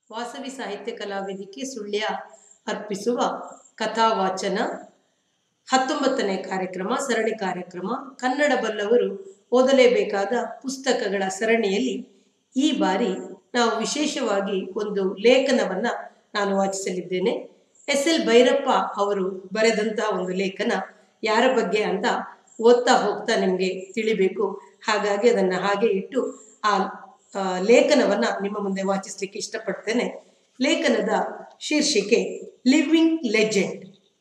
ವಾಸವಿ ಸಾಹಿತ್ಯ ಕಲಾವೇದಿಕೆ ಸುಳ್ಯ ಅರ್ಪಿಸುವ ಕಥಾವಾಚನ ಹತ್ತೊಂಬತ್ತನೇ ಕಾರ್ಯಕ್ರಮ ಸರಣಿ ಕಾರ್ಯಕ್ರಮ ಕನ್ನಡ ಬಲ್ಲವರು ಓದಲೇಬೇಕಾದ ಪುಸ್ತಕಗಳ ಸರಣಿಯಲ್ಲಿ ಈ ಬಾರಿ ನಾವು ವಿಶೇಷವಾಗಿ ಒಂದು ಲೇಖನವನ್ನ ನಾನು ವಾಚಿಸಲಿದ್ದೇನೆ ಎಸ್ ಎಲ್ ಭೈರಪ್ಪ ಅವರು ಬರೆದಂತಹ ಒಂದು ಲೇಖನ ಯಾರ ಬಗ್ಗೆ ಅಂತ ಓದ್ತಾ ಹೋಗ್ತಾ ನಿಮಗೆ ತಿಳಿಬೇಕು ಹಾಗಾಗಿ ಅದನ್ನು ಹಾಗೆ ಇಟ್ಟು ಆ ಆ, ಲೇಖನವನ್ನ ನಿಮ್ಮ ಮುಂದೆ ವಾಚಿಸ್ಲಿಕ್ಕೆ ಇಷ್ಟಪಡ್ತೇನೆ ಲೇಖನದ ಶೀರ್ಷಿಕೆ ಲಿವಿಂಗ್ ಲೆಜೆಂಡ್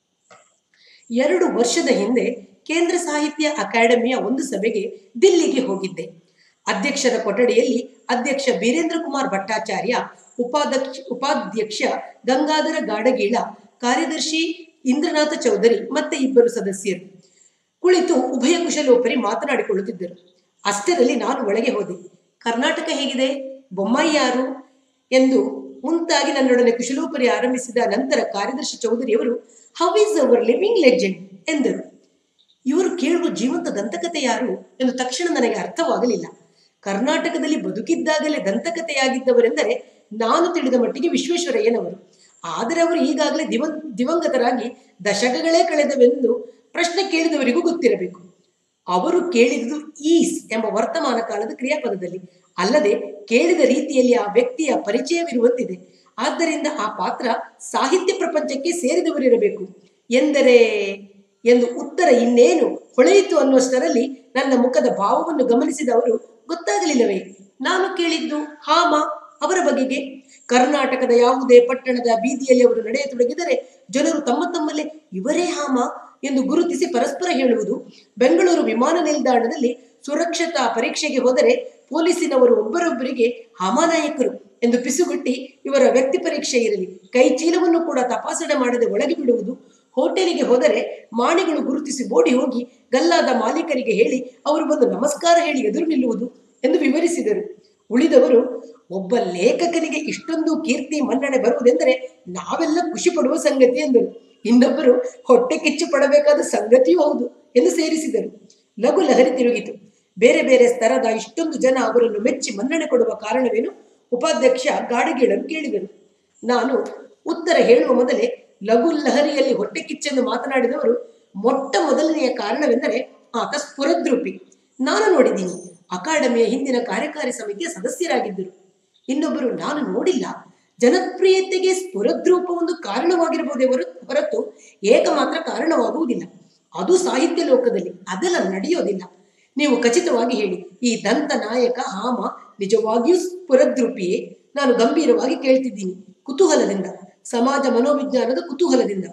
ಎರಡು ವರ್ಷದ ಹಿಂದೆ ಕೇಂದ್ರ ಸಾಹಿತ್ಯ ಅಕಾಡೆಮಿಯ ಒಂದು ಸಭೆಗೆ ದಿಲ್ಲಿಗೆ ಹೋಗಿದ್ದೆ ಅಧ್ಯಕ್ಷರ ಕೊಠಡಿಯಲ್ಲಿ ಅಧ್ಯಕ್ಷ ಬೀರೇಂದ್ರ ಕುಮಾರ್ ಭಟ್ಟಾಚಾರ್ಯ ಉಪಾಧ್ಯಕ್ಷ ಉಪಾಧ್ಯಕ್ಷ ಗಂಗಾಧರ ಗಾಡಗೀಳ ಕಾರ್ಯದರ್ಶಿ ಇಂದ್ರನಾಥ ಚೌಧರಿ ಮತ್ತೆ ಇಬ್ಬರು ಸದಸ್ಯರು ಕುಳಿತು ಉಭಯ ಕುಶಲೋಪರಿ ಮಾತನಾಡಿಕೊಳ್ಳುತ್ತಿದ್ದರು ಅಷ್ಟರಲ್ಲಿ ನಾನು ಒಳಗೆ ಹೋದೆ ಕರ್ನಾಟಕ ಹೇಗಿದೆ ಬೊಮ್ಮಾಯಿ ಯಾರು ಎಂದು ಮುಂತಾಗಿ ನನ್ನೊಡನೆ ಕುಶಲೋಪರಿ ಆರಂಭಿಸಿದ ನಂತರ ಕಾರ್ಯದರ್ಶಿ ಚೌಧರಿಯವರು how is our living legend ಎಂದರು ಇವರು ಕೇಳುವ ಜೀವಂತ ದಂತಕತೆ ಯಾರು ಎಂದು ತಕ್ಷಣ ನನಗೆ ಅರ್ಥವಾಗಲಿಲ್ಲ ಕರ್ನಾಟಕದಲ್ಲಿ ಬದುಕಿದ್ದಾಗಲೇ ದಂತಕತೆಯಾಗಿದ್ದವರೆಂದರೆ ನಾನು ತಿಳಿದ ಮಟ್ಟಿಗೆ ವಿಶ್ವೇಶ್ವರಯ್ಯನವರು ಆದರೆ ಅವರು ಈಗಾಗಲೇ ದಿವ ದಿವಂಗತರಾಗಿ ದಶಕಗಳೇ ಕಳೆದವೆಂದು ಪ್ರಶ್ನೆ ಕೇಳಿದವರಿಗೂ ಗೊತ್ತಿರಬೇಕು ಅವರು ಕೇಳಿದುದು ಈಸ್ ಎಂಬ ವರ್ತಮಾನ ಕಾಲದ ಕ್ರಿಯಾಪದದಲ್ಲಿ ಅಲ್ಲದೆ ಕೇಳಿದ ರೀತಿಯಲ್ಲಿ ಆ ವ್ಯಕ್ತಿಯ ಪರಿಚಯವಿರುವಂತಿದೆ ಆದ್ದರಿಂದ ಆ ಪಾತ್ರ ಸಾಹಿತ್ಯ ಪ್ರಪಂಚಕ್ಕೆ ಸೇರಿದವರಿರಬೇಕು ಎಂದರೆ ಎಂದು ಉತ್ತರ ಇನ್ನೇನು ಹೊಳೆಯಿತು ಅನ್ನುವಷ್ಟರಲ್ಲಿ ನನ್ನ ಮುಖದ ಭಾವವನ್ನು ಗಮನಿಸಿದ ಅವರು ಗೊತ್ತಾಗಲಿಲ್ಲವೇ ನಾನು ಕೇಳಿದ್ದು ಹಾಮ ಅವರ ಬಗೆಗೆ ಕರ್ನಾಟಕದ ಯಾವುದೇ ಪಟ್ಟಣದ ಬೀದಿಯಲ್ಲಿ ಅವರು ನಡೆಯತೊಡಗಿದರೆ ಜನರು ತಮ್ಮ ತಮ್ಮಲ್ಲೇ ಇವರೇ ಹಾಮ ಎಂದು ಗುರುತಿಸಿ ಪರಸ್ಪರ ಹೇಳುವುದು ಬೆಂಗಳೂರು ವಿಮಾನ ನಿಲ್ದಾಣದಲ್ಲಿ ಸುರಕ್ಷತಾ ಪರೀಕ್ಷೆಗೆ ಹೋದರೆ ಪೊಲೀಸಿನವರು ಒಬ್ಬರೊಬ್ಬರಿಗೆ ಹಾಮಾನಾಯಕರು ಎಂದು ಪಿಸುಗುಟ್ಟಿ ಇವರ ವ್ಯಕ್ತಿ ಪರೀಕ್ಷೆ ಇರಲಿ ಕೈ ಚೀಲವನ್ನು ಕೂಡ ತಪಾಸಣೆ ಮಾಡದೆ ಒಳಗೆ ಬಿಡುವುದು ಹೋಟೆಲಿಗೆ ಹೋದರೆ ಮಾಣಿಗಳು ಗುರುತಿಸಿ ಓಡಿ ಹೋಗಿ ಗಲ್ಲಾದ ಮಾಲೀಕರಿಗೆ ಹೇಳಿ ಅವರು ಬಂದು ನಮಸ್ಕಾರ ಹೇಳಿ ಎದುರು ನಿಲ್ಲುವುದು ಎಂದು ವಿವರಿಸಿದರು ಉಳಿದವರು ಒಬ್ಬ ಲೇಖಕನಿಗೆ ಇಷ್ಟೊಂದು ಕೀರ್ತಿ ಮನ್ನಣೆ ಬರುವುದೆಂದರೆ ನಾವೆಲ್ಲ ಖುಷಿ ಪಡುವ ಸಂಗತಿ ಎಂದರು ಇನ್ನೊಬ್ಬರು ಹೊಟ್ಟೆ ಕಿಚ್ಚು ಪಡಬೇಕಾದ ಸಂಗತಿಯೂ ಹೌದು ಎಂದು ಸೇರಿಸಿದರು ಲಘು ಲಹರಿ ತಿರುಗಿತು ಬೇರೆ ಬೇರೆ ಸ್ತರದ ಇಷ್ಟೊಂದು ಜನ ಅವರನ್ನು ಮೆಚ್ಚಿ ಮನ್ನಣೆ ಕೊಡುವ ಕಾರಣವೇನು ಉಪಾಧ್ಯಕ್ಷ ಗಾಡಿಗೀಳಲು ಕೇಳಿದರು ನಾನು ಉತ್ತರ ಹೇಳುವ ಮೊದಲೇ ಲಘು ಲಹರಿಯಲ್ಲಿ ಹೊಟ್ಟೆ ಕಿಚ್ಚೆಂದು ಮಾತನಾಡಿದವರು ಮೊಟ್ಟ ಮೊದಲನೆಯ ಕಾರಣವೆಂದರೆ ಆತ ಸ್ಫುರದ್ರೂಪಿ ನಾನು ನೋಡಿದ್ದೀನಿ ಅಕಾಡೆಮಿಯ ಹಿಂದಿನ ಕಾರ್ಯಕಾರಿ ಸಮಿತಿಯ ಸದಸ್ಯರಾಗಿದ್ದರು ಇನ್ನೊಬ್ಬರು ನಾನು ನೋಡಿಲ್ಲ ಜನಪ್ರಿಯತೆಗೆ ಸ್ಫುರದ್ರೂಪ ಒಂದು ಕಾರಣವಾಗಿರಬಹುದೇ ಹೊರ- ಹೊರತು ಏಕ ಮಾತ್ರ ಕಾರಣವಾಗುವುದಿಲ್ಲ ಅದು ಸಾಹಿತ್ಯ ಲೋಕದಲ್ಲಿ ಅದೆಲ್ಲ ನಡೆಯೋದಿಲ್ಲ ನೀವು ಖಚಿತವಾಗಿ ಹೇಳಿ ಈ ದಂತ ನಾಯಕ ಹಾಮ ನಿಜವಾಗಿಯೂ ಸ್ಫುರದ್ರೂಪಿಯೇ ನಾನು ಗಂಭೀರವಾಗಿ ಕೇಳ್ತಿದ್ದೀನಿ ಕುತೂಹಲದಿಂದ ಸಮಾಜ ಮನೋವಿಜ್ಞಾನದ ಕುತೂಹಲದಿಂದ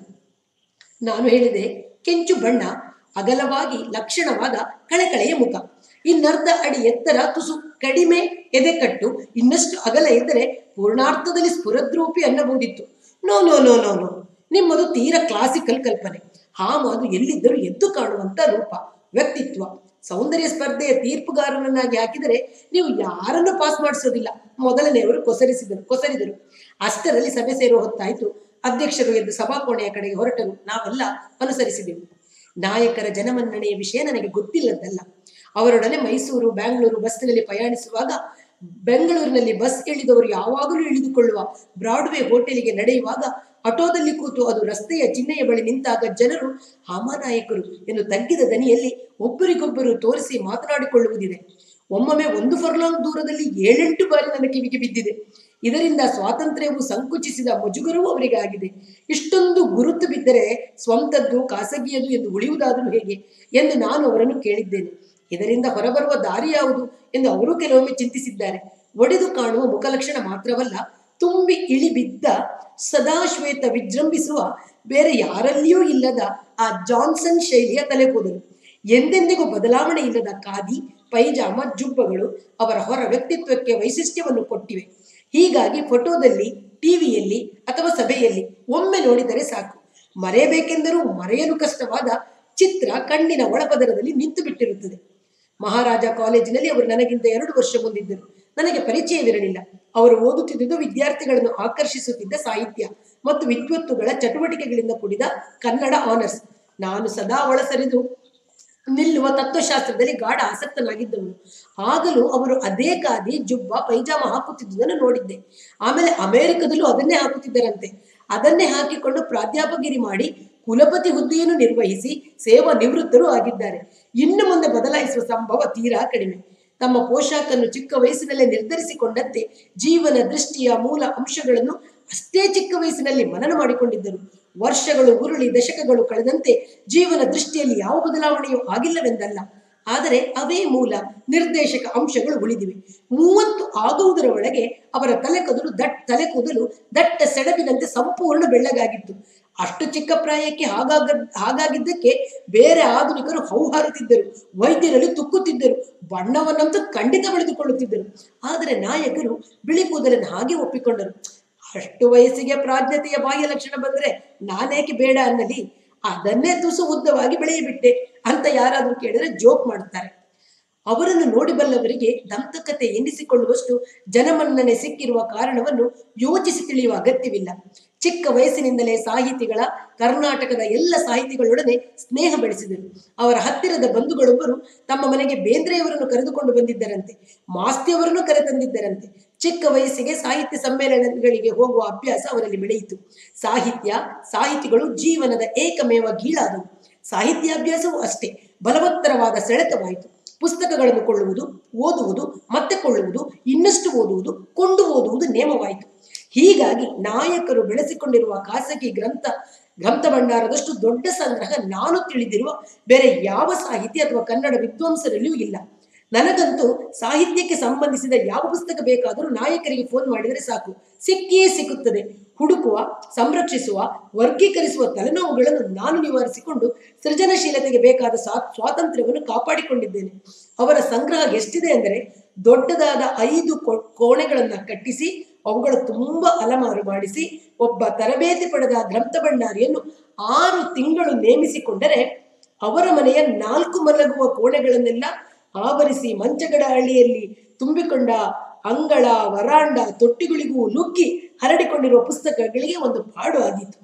ನಾನು ಹೇಳಿದೆ ಕೆಂಚು ಬಣ್ಣ ಅಗಲವಾಗಿ ಲಕ್ಷಣವಾದ ಕಳೆಕಳೆಯ ಮುಖ ಇನ್ನರ್ಧ ಅಡಿ ಎತ್ತರ ತುಸು ಕಡಿಮೆ ಎದೆಕಟ್ಟು ಇನ್ನಷ್ಟು ಅಗಲ ಇದ್ದರೆ ಪೂರ್ಣಾರ್ಥದಲ್ಲಿ ಸ್ಫುರದ್ರೂಪಿ ಅನ್ನಬಹುದಿತ್ತು no no no no no ನಿಮ್ಮದು ತೀರ ಕ್ಲಾಸಿಕಲ್ ಕಲ್ಪನೆ ಹಾಮ ಅದು ಎಲ್ಲಿದ್ದರೂ ಎದ್ದು ಕಾಣುವಂತ ರೂಪ ವ್ಯಕ್ತಿತ್ವ ಸೌಂದರ್ಯ ಸ್ಪರ್ಧೆಯ ತೀರ್ಪುಗಾರನನ್ನಾಗಿ ಹಾಕಿದರೆ ನೀವು ಯಾರನ್ನು ಪಾಸ್ ಮಾಡಿಸೋದಿಲ್ಲ ಮೊದಲನೆಯವರು ಕೊಸರಿಸಿದರು ಕೊಸರಿದರು ಅಷ್ಟರಲ್ಲಿ ಸಭೆ ಸೇರುವ ಹೊತ್ತಾಯಿತು ಅಧ್ಯಕ್ಷರು ಎದ್ದು ಸಭಾಕೋಣೆಯ ಕಡೆಗೆ ಹೊರಟರು ನಾವೆಲ್ಲ ಅನುಸರಿಸಿದೆವು ನಾಯಕರ ಜನಮನ್ನಣೆಯ ವಿಷಯ ನನಗೆ ಗೊತ್ತಿಲ್ಲದ್ದಲ್ಲ ಅವರೊಡನೆ ಮೈಸೂರು ಬ್ಯಾಂಗ್ಳೂರು ಬಸ್ಸಿನಲ್ಲಿ ಪ್ರಯಾಣಿಸುವಾಗ ಬೆಂಗಳೂರಿನಲ್ಲಿ ಬಸ್ ಇಳಿದವರು ಯಾವಾಗಲೂ ಇಳಿದುಕೊಳ್ಳುವ ಬ್ರಾಡ್ವೇ ಹೋಟೆಲಿಗೆ ನಡೆಯುವಾಗ ಆಟೋದಲ್ಲಿ ಕೂತು ಅದು ರಸ್ತೆಯ ಚಿಹ್ನೆಯ ಬಳಿ ನಿಂತಾಗ ಜನರು ಹಾಮಾನಾಯಕರು ಎಂದು ತಗ್ಗಿದ ದನಿಯಲ್ಲಿ ಒಬ್ಬರಿಗೊಬ್ಬರು ತೋರಿಸಿ ಮಾತನಾಡಿಕೊಳ್ಳುವುದಿದೆ ಒಮ್ಮೊಮ್ಮೆ ಒಂದು ಫರ್ಲಾಂಗ್ ದೂರದಲ್ಲಿ ಏಳೆಂಟು ಬಾರಿ ನನ್ನ ಕಿವಿಗೆ ಬಿದ್ದಿದೆ ಇದರಿಂದ ಸ್ವಾತಂತ್ರ್ಯವು ಸಂಕುಚಿಸಿದ ಮುಜುಗರವೂ ಅವರಿಗೆ ಆಗಿದೆ ಇಷ್ಟೊಂದು ಗುರುತು ಬಿದ್ದರೆ ಸ್ವಂತದ್ದು ಖಾಸಗಿಯದು ಎಂದು ಉಳಿಯುವುದಾದರೂ ಹೇಗೆ ಎಂದು ನಾನು ಅವರನ್ನು ಕೇಳಿದ್ದೇನೆ ಇದರಿಂದ ಹೊರಬರುವ ದಾರಿ ಯಾವುದು ಎಂದು ಅವರು ಕೆಲವೊಮ್ಮೆ ಚಿಂತಿಸಿದ್ದಾರೆ ಒಡೆದು ಕಾಣುವ ಮುಖಲಕ್ಷಣ ಮಾತ್ರವಲ್ಲ ತುಂಬಿ ಇಳಿ ಬಿದ್ದ ಸದಾಶ್ವೇತ ವಿಜೃಂಭಿಸುವ ಬೇರೆ ಯಾರಲ್ಲಿಯೂ ಇಲ್ಲದ ಆ ಜಾನ್ಸನ್ ಶೈಲಿಯ ತಲೆಕೂದಲು ಎಂದೆಂದಿಗೂ ಬದಲಾವಣೆ ಇಲ್ಲದ ಖಾದಿ ಪೈಜಾಮ ಜುಬ್ಬಗಳು ಅವರ ಹೊರ ವ್ಯಕ್ತಿತ್ವಕ್ಕೆ ವೈಶಿಷ್ಟ್ಯವನ್ನು ಕೊಟ್ಟಿವೆ ಹೀಗಾಗಿ ಫೋಟೋದಲ್ಲಿ ಟಿವಿಯಲ್ಲಿ ಅಥವಾ ಸಭೆಯಲ್ಲಿ ಒಮ್ಮೆ ನೋಡಿದರೆ ಸಾಕು ಮರೆಯಬೇಕೆಂದರೂ ಮರೆಯಲು ಕಷ್ಟವಾದ ಚಿತ್ರ ಕಣ್ಣಿನ ಒಳಪದರದಲ್ಲಿ ನಿಂತು ಬಿಟ್ಟಿರುತ್ತದೆ ಮಹಾರಾಜ ಕಾಲೇಜಿನಲ್ಲಿ ಅವರು ನನಗಿಂತ ಎರಡು ವರ್ಷ ಮುಂದಿದ್ದರು ನನಗೆ ಪರಿಚಯವಿರಲಿಲ್ಲ ಅವರು ಓದುತ್ತಿದ್ದುದು ವಿದ್ಯಾರ್ಥಿಗಳನ್ನು ಆಕರ್ಷಿಸುತ್ತಿದ್ದ ಸಾಹಿತ್ಯ ಮತ್ತು ವಿದ್ವತ್ತುಗಳ ಚಟುವಟಿಕೆಗಳಿಂದ ಕೂಡಿದ ಕನ್ನಡ ಆನರ್ಸ್ ನಾನು ಸದಾ ಒಳಸರಿದು ನಿಲ್ಲುವ ತತ್ವಶಾಸ್ತ್ರದಲ್ಲಿ ಗಾಢ ಆಸಕ್ತನಾಗಿದ್ದವನು ಆಗಲೂ ಅವರು ಅದೇ ಖಾದಿ ಜುಬ್ಬ ಪೈಜಾಮ ಹಾಕುತ್ತಿದ್ದುದನ್ನು ನೋಡಿದ್ದೆ ಆಮೇಲೆ ಅಮೆರಿಕದಲ್ಲೂ ಅದನ್ನೇ ಹಾಕುತ್ತಿದ್ದರಂತೆ ಅದನ್ನೇ ಹಾಕಿಕೊಂಡು ಪ್ರಾಧ್ಯಾಪಕಿರಿ ಮಾಡಿ ಕುಲಪತಿ ಹುದ್ದೆಯನ್ನು ನಿರ್ವಹಿಸಿ ಸೇವಾ ನಿವೃತ್ತರೂ ಆಗಿದ್ದಾರೆ ಇನ್ನು ಮುಂದೆ ಬದಲಾಯಿಸುವ ಸಂಭವ ತೀರಾ ಕಡಿಮೆ ತಮ್ಮ ಪೋಷಾಕನ್ನು ಚಿಕ್ಕ ವಯಸ್ಸಿನಲ್ಲೇ ನಿರ್ಧರಿಸಿಕೊಂಡಂತೆ ಜೀವನ ದೃಷ್ಟಿಯ ಮೂಲ ಅಂಶಗಳನ್ನು ಅಷ್ಟೇ ಚಿಕ್ಕ ವಯಸ್ಸಿನಲ್ಲಿ ಮನನ ಮಾಡಿಕೊಂಡಿದ್ದರು ವರ್ಷಗಳು ಉರುಳಿ ದಶಕಗಳು ಕಳೆದಂತೆ ಜೀವನ ದೃಷ್ಟಿಯಲ್ಲಿ ಯಾವ ಬದಲಾವಣೆಯೂ ಆಗಿಲ್ಲವೆಂದಲ್ಲ ಆದರೆ ಅವೇ ಮೂಲ ನಿರ್ದೇಶಕ ಅಂಶಗಳು ಉಳಿದಿವೆ ಮೂವತ್ತು ಆಗುವುದರ ಒಳಗೆ ಅವರ ತಲೆ ಕೂದಲು ದಟ್ ತಲೆ ಕೂದಲು ದಟ್ಟ ಸೆಡಬಿನಂತೆ ಸಂಪೂರ್ಣ ಬೆಳ್ಳಗಾಗಿತ್ತು ಅಷ್ಟು ಚಿಕ್ಕ ಪ್ರಾಯಕ್ಕೆ ಹಾಗಾಗ ಹಾಗಾಗಿದ್ದಕ್ಕೆ ಬೇರೆ ಆಧುನಿಕರು ಹೌಹಾರುತ್ತಿದ್ದರು ವೈದ್ಯರಲ್ಲಿ ತುಕ್ಕುತ್ತಿದ್ದರು ಬಣ್ಣವನ್ನಂತೂ ಖಂಡಿತ ಬೆಳೆದುಕೊಳ್ಳುತ್ತಿದ್ದರು ಆದರೆ ನಾಯಕರು ಬಿಳಿ ಕೂದಲನ್ನು ಹಾಗೆ ಒಪ್ಪಿಕೊಂಡರು ಅಷ್ಟು ವಯಸ್ಸಿಗೆ ಪ್ರಾಜ್ಞತೆಯ ಬಾಹ್ಯ ಲಕ್ಷಣ ಬಂದ್ರೆ ನಾನೇಕೆ ಬೇಡ ಅನ್ನಲಿ ಅದನ್ನೇ ತುಸು ಉದ್ದವಾಗಿ ಬೆಳೆಯಬಿಟ್ಟೆ ಅಂತ ಯಾರಾದ್ರೂ ಕೇಳಿದ್ರೆ ಜೋಕ್ ಮಾಡುತ್ತಾರೆ ಅವರನ್ನು ನೋಡಿಬಲ್ಲವರಿಗೆ ದಂತಕತೆ ಎನ್ನಿಸಿಕೊಳ್ಳುವಷ್ಟು ಜನಮನ್ನಣೆ ಸಿಕ್ಕಿರುವ ಕಾರಣವನ್ನು ಯೋಚಿಸಿ ತಿಳಿಯುವ ಅಗತ್ಯವಿಲ್ಲ ಚಿಕ್ಕ ವಯಸ್ಸಿನಿಂದಲೇ ಸಾಹಿತಿಗಳ ಕರ್ನಾಟಕದ ಎಲ್ಲ ಸಾಹಿತಿಗಳೊಡನೆ ಸ್ನೇಹ ಬೆಳೆಸಿದರು ಅವರ ಹತ್ತಿರದ ಬಂಧುಗಳೊಬ್ಬರು ತಮ್ಮ ಮನೆಗೆ ಬೇಂದ್ರೆಯವರನ್ನು ಕರೆದುಕೊಂಡು ಬಂದಿದ್ದರಂತೆ ಮಾಸ್ತಿಯವರನ್ನು ಕರೆತಂದಿದ್ದರಂತೆ ಚಿಕ್ಕ ವಯಸ್ಸಿಗೆ ಸಾಹಿತ್ಯ ಸಮ್ಮೇಳನಗಳಿಗೆ ಹೋಗುವ ಅಭ್ಯಾಸ ಅವರಲ್ಲಿ ಬೆಳೆಯಿತು ಸಾಹಿತ್ಯ ಸಾಹಿತಿಗಳು ಜೀವನದ ಏಕಮೇವ ಗೀಳಾದವು ಸಾಹಿತ್ಯಾಭ್ಯಾಸವೂ ಅಷ್ಟೇ ಬಲವತ್ತರವಾದ ಸೆಳೆತವಾಯಿತು ಪುಸ್ತಕಗಳನ್ನು ಕೊಳ್ಳುವುದು ಓದುವುದು ಮತ್ತೆ ಕೊಳ್ಳುವುದು ಇನ್ನಷ್ಟು ಓದುವುದು ಕೊಂಡು ಓದುವುದು ನೇಮವಾಯಿತು ಹೀಗಾಗಿ ನಾಯಕರು ಬೆಳೆಸಿಕೊಂಡಿರುವ ಖಾಸಗಿ ಗ್ರಂಥ ಗ್ರಂಥ ಭಂಡಾರದಷ್ಟು ದೊಡ್ಡ ಸಂಗ್ರಹ ನಾನು ತಿಳಿದಿರುವ ಬೇರೆ ಯಾವ ಸಾಹಿತ್ಯ ಅಥವಾ ಕನ್ನಡ ವಿದ್ವಾಂಸರಲ್ಲಿಯೂ ಇಲ್ಲ ನನಗಂತೂ ಸಾಹಿತ್ಯಕ್ಕೆ ಸಂಬಂಧಿಸಿದ ಯಾವ ಪುಸ್ತಕ ಬೇಕಾದರೂ ನಾಯಕರಿಗೆ ಫೋನ್ ಮಾಡಿದರೆ ಸಾಕು ಸಿಕ್ಕಿಯೇ ಸಿಕ್ಕುತ್ತದೆ ಹುಡುಕುವ ಸಂರಕ್ಷಿಸುವ ವರ್ಗೀಕರಿಸುವ ತಲೆನೋವುಗಳನ್ನು ನಾನು ನಿವಾರಿಸಿಕೊಂಡು ಸೃಜನಶೀಲತೆಗೆ ಬೇಕಾದ ಸ್ವಾ- ಸ್ವಾತಂತ್ರ್ಯವನ್ನು ಕಾಪಾಡಿಕೊಂಡಿದ್ದೇನೆ ಅವರ ಸಂಗ್ರಹ ಎಷ್ಟಿದೆ ಅಂದರೆ ದೊಡ್ಡದಾದ ಐದು ಕೋ- ಕೋಣೆಗಳನ್ನ ಕಟ್ಟಿಸಿ ಅವುಗಳು ತುಂಬಾ ಅಲಮಾರು ಮಾಡಿಸಿ ಒಬ್ಬ ತರಬೇತಿ ಪಡೆದ ಗ್ರಂಥ ಭಂಡಾರಿಯನ್ನು ಆರು ತಿಂಗಳು ನೇಮಿಸಿಕೊಂಡರೆ ಅವರ ಮನೆಯ ನಾಲ್ಕು ಮಲಗುವ ಕೋಣೆಗಳನ್ನೆಲ್ಲ ಆವರಿಸಿ ಮಂಚಗಡ ಹಳ್ಳಿಯಲ್ಲಿ ತುಂಬಿಕೊಂಡ ಅಂಗಳ ವರಾಂಡ ತೊಟ್ಟಿಗಳಿಗೂ ನುಗ್ಗಿ ಹರಡಿಕೊಂಡಿರುವ ಪುಸ್ತಕಗಳಿಗೆ ಒಂದು ಪಾಡು ಆದೀತು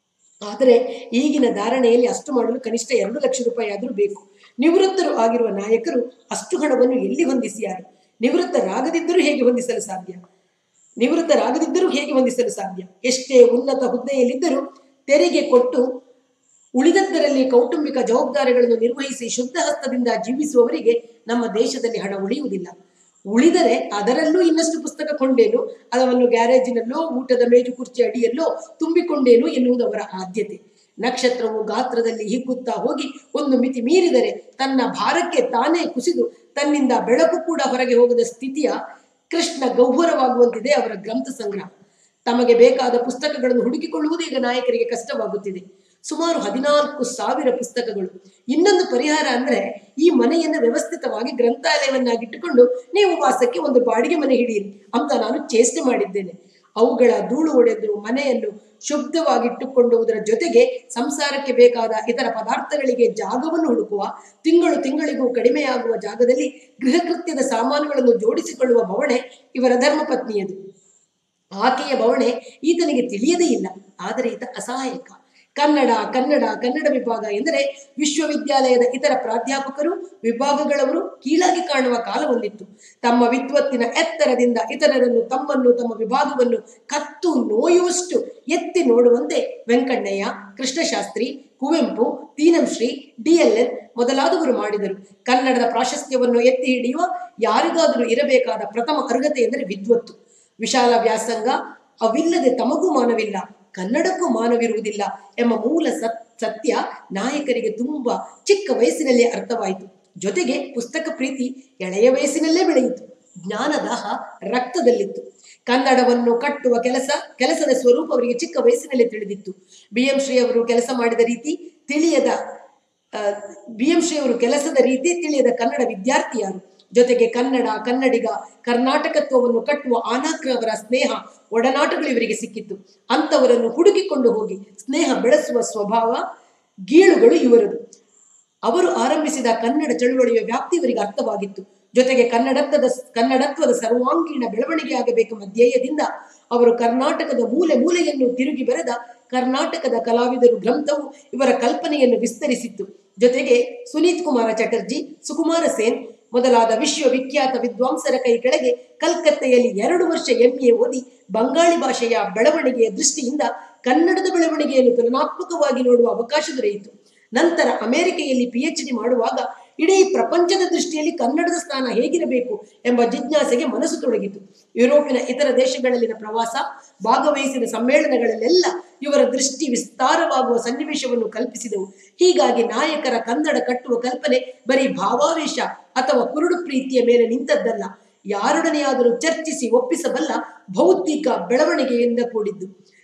ಆದರೆ ಈಗಿನ ಧಾರಣೆಯಲ್ಲಿ ಅಷ್ಟು ಮಾಡಲು ಕನಿಷ್ಠ ಎರಡು ಲಕ್ಷ ರೂಪಾಯಿ ಆದರೂ ಬೇಕು ನಿವೃತ್ತರು ಆಗಿರುವ ನಾಯಕರು ಅಷ್ಟು ಹಣವನ್ನು ಎಲ್ಲಿ ಹೊಂದಿಸಿಯಾರು ನಿವೃತ್ತರಾಗದಿದ್ದರೂ ಹೇಗೆ ಹೊಂದಿಸಲು ಸಾಧ್ಯ ನಿವೃತ್ತರಾಗದಿದ್ದರೂ ಹೇಗೆ ಹೊಂದಿಸಲು ಸಾಧ್ಯ ಎಷ್ಟೇ ಉನ್ನತ ಹುದ್ದೆಯಲ್ಲಿದ್ದರೂ ತೆರಿಗೆ ಕೊಟ್ಟು ಉಳಿದದ್ದರಲ್ಲಿ ಕೌಟುಂಬಿಕ ಜವಾಬ್ದಾರಿಗಳನ್ನು ನಿರ್ವಹಿಸಿ ಶುದ್ಧ ಹಸ್ತದಿಂದ ಜೀವಿಸುವವರಿಗೆ ನಮ್ಮ ದೇಶದಲ್ಲಿ ಹಣ ಉಳಿಯುವುದಿಲ್ಲ ಉಳಿದರೆ ಅದರಲ್ಲೂ ಇನ್ನಷ್ಟು ಪುಸ್ತಕ ಕೊಂಡೇನು ಅದನ್ನು ಗ್ಯಾರೇಜಿನಲ್ಲೋ ಊಟದ ಮೇಜು ಕುರ್ಚಿ ಅಡಿಯಲ್ಲೋ ತುಂಬಿಕೊಂಡೇನು ಎನ್ನುವುದು ಅವರ ಆದ್ಯತೆ ನಕ್ಷತ್ರವು ಗಾತ್ರದಲ್ಲಿ ಹಿಗ್ಗುತ್ತಾ ಹೋಗಿ ಒಂದು ಮಿತಿ ಮೀರಿದರೆ ತನ್ನ ಭಾರಕ್ಕೆ ತಾನೇ ಕುಸಿದು ತನ್ನಿಂದ ಬೆಳಕು ಕೂಡ ಹೊರಗೆ ಹೋಗದ ಸ್ಥಿತಿಯ ಕೃಷ್ಣ ಗಹ್ವರವಾಗುವಂತಿದೆ ಅವರ ಗ್ರಂಥ ಸಂಗ್ರಹ ತಮಗೆ ಬೇಕಾದ ಪುಸ್ತಕಗಳನ್ನು ಹುಡುಕಿಕೊಳ್ಳುವುದು ಈಗ ನಾಯಕರಿಗೆ ಕಷ್ಟವಾಗುತ್ತಿದೆ ಸುಮಾರು ಹದಿನಾಲ್ಕು ಸಾವಿರ ಪುಸ್ತಕಗಳು ಇನ್ನೊಂದು ಪರಿಹಾರ ಅಂದ್ರೆ ಈ ಮನೆಯನ್ನು ವ್ಯವಸ್ಥಿತವಾಗಿ ಗ್ರಂಥಾಲಯವನ್ನಾಗಿಟ್ಟುಕೊಂಡು ನೀವು ವಾಸಕ್ಕೆ ಒಂದು ಬಾಡಿಗೆ ಮನೆ ಹಿಡಿಯಿರಿ ಅಂತ ನಾನು ಚೇಷ್ಟೆ ಮಾಡಿದ್ದೇನೆ ಅವುಗಳ ಧೂಳು ಒಡೆದು ಮನೆಯನ್ನು ಶುದ್ಧವಾಗಿಟ್ಟುಕೊಳ್ಳುವುದರ ಜೊತೆಗೆ ಸಂಸಾರಕ್ಕೆ ಬೇಕಾದ ಇತರ ಪದಾರ್ಥಗಳಿಗೆ ಜಾಗವನ್ನು ಹುಡುಕುವ ತಿಂಗಳು ತಿಂಗಳಿಗೂ ಕಡಿಮೆಯಾಗುವ ಜಾಗದಲ್ಲಿ ಗೃಹಕೃತ್ಯದ ಸಾಮಾನುಗಳನ್ನು ಜೋಡಿಸಿಕೊಳ್ಳುವ ಬವಣೆ ಇವರ ಧರ್ಮಪತ್ನಿಯದು ಆಕೆಯ ಬವಣೆ ಈತನಿಗೆ ತಿಳಿಯದೇ ಇಲ್ಲ ಆದರೆ ಈತ ಅಸಹಾಯಕ ಕನ್ನಡ ಕನ್ನಡ ಕನ್ನಡ ವಿಭಾಗ ಎಂದರೆ ವಿಶ್ವವಿದ್ಯಾಲಯದ ಇತರ ಪ್ರಾಧ್ಯಾಪಕರು ವಿಭಾಗಗಳವರು ಕೀಳಾಗಿ ಕಾಣುವ ಕಾಲ ಒಂದಿತ್ತು ತಮ್ಮ ವಿದ್ವತ್ತಿನ ಎತ್ತರದಿಂದ ಇತರರನ್ನು ತಮ್ಮನ್ನು ತಮ್ಮ ವಿಭಾಗವನ್ನು ಕತ್ತು ನೋಯುವಷ್ಟು ಎತ್ತಿ ನೋಡುವಂತೆ ವೆಂಕಣ್ಣಯ್ಯ ಕೃಷ್ಣಶಾಸ್ತ್ರಿ ಕುವೆಂಪು ತೀನಂಶ್ರೀ ಡಿಎಲ್ಎನ್ ಮೊದಲಾದವರು ಮಾಡಿದರು ಕನ್ನಡದ ಪ್ರಾಶಸ್ತ್ಯವನ್ನು ಎತ್ತಿ ಹಿಡಿಯುವ ಯಾರಿಗಾದರೂ ಇರಬೇಕಾದ ಪ್ರಥಮ ಅರ್ಹತೆ ಎಂದರೆ ವಿದ್ವತ್ತು ವಿಶಾಲ ವ್ಯಾಸಂಗ ಅವಿಲ್ಲದೆ ತಮಗೂ ಮಾನವಿಲ್ಲ ಕನ್ನಡಕ್ಕೂ ಮಾನವಿರುವುದಿಲ್ಲ ಎಂಬ ಮೂಲ ಸತ್ ಸತ್ಯ ನಾಯಕರಿಗೆ ತುಂಬಾ ಚಿಕ್ಕ ವಯಸ್ಸಿನಲ್ಲೇ ಅರ್ಥವಾಯಿತು ಜೊತೆಗೆ ಪುಸ್ತಕ ಪ್ರೀತಿ ಎಳೆಯ ವಯಸ್ಸಿನಲ್ಲೇ ಬೆಳೆಯಿತು ಜ್ಞಾನದಾಹ ರಕ್ತದಲ್ಲಿತ್ತು ಕನ್ನಡವನ್ನು ಕಟ್ಟುವ ಕೆಲಸ ಕೆಲಸದ ಸ್ವರೂಪ ಅವರಿಗೆ ಚಿಕ್ಕ ವಯಸ್ಸಿನಲ್ಲೇ ತಿಳಿದಿತ್ತು ಬಿ ಎಂ ಶ್ರೀ ಅವರು ಕೆಲಸ ಮಾಡಿದ ರೀತಿ ತಿಳಿಯದ ಬಿ ಎಂ ಶ್ರೀ ಅವರು ಕೆಲಸದ ರೀತಿ ತಿಳಿಯದ ಕನ್ನಡ ವಿದ್ಯಾರ್ಥಿ ಯಾರು ಜೊತೆಗೆ ಕನ್ನಡ ಕನ್ನಡಿಗ ಕರ್ನಾಟಕತ್ವವನ್ನು ಕಟ್ಟುವ ಆನಾಕ್ರ ಅವರ ಸ್ನೇಹ ಒಡನಾಟಗಳು ಇವರಿಗೆ ಸಿಕ್ಕಿತ್ತು ಅಂಥವರನ್ನು ಹುಡುಕಿಕೊಂಡು ಹೋಗಿ ಸ್ನೇಹ ಬೆಳೆಸುವ ಸ್ವಭಾವ ಗೀಳುಗಳು ಇವರದು ಅವರು ಆರಂಭಿಸಿದ ಕನ್ನಡ ಚಳುವಳಿಯ ವ್ಯಾಪ್ತಿ ಇವರಿಗೆ ಅರ್ಥವಾಗಿತ್ತು ಜೊತೆಗೆ ಕನ್ನಡತ್ವದ ಕನ್ನಡತ್ವದ ಸರ್ವಾಂಗೀಣ ಬೆಳವಣಿಗೆ ಆಗಬೇಕೆಂಬ ಧ್ಯೇಯದಿಂದ ಅವರು ಕರ್ನಾಟಕದ ಮೂಲೆ ಮೂಲೆಯನ್ನು ತಿರುಗಿ ಬರೆದ ಕರ್ನಾಟಕದ ಕಲಾವಿದರು ಗ್ರಂಥವು ಇವರ ಕಲ್ಪನೆಯನ್ನು ವಿಸ್ತರಿಸಿತ್ತು ಜೊತೆಗೆ ಸುನೀತ್ ಕುಮಾರ ಚಟರ್ಜಿ ಸುಕುಮಾರ ಸೇನ್ ಮೊದಲಾದ ವಿಶ್ವವಿಖ್ಯಾತ ವಿದ್ವಾಂಸರ ಕೈ ಕೆಳಗೆ ಕಲ್ಕತ್ತೆಯಲ್ಲಿ ಎರಡು ವರ್ಷ ಎಂಎ ಓದಿ ಬಂಗಾಳಿ ಭಾಷೆಯ ಬೆಳವಣಿಗೆಯ ದೃಷ್ಟಿಯಿಂದ ಕನ್ನಡದ ಬೆಳವಣಿಗೆಯನ್ನು ತುಲನಾತ್ಮಕವಾಗಿ ನೋಡುವ ಅವಕಾಶ ದೊರೆಯಿತು ನಂತರ ಅಮೆರಿಕೆಯಲ್ಲಿ ಪಿಎಚ್ ಡಿ ಮಾಡುವಾಗ ಇಡೀ ಪ್ರಪಂಚದ ದೃಷ್ಟಿಯಲ್ಲಿ ಕನ್ನಡದ ಸ್ಥಾನ ಹೇಗಿರಬೇಕು ಎಂಬ ಜಿಜ್ಞಾಸೆಗೆ ಮನಸ್ಸು ತೊಡಗಿತು ಯುರೋಪಿನ ಇತರ ದೇಶಗಳಲ್ಲಿನ ಪ್ರವಾಸ ಭಾಗವಹಿಸಿದ ಸಮ್ಮೇಳನಗಳಲ್ಲೆಲ್ಲ ಇವರ ದೃಷ್ಟಿ ವಿಸ್ತಾರವಾಗುವ ಸನ್ನಿವೇಶವನ್ನು ಕಲ್ಪಿಸಿದವು ಹೀಗಾಗಿ ನಾಯಕರ ಕನ್ನಡ ಕಟ್ಟುವ ಕಲ್ಪನೆ ಬರೀ ಭಾವಾವೇಶ ಅಥವಾ ಕುರುಡು ಪ್ರೀತಿಯ ಮೇಲೆ ನಿಂತದ್ದಲ್ಲ ಯಾರೊಡನೆಯಾದರೂ ಚರ್ಚಿಸಿ ಒಪ್ಪಿಸಬಲ್ಲ ಭೌತಿಕ ಬೆಳವಣಿಗೆಯಿಂದ ಕೂಡಿದ್ದು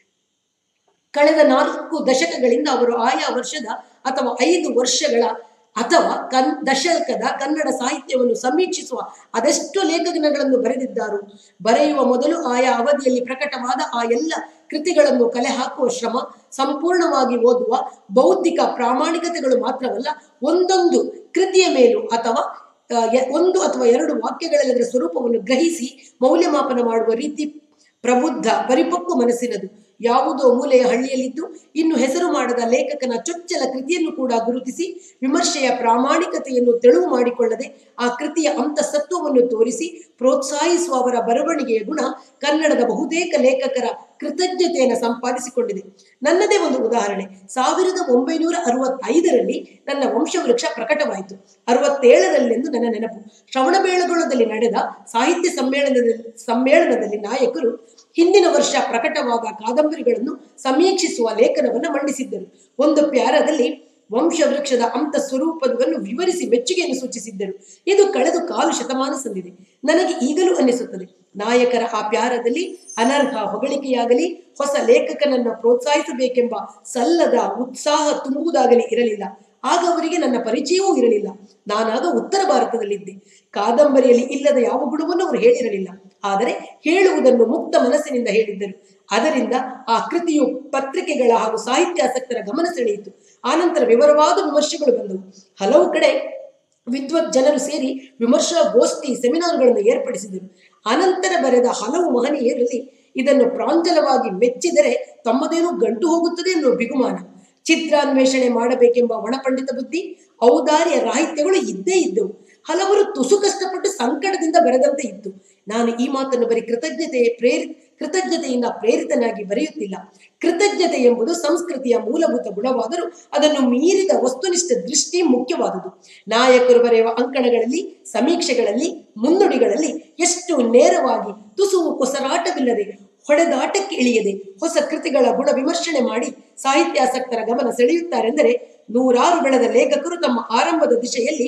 ಕಳೆದ ನಾಲ್ಕು ದಶಕಗಳಿಂದ ಅವರು ಆಯಾ ವರ್ಷದ ಅಥವಾ ಐದು ವರ್ಷಗಳ ಅಥವಾ ಕನ್ ದಶಕದ ಕನ್ನಡ ಸಾಹಿತ್ಯವನ್ನು ಸಮೀಕ್ಷಿಸುವ ಅದೆಷ್ಟು ಲೇಖನಗಳನ್ನು ಬರೆದಿದ್ದಾರು ಬರೆಯುವ ಮೊದಲು ಆಯಾ ಅವಧಿಯಲ್ಲಿ ಪ್ರಕಟವಾದ ಆ ಎಲ್ಲ ಕೃತಿಗಳನ್ನು ಕಲೆ ಹಾಕುವ ಶ್ರಮ ಸಂಪೂರ್ಣವಾಗಿ ಓದುವ ಬೌದ್ಧಿಕ ಪ್ರಾಮಾಣಿಕತೆಗಳು ಮಾತ್ರವಲ್ಲ ಒಂದೊಂದು ಕೃತಿಯ ಮೇಲೂ ಅಥವಾ ಆ, ಎ- ಒಂದು ಅಥವಾ ಎರಡು ವಾಕ್ಯಗಳಲ್ಲಿ ಅದರ ಸ್ವರೂಪವನ್ನು ಗ್ರಹಿಸಿ ಮೌಲ್ಯಮಾಪನ ಮಾಡುವ ರೀತಿ ಪ್ರಬುದ್ಧ ಪರಿಪಕ್ವ ಮನಸ್ಸಿನದು ಯಾವುದೋ ಮೂಲೆಯ ಹಳ್ಳಿಯಲ್ಲಿದ್ದು ಇನ್ನು ಹೆಸರು ಮಾಡದ ಲೇಖಕನ ಚೊಚ್ಚಲ ಕೃತಿಯನ್ನು ಕೂಡ ಗುರುತಿಸಿ ವಿಮರ್ಶೆಯ ಪ್ರಾಮಾಣಿಕತೆಯನ್ನು ತೆಳುವು ಮಾಡಿಕೊಳ್ಳದೆ ಆ ಕೃತಿಯ ಅಂತಸತ್ವವನ್ನು ತೋರಿಸಿ ಪ್ರೋತ್ಸಾಹಿಸುವ ಅವರ ಬರವಣಿಗೆಯ ಗುಣ ಕನ್ನಡದ ಬಹುತೇಕ ಲೇಖಕರ ಕೃತಜ್ಞತೆಯನ್ನು ಸಂಪಾದಿಸಿಕೊಂಡಿದೆ ನನ್ನದೇ ಒಂದು ಉದಾಹರಣೆ ಸಾವಿರದ ಒಂಬೈನೂರ ಅರವತ್ತೈದರಲ್ಲಿ ನನ್ನ ವಂಶವೃಕ್ಷ ಪ್ರಕಟವಾಯಿತು ಅರವತ್ತೇಳರಲ್ಲೆಂದು ನನ್ನ ನೆನಪು ಶ್ರವಣಬೆಳಗೊಳದಲ್ಲಿ ನಡೆದ ಸಾಹಿತ್ಯ ಸಮ್ಮೇಳನದಲ್ಲಿ ಸಮ್ಮೇಳನದಲ್ಲಿ ನಾಯಕರು ಹಿಂದಿನ ವರ್ಷ ಪ್ರಕಟವಾದ ಕಾದಂಬರಿಗಳನ್ನು ಸಮೀಕ್ಷಿಸುವ ಲೇಖನವನ್ನು ಮಂಡಿಸಿದ್ದರು ಒಂದು ಪ್ಯಾರದಲ್ಲಿ ವಂಶವೃಕ್ಷದ ಅಂತ ಸ್ವರೂಪವನ್ನು ವಿವರಿಸಿ ಮೆಚ್ಚುಗೆಯನ್ನು ಸೂಚಿಸಿದ್ದರು ಇದು ಕಳೆದು ಕಾಲು ಶತಮಾನ ಸಂದಿದೆ ನನಗೆ ಈಗಲೂ ಅನ್ನಿಸುತ್ತದೆ ನಾಯಕರ ಆ ಪ್ಯಾರದಲ್ಲಿ ಅನರ್ಹ ಹೊಗಳಿಕೆಯಾಗಲಿ ಹೊಸ ಲೇಖಕನನ್ನ ಪ್ರೋತ್ಸಾಹಿಸಬೇಕೆಂಬ ಸಲ್ಲದ ಉತ್ಸಾಹ ತುಂಬುವುದಾಗಲಿ ಇರಲಿಲ್ಲ ಆಗ ಅವರಿಗೆ ನನ್ನ ಪರಿಚಯವೂ ಇರಲಿಲ್ಲ ನಾನಾಗ ಉತ್ತರ ಭಾರತದಲ್ಲಿದ್ದೆ ಕಾದಂಬರಿಯಲ್ಲಿ ಇಲ್ಲದ ಯಾವ ಗುಣವನ್ನು ಅವರು ಹೇಳಿರಲಿಲ್ಲ ಆದರೆ ಹೇಳುವುದನ್ನು ಮುಕ್ತ ಮನಸ್ಸಿನಿಂದ ಹೇಳಿದ್ದರು ಅದರಿಂದ ಆ ಕೃತಿಯು ಪತ್ರಿಕೆಗಳ ಹಾಗೂ ಸಾಹಿತ್ಯಾಸಕ್ತರ ಗಮನ ಸೆಳೆಯಿತು ಆನಂತರ ವಿವರವಾದ ವಿಮರ್ಶೆಗಳು ಬಂದವು ಹಲವು ಕಡೆ ವಿದ್ವತ್ ಜನರು ಸೇರಿ ವಿಮರ್ಶಾ ಗೋಷ್ಠಿ ಸೆಮಿನಾರ್ಗಳನ್ನು ಏರ್ಪಡಿಸಿದರು ಅನಂತರ ಬರೆದ ಹಲವು ಮಹನೀಯರಲ್ಲಿ ಇದನ್ನು ಪ್ರಾಂಜಲವಾಗಿ ಮೆಚ್ಚಿದರೆ ತಮ್ಮದೇನೋ ಗಂಟು ಹೋಗುತ್ತದೆ ಎನ್ನುವ ಬಿಗುಮಾನ ಚಿತ್ರಾನ್ವೇಷಣೆ ಮಾಡಬೇಕೆಂಬ ಒಣಪಂಡಿತ ಬುದ್ಧಿ ಔದಾರ್ಯ ರಾಹಿತ್ಯಗಳು ಇದ್ದೇ ಇದ್ದವು ಹಲವರು ತುಸು ಕಷ್ಟಪಟ್ಟು ಸಂಕಟದಿಂದ ಬರೆದಂತೆ ಇತ್ತು ನಾನು ಈ ಮಾತನ್ನು ಬರೀ ಕೃತಜ್ಞತೆ ಪ್ರೇರಿ ಕೃತಜ್ಞತೆಯಿಂದ ಪ್ರೇರಿತನಾಗಿ ಬರೆಯುತ್ತಿಲ್ಲ ಕೃತಜ್ಞತೆ ಎಂಬುದು ಸಂಸ್ಕೃತಿಯ ಮೂಲಭೂತ ಗುಣವಾದರೂ ಅದನ್ನು ಮೀರಿದ ವಸ್ತುನಿಷ್ಠ ದೃಷ್ಟಿ ಮುಖ್ಯವಾದುದು ನಾಯಕರು ಬರೆಯುವ ಅಂಕಣಗಳಲ್ಲಿ ಸಮೀಕ್ಷೆಗಳಲ್ಲಿ ಮುನ್ನುಡಿಗಳಲ್ಲಿ ಎಷ್ಟು ನೇರವಾಗಿ ತುಸುವು ಕೊಸರಾಟವಿಲ್ಲದೆ ಹೊಡೆದಾಟಕ್ಕೆ ಇಳಿಯದೆ ಹೊಸ ಕೃತಿಗಳ ಗುಣ ವಿಮರ್ಶನೆ ಮಾಡಿ ಸಾಹಿತ್ಯಾಸಕ್ತರ ಗಮನ ಸೆಳೆಯುತ್ತಾರೆಂದರೆ ನೂರಾರು ಬೆಳೆದ ಲೇಖಕರು ತಮ್ಮ ಆರಂಭದ ದಿಶೆಯಲ್ಲಿ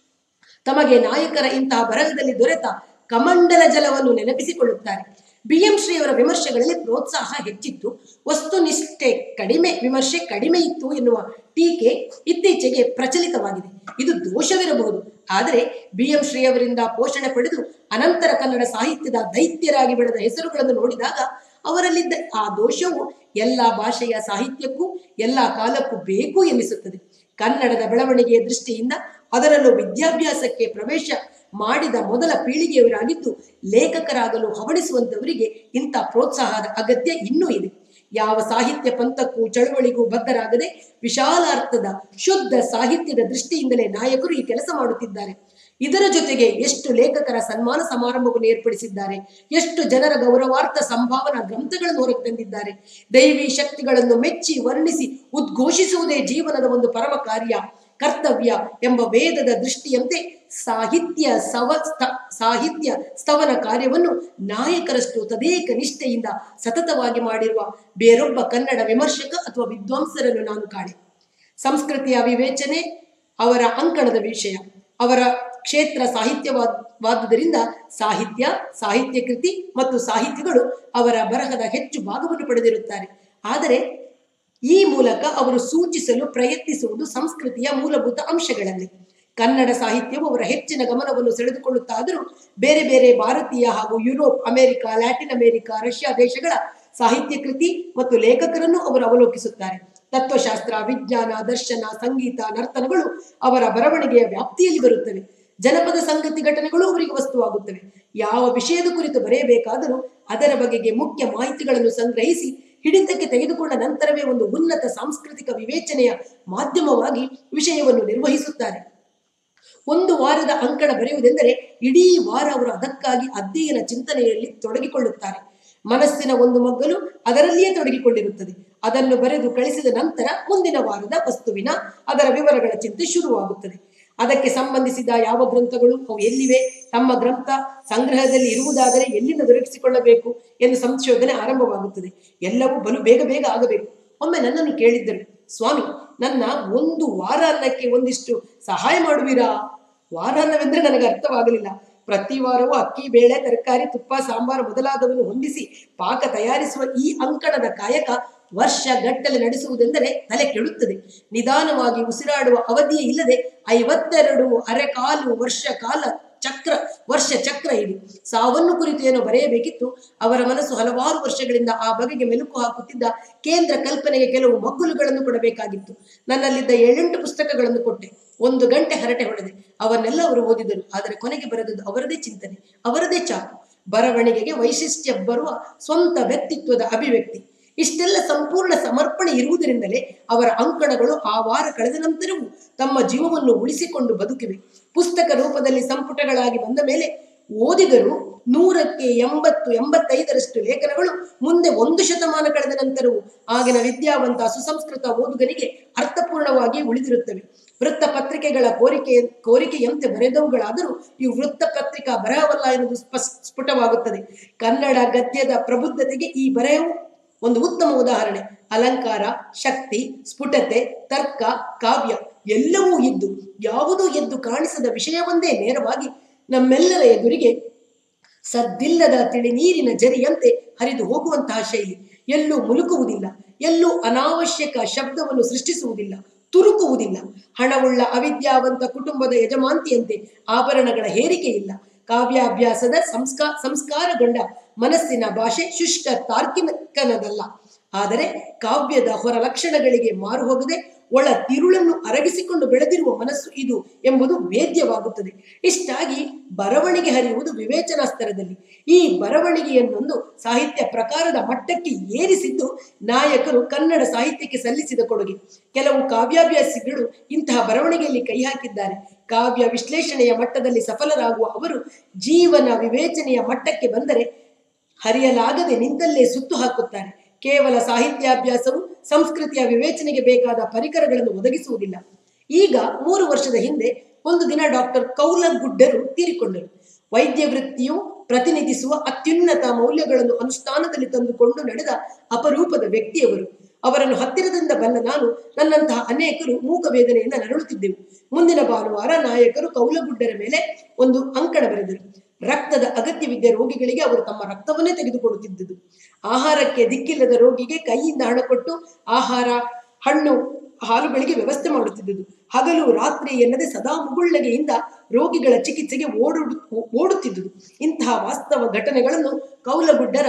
ತಮಗೆ ನಾಯಕರ ಇಂತಹ ಬರಹದಲ್ಲಿ ದೊರೆತ ಕಮಂಡಲ ಜಲವನ್ನು ನೆನಪಿಸಿಕೊಳ್ಳುತ್ತಾರೆ ಬಿ ಎಂ ಶ್ರೀಯವರ ವಿಮರ್ಶೆಗಳಲ್ಲಿ ಪ್ರೋತ್ಸಾಹ ಹೆಚ್ಚಿತ್ತು ವಸ್ತುನಿಷ್ಠೆ ಕಡಿಮೆ ವಿಮರ್ಶೆ ಕಡಿಮೆ ಇತ್ತು ಎನ್ನುವ ಟೀಕೆ ಇತ್ತೀಚೆಗೆ ಪ್ರಚಲಿತವಾಗಿದೆ ಇದು ದೋಷವಿರಬಹುದು ಆದರೆ ಬಿ ಎಂ ಶ್ರೀಯವರಿಂದ ಪೋಷಣೆ ಪಡೆದು ಅನಂತರ ಕನ್ನಡ ಸಾಹಿತ್ಯದ ದೈತ್ಯರಾಗಿ ಬೆಳೆದ ಹೆಸರುಗಳನ್ನು ನೋಡಿದಾಗ ಅವರಲ್ಲಿದ್ದ ಆ ದೋಷವು ಎಲ್ಲ ಭಾಷೆಯ ಸಾಹಿತ್ಯಕ್ಕೂ ಎಲ್ಲ ಕಾಲಕ್ಕೂ ಬೇಕು ಎನ್ನಿಸುತ್ತದೆ ಕನ್ನಡದ ಬೆಳವಣಿಗೆಯ ದೃಷ್ಟಿಯಿಂದ ಅದರಲ್ಲೂ ವಿದ್ಯಾಭ್ಯಾಸಕ್ಕೆ ಪ್ರವೇಶ ಮಾಡಿದ ಮೊದಲ ಪೀಳಿಗೆಯವರಾಗಿದ್ದು ಲೇಖಕರಾಗಲು ಹವಣಿಸುವಂತವರಿಗೆ ಇಂಥ ಪ್ರೋತ್ಸಾಹದ ಅಗತ್ಯ ಇನ್ನೂ ಇದೆ ಯಾವ ಸಾಹಿತ್ಯ ಪಂಥಕ್ಕೂ ಚಳುವಳಿಗೂ ಬದ್ಧರಾಗದೆ ವಿಶಾಲಾರ್ಥದ ಶುದ್ಧ ಸಾಹಿತ್ಯದ ದೃಷ್ಟಿಯಿಂದಲೇ ನಾಯಕರು ಈ ಕೆಲಸ ಮಾಡುತ್ತಿದ್ದಾರೆ ಇದರ ಜೊತೆಗೆ ಎಷ್ಟು ಲೇಖಕರ ಸನ್ಮಾನ ಸಮಾರಂಭವನ್ನು ಏರ್ಪಡಿಸಿದ್ದಾರೆ ಎಷ್ಟು ಜನರ ಗೌರವಾರ್ಥ ಸಂಭಾವನಾ ಗ್ರಂಥಗಳನ್ನು ಹೊರಗೆ ತಂದಿದ್ದಾರೆ ದೈವಿ ಶಕ್ತಿಗಳನ್ನು ಮೆಚ್ಚಿ ವರ್ಣಿಸಿ ಉದ್ಘೋಷಿಸುವುದೇ ಜೀವನದ ಒಂದು ಪರಮ ಕಾರ್ಯ ಕರ್ತವ್ಯ ಎಂಬ ವೇದದ ದೃಷ್ಟಿಯಂತೆ ಸಾಹಿತ್ಯ ಸವ ಸ್ಥ- ಸಾಹಿತ್ಯ ಸ್ತವನ ಕಾರ್ಯವನ್ನು ನಾಯಕರಷ್ಟು ತದೇಕ ನಿಷ್ಠೆಯಿಂದ ಸತತವಾಗಿ ಮಾಡಿರುವ ಬೇರೊಬ್ಬ ಕನ್ನಡ ವಿಮರ್ಶಕ ಅಥವಾ ವಿದ್ವಾಂಸರನ್ನು ನಾನು ಕಾಣೆ ಸಂಸ್ಕೃತಿಯ ವಿವೇಚನೆ ಅವರ ಅಂಕಣದ ವಿಷಯ ಅವರ ಕ್ಷೇತ್ರ ಸಾಹಿತ್ಯವಾದುದರಿಂದ ಸಾಹಿತ್ಯ ಸಾಹಿತ್ಯ ಕೃತಿ ಮತ್ತು ಸಾಹಿತಿಗಳು ಅವರ ಬರಹದ ಹೆಚ್ಚು ಭಾಗವನ್ನು ಪಡೆದಿರುತ್ತಾರೆ ಆದರೆ ಈ ಮೂಲಕ ಅವರು ಸೂಚಿಸಲು ಪ್ರಯತ್ನಿಸುವುದು ಸಂಸ್ಕೃತಿಯ ಮೂಲಭೂತ ಅಂಶಗಳಲ್ಲಿ ಕನ್ನಡ ಸಾಹಿತ್ಯವು ಅವರ ಹೆಚ್ಚಿನ ಗಮನವನ್ನು ಸೆಳೆದುಕೊಳ್ಳುತ್ತಾದರೂ ಬೇರೆ ಬೇರೆ ಭಾರತೀಯ ಹಾಗೂ Europe America Latin America Russia ದೇಶಗಳ ಸಾಹಿತ್ಯ ಕೃತಿ ಮತ್ತು ಲೇಖಕರನ್ನು ಅವರು ಅವಲೋಕಿಸುತ್ತಾರೆ ತತ್ವಶಾಸ್ತ್ರ ವಿಜ್ಞಾನ ದರ್ಶನ ಸಂಗೀತ ನರ್ತನಗಳು ಅವರ ಬರವಣಿಗೆಯ ವ್ಯಾಪ್ತಿಯಲ್ಲಿ ಬರುತ್ತವೆ ಜನಪದ ಸಂಗತಿ ಘಟನೆಗಳು ಅವರಿಗೆ ವಸ್ತುವಾಗುತ್ತವೆ ಯಾವ ವಿಷಯದ ಕುರಿತು ಬರೆಯಬೇಕಾದರೂ ಅದರ ಬಗೆಗೆ ಮುಖ್ಯ ಮಾಹಿತಿಗಳನ್ನು ಸಂಗ್ರಹಿಸಿ ಹಿಡಿತಕ್ಕೆ ತೆಗೆದುಕೊಂಡ ನಂತರವೇ ಒಂದು ಉನ್ನತ ಸಾಂಸ್ಕೃತಿಕ ವಿವೇಚನೆಯ ಮಾಧ್ಯಮವಾಗಿ ವಿಷಯವನ್ನು ನಿರ್ವಹಿಸುತ್ತಾರೆ ಒಂದು ವಾರದ ಅಂಕಣ ಬರೆಯುವುದೆಂದರೆ ಇಡೀ ವಾರ ಅವರು ಅದಕ್ಕಾಗಿ ಅಧ್ಯಯನ ಚಿಂತನೆಯಲ್ಲಿ ತೊಡಗಿಕೊಳ್ಳುತ್ತಾರೆ ಮನಸ್ಸಿನ ಒಂದು ಮಗ್ಗಲು ಅದರಲ್ಲಿಯೇ ತೊಡಗಿಕೊಂಡಿರುತ್ತದೆ ಅದನ್ನು ಬರೆದು ಕಳಿಸಿದ ನಂತರ ಮುಂದಿನ ವಾರದ ವಸ್ತುವಿನ ಅದರ ವಿವರಗಳ ಚಿಂತೆ ಶುರುವಾಗುತ್ತದೆ ಅದಕ್ಕೆ ಸಂಬಂಧಿಸಿದ ಯಾವ ಗ್ರಂಥಗಳು ಅವು ಎಲ್ಲಿವೆ ತಮ್ಮ ಗ್ರಂಥ ಸಂಗ್ರಹದಲ್ಲಿ ಇರುವುದಾದರೆ ಎಲ್ಲಿಂದ ದೊರಕಿಸಿಕೊಳ್ಳಬೇಕು ಎಂದು ಸಂಶೋಧನೆ ಆರಂಭವಾಗುತ್ತದೆ ಎಲ್ಲವೂ ಬಲು ಬೇಗ ಬೇಗ ಆಗಬೇಕು ಒಮ್ಮೆ ನನ್ನನ್ನು ಕೇಳಿದ್ದರು ಸ್ವಾಮಿ ನನ್ನ ಒಂದು ವಾರ ಅನ್ನಕ್ಕೆ ಒಂದಿಷ್ಟು ಸಹಾಯ ಮಾಡುವಿರಾ ವಾರ ಅನ್ನವೆಂದ್ರೆ ನನಗೆ ಅರ್ಥವಾಗಲಿಲ್ಲ ಪ್ರತಿ ವಾರವೂ ಅಕ್ಕಿ ಬೇಳೆ ತರಕಾರಿ ತುಪ್ಪ ಸಾಂಬಾರು ಮೊದಲಾದವನ್ನು ಹೊಂದಿಸಿ ಪಾಕ ತಯಾರಿಸುವ ಈ ಅಂಕಣದ ಕಾಯಕ ವರ್ಷ ಗಟ್ಟಲೆ ನಡೆಸುವುದೆಂದರೆ ತಲೆ ಕೆಡುತ್ತದೆ ನಿಧಾನವಾಗಿ ಉಸಿರಾಡುವ ಅವಧಿಯೇ ಇಲ್ಲದೆ ಐವತ್ತೆರಡು ಅರೆಕಾಲು ವರ್ಷ ಕಾಲ ಚಕ್ರ ವರ್ಷ ಚಕ್ರ ಇದು ಸಾವನ್ನು ಕುರಿತು ಏನೋ ಬರೆಯಬೇಕಿತ್ತು ಅವರ ಮನಸ್ಸು ಹಲವಾರು ವರ್ಷಗಳಿಂದ ಆ ಬಗೆಗೆ ಮೆಲುಕು ಹಾಕುತ್ತಿದ್ದ ಕೇಂದ್ರ ಕಲ್ಪನೆಗೆ ಕೆಲವು ಮಗ್ಗುಲುಗಳನ್ನು ಕೊಡಬೇಕಾಗಿತ್ತು ನನ್ನಲ್ಲಿದ್ದ ಏಳೆಂಟು ಪುಸ್ತಕಗಳನ್ನು ಕೊಟ್ಟೆ ಒಂದು ಗಂಟೆ ಹರಟೆ ಹೊಡೆದೆ ಅವನ್ನೆಲ್ಲ ಅವರು ಓದಿದರು ಆದರೆ ಕೊನೆಗೆ ಬರೆದದ್ದು ಅವರದೇ ಚಿಂತನೆ ಅವರದೇ ಚಾಕು ಬರವಣಿಗೆಗೆ ವೈಶಿಷ್ಟ್ಯ ಬರುವ ಸ್ವಂತ ವ್ಯಕ್ತಿತ್ವದ ಅಭಿವ್ಯಕ್ತಿ ಇಷ್ಟೆಲ್ಲ ಸಂಪೂರ್ಣ ಸಮರ್ಪಣೆ ಇರುವುದರಿಂದಲೇ ಅವರ ಅಂಕಣಗಳು ಆ ವಾರ ಕಳೆದ ನಂತರವೂ ತಮ್ಮ ಜೀವವನ್ನು ಉಳಿಸಿಕೊಂಡು ಬದುಕಿವೆ ಪುಸ್ತಕ ರೂಪದಲ್ಲಿ ಸಂಪುಟಗಳಾಗಿ ಬಂದ ಮೇಲೆ ಓದಿದರು ನೂರಕ್ಕೆ ಎಂಬತ್ತು ಎಂಬತ್ತೈದರಷ್ಟು ಲೇಖನಗಳು ಮುಂದೆ ಒಂದು ಶತಮಾನ ಕಳೆದ ನಂತರವೂ ಆಗಿನ ವಿದ್ಯಾವಂತ ಸುಸಂಸ್ಕೃತ ಓದುಗನಿಗೆ ಅರ್ಥಪೂರ್ಣವಾಗಿ ಉಳಿದಿರುತ್ತವೆ ವೃತ್ತ ಪತ್ರಿಕೆಗಳ ಕೋರಿಕೆ ಕೋರಿಕೆಯಂತೆ ಬರೆದವುಗಳಾದರೂ ಇವು ವೃತ್ತ ಪತ್ರಿಕಾ ಬರಹವಲ್ಲ ಎನ್ನುವುದು ಸ್ಪಸ್- ಸ್ಫುಟವಾಗುತ್ತದೆ ಕನ್ನಡ ಗದ್ಯದ ಪ್ರಬುದ್ಧತೆಗೆ ಈ ಬರೆಹವು ಒಂದು ಉತ್ತಮ ಉದಾಹರಣೆ ಅಲಂಕಾರ ಶಕ್ತಿ ಸ್ಫುಟತೆ ತರ್ಕ ಕಾವ್ಯ ಎಲ್ಲವೂ ಇದ್ದು ಯಾವುದೂ ಎದ್ದು ಕಾಣಿಸದ ವಿಷಯವೊಂದೇ ನೇರವಾಗಿ ನಮ್ಮೆಲ್ಲರ ಎದುರಿಗೆ ಸದ್ದಿಲ್ಲದ ತಿಳಿ ನೀರಿನ ಜರಿಯಂತೆ ಹರಿದು ಹೋಗುವಂತಹ ಶೈಲಿ ಎಲ್ಲೂ ಮುಲುಕುವುದಿಲ್ಲ ಎಲ್ಲೂ ಅನಾವಶ್ಯಕ ಶಬ್ದವನ್ನು ಸೃಷ್ಟಿಸುವುದಿಲ್ಲ ತುರುಕುವುದಿಲ್ಲ ಹಣವುಳ್ಳ ಅವಿದ್ಯಾವಂತ ಕುಟುಂಬದ ಯಜಮಾಂತಿಯಂತೆ ಆಭರಣಗಳ ಹೇರಿಕೆ ಇಲ್ಲ ಕಾವ್ಯಾಭ್ಯಾಸದ ಸಂಸ್ಕಾ ಸಂಸ್ಕಾರಗೊಂಡ ಮನಸ್ಸಿನ ಭಾಷೆ ಶುಷ್ಕ ತಾರ್ಕಿಕನದಲ್ಲ ಆದರೆ ಕಾವ್ಯದ ಹೊರ ಲಕ್ಷಣಗಳಿಗೆ ಮಾರು ಹೋಗದೆ ಒಳ ತಿರುಳನ್ನು ಅರಗಿಸಿಕೊಂಡು ಬೆಳೆದಿರುವ ಮನಸ್ಸು ಇದು ಎಂಬುದು ವೇದ್ಯವಾಗುತ್ತದೆ ಇಷ್ಟಾಗಿ ಬರವಣಿಗೆ ಹರಿಯುವುದು ವಿವೇಚನಾ ಸ್ತರದಲ್ಲಿ ಈ ಬರವಣಿಗೆಯನ್ನೊಂದು ಸಾಹಿತ್ಯ ಪ್ರಕಾರದ ಮಟ್ಟಕ್ಕೆ ಏರಿಸಿದ್ದು ನಾಯಕರು ಕನ್ನಡ ಸಾಹಿತ್ಯಕ್ಕೆ ಸಲ್ಲಿಸಿದ ಕೊಡುಗೆ ಕೆಲವು ಕಾವ್ಯಾಭ್ಯಾಸಿಗಳು ಇಂತಹ ಬರವಣಿಗೆಯಲ್ಲಿ ಕೈ ಹಾಕಿದ್ದಾರೆ ಕಾವ್ಯ ವಿಶ್ಲೇಷಣೆಯ ಮಟ್ಟದಲ್ಲಿ ಸಫಲರಾಗುವ ಅವರು ಜೀವನ ವಿವೇಚನೆಯ ಮಟ್ಟಕ್ಕೆ ಬಂದರೆ ಹರಿಯಲಾಗದೆ ನಿಂತಲ್ಲೇ ಸುತ್ತು ಹಾಕುತ್ತಾರೆ ಕೇವಲ ಸಾಹಿತ್ಯಾಭ್ಯಾಸವು ಸಂಸ್ಕೃತಿಯ ವಿವೇಚನೆಗೆ ಬೇಕಾದ ಪರಿಕರಗಳನ್ನು ಒದಗಿಸುವುದಿಲ್ಲ ಈಗ ಮೂರು ವರ್ಷದ ಹಿಂದೆ ಒಂದು ದಿನ ಡಾಕ್ಟರ್ ಕೌಲಗುಡ್ಡರು ತೀರಿಕೊಂಡರು ವೈದ್ಯ ವೃತ್ತಿಯು ಪ್ರತಿನಿಧಿಸುವ ಅತ್ಯುನ್ನತ ಮೌಲ್ಯಗಳನ್ನು ಅನುಷ್ಠಾನದಲ್ಲಿ ತಂದುಕೊಂಡು ನಡೆದ ಅಪರೂಪದ ವ್ಯಕ್ತಿಯವರು ಅವರನ್ನು ಹತ್ತಿರದಿಂದ ಬಲ್ಲ ನಾನು ನನ್ನಂತಹ ಅನೇಕರು ಮೂಕ ವೇದನೆಯಿಂದ ನರಳುತ್ತಿದ್ದೆವು ಮುಂದಿನ ಭಾನುವಾರ ನಾಯಕರು ಕೌಲಗುಡ್ಡರ ಮೇಲೆ ಒಂದು ಅಂಕಣ ಬರೆದರು ರಕ್ತದ ಅಗತ್ಯವಿದ್ದ ರೋಗಿಗಳಿಗೆ ಅವರು ತಮ್ಮ ರಕ್ತವನ್ನೇ ತೆಗೆದುಕೊಡುತ್ತಿದ್ದುದು ಆಹಾರಕ್ಕೆ ದಿಕ್ಕಿಲ್ಲದ ರೋಗಿಗೆ ಕೈಯಿಂದ ಹಣ ಕೊಟ್ಟು ಆಹಾರ ಹಣ್ಣು ಹಾಲುಗಳಿಗೆ ವ್ಯವಸ್ಥೆ ಮಾಡುತ್ತಿದ್ದುದು ಹಗಲು ರಾತ್ರಿ ಎನ್ನದೆ ಸದಾ ಮುಗುಳ್ನಗೆಯಿಂದ ರೋಗಿಗಳ ಚಿಕಿತ್ಸೆಗೆ ಓಡುಡು ಓಡುತ್ತಿದ್ದುದು ಇಂತಹ ವಾಸ್ತವ ಘಟನೆಗಳನ್ನು ಕೌಲಗುಡ್ಡರ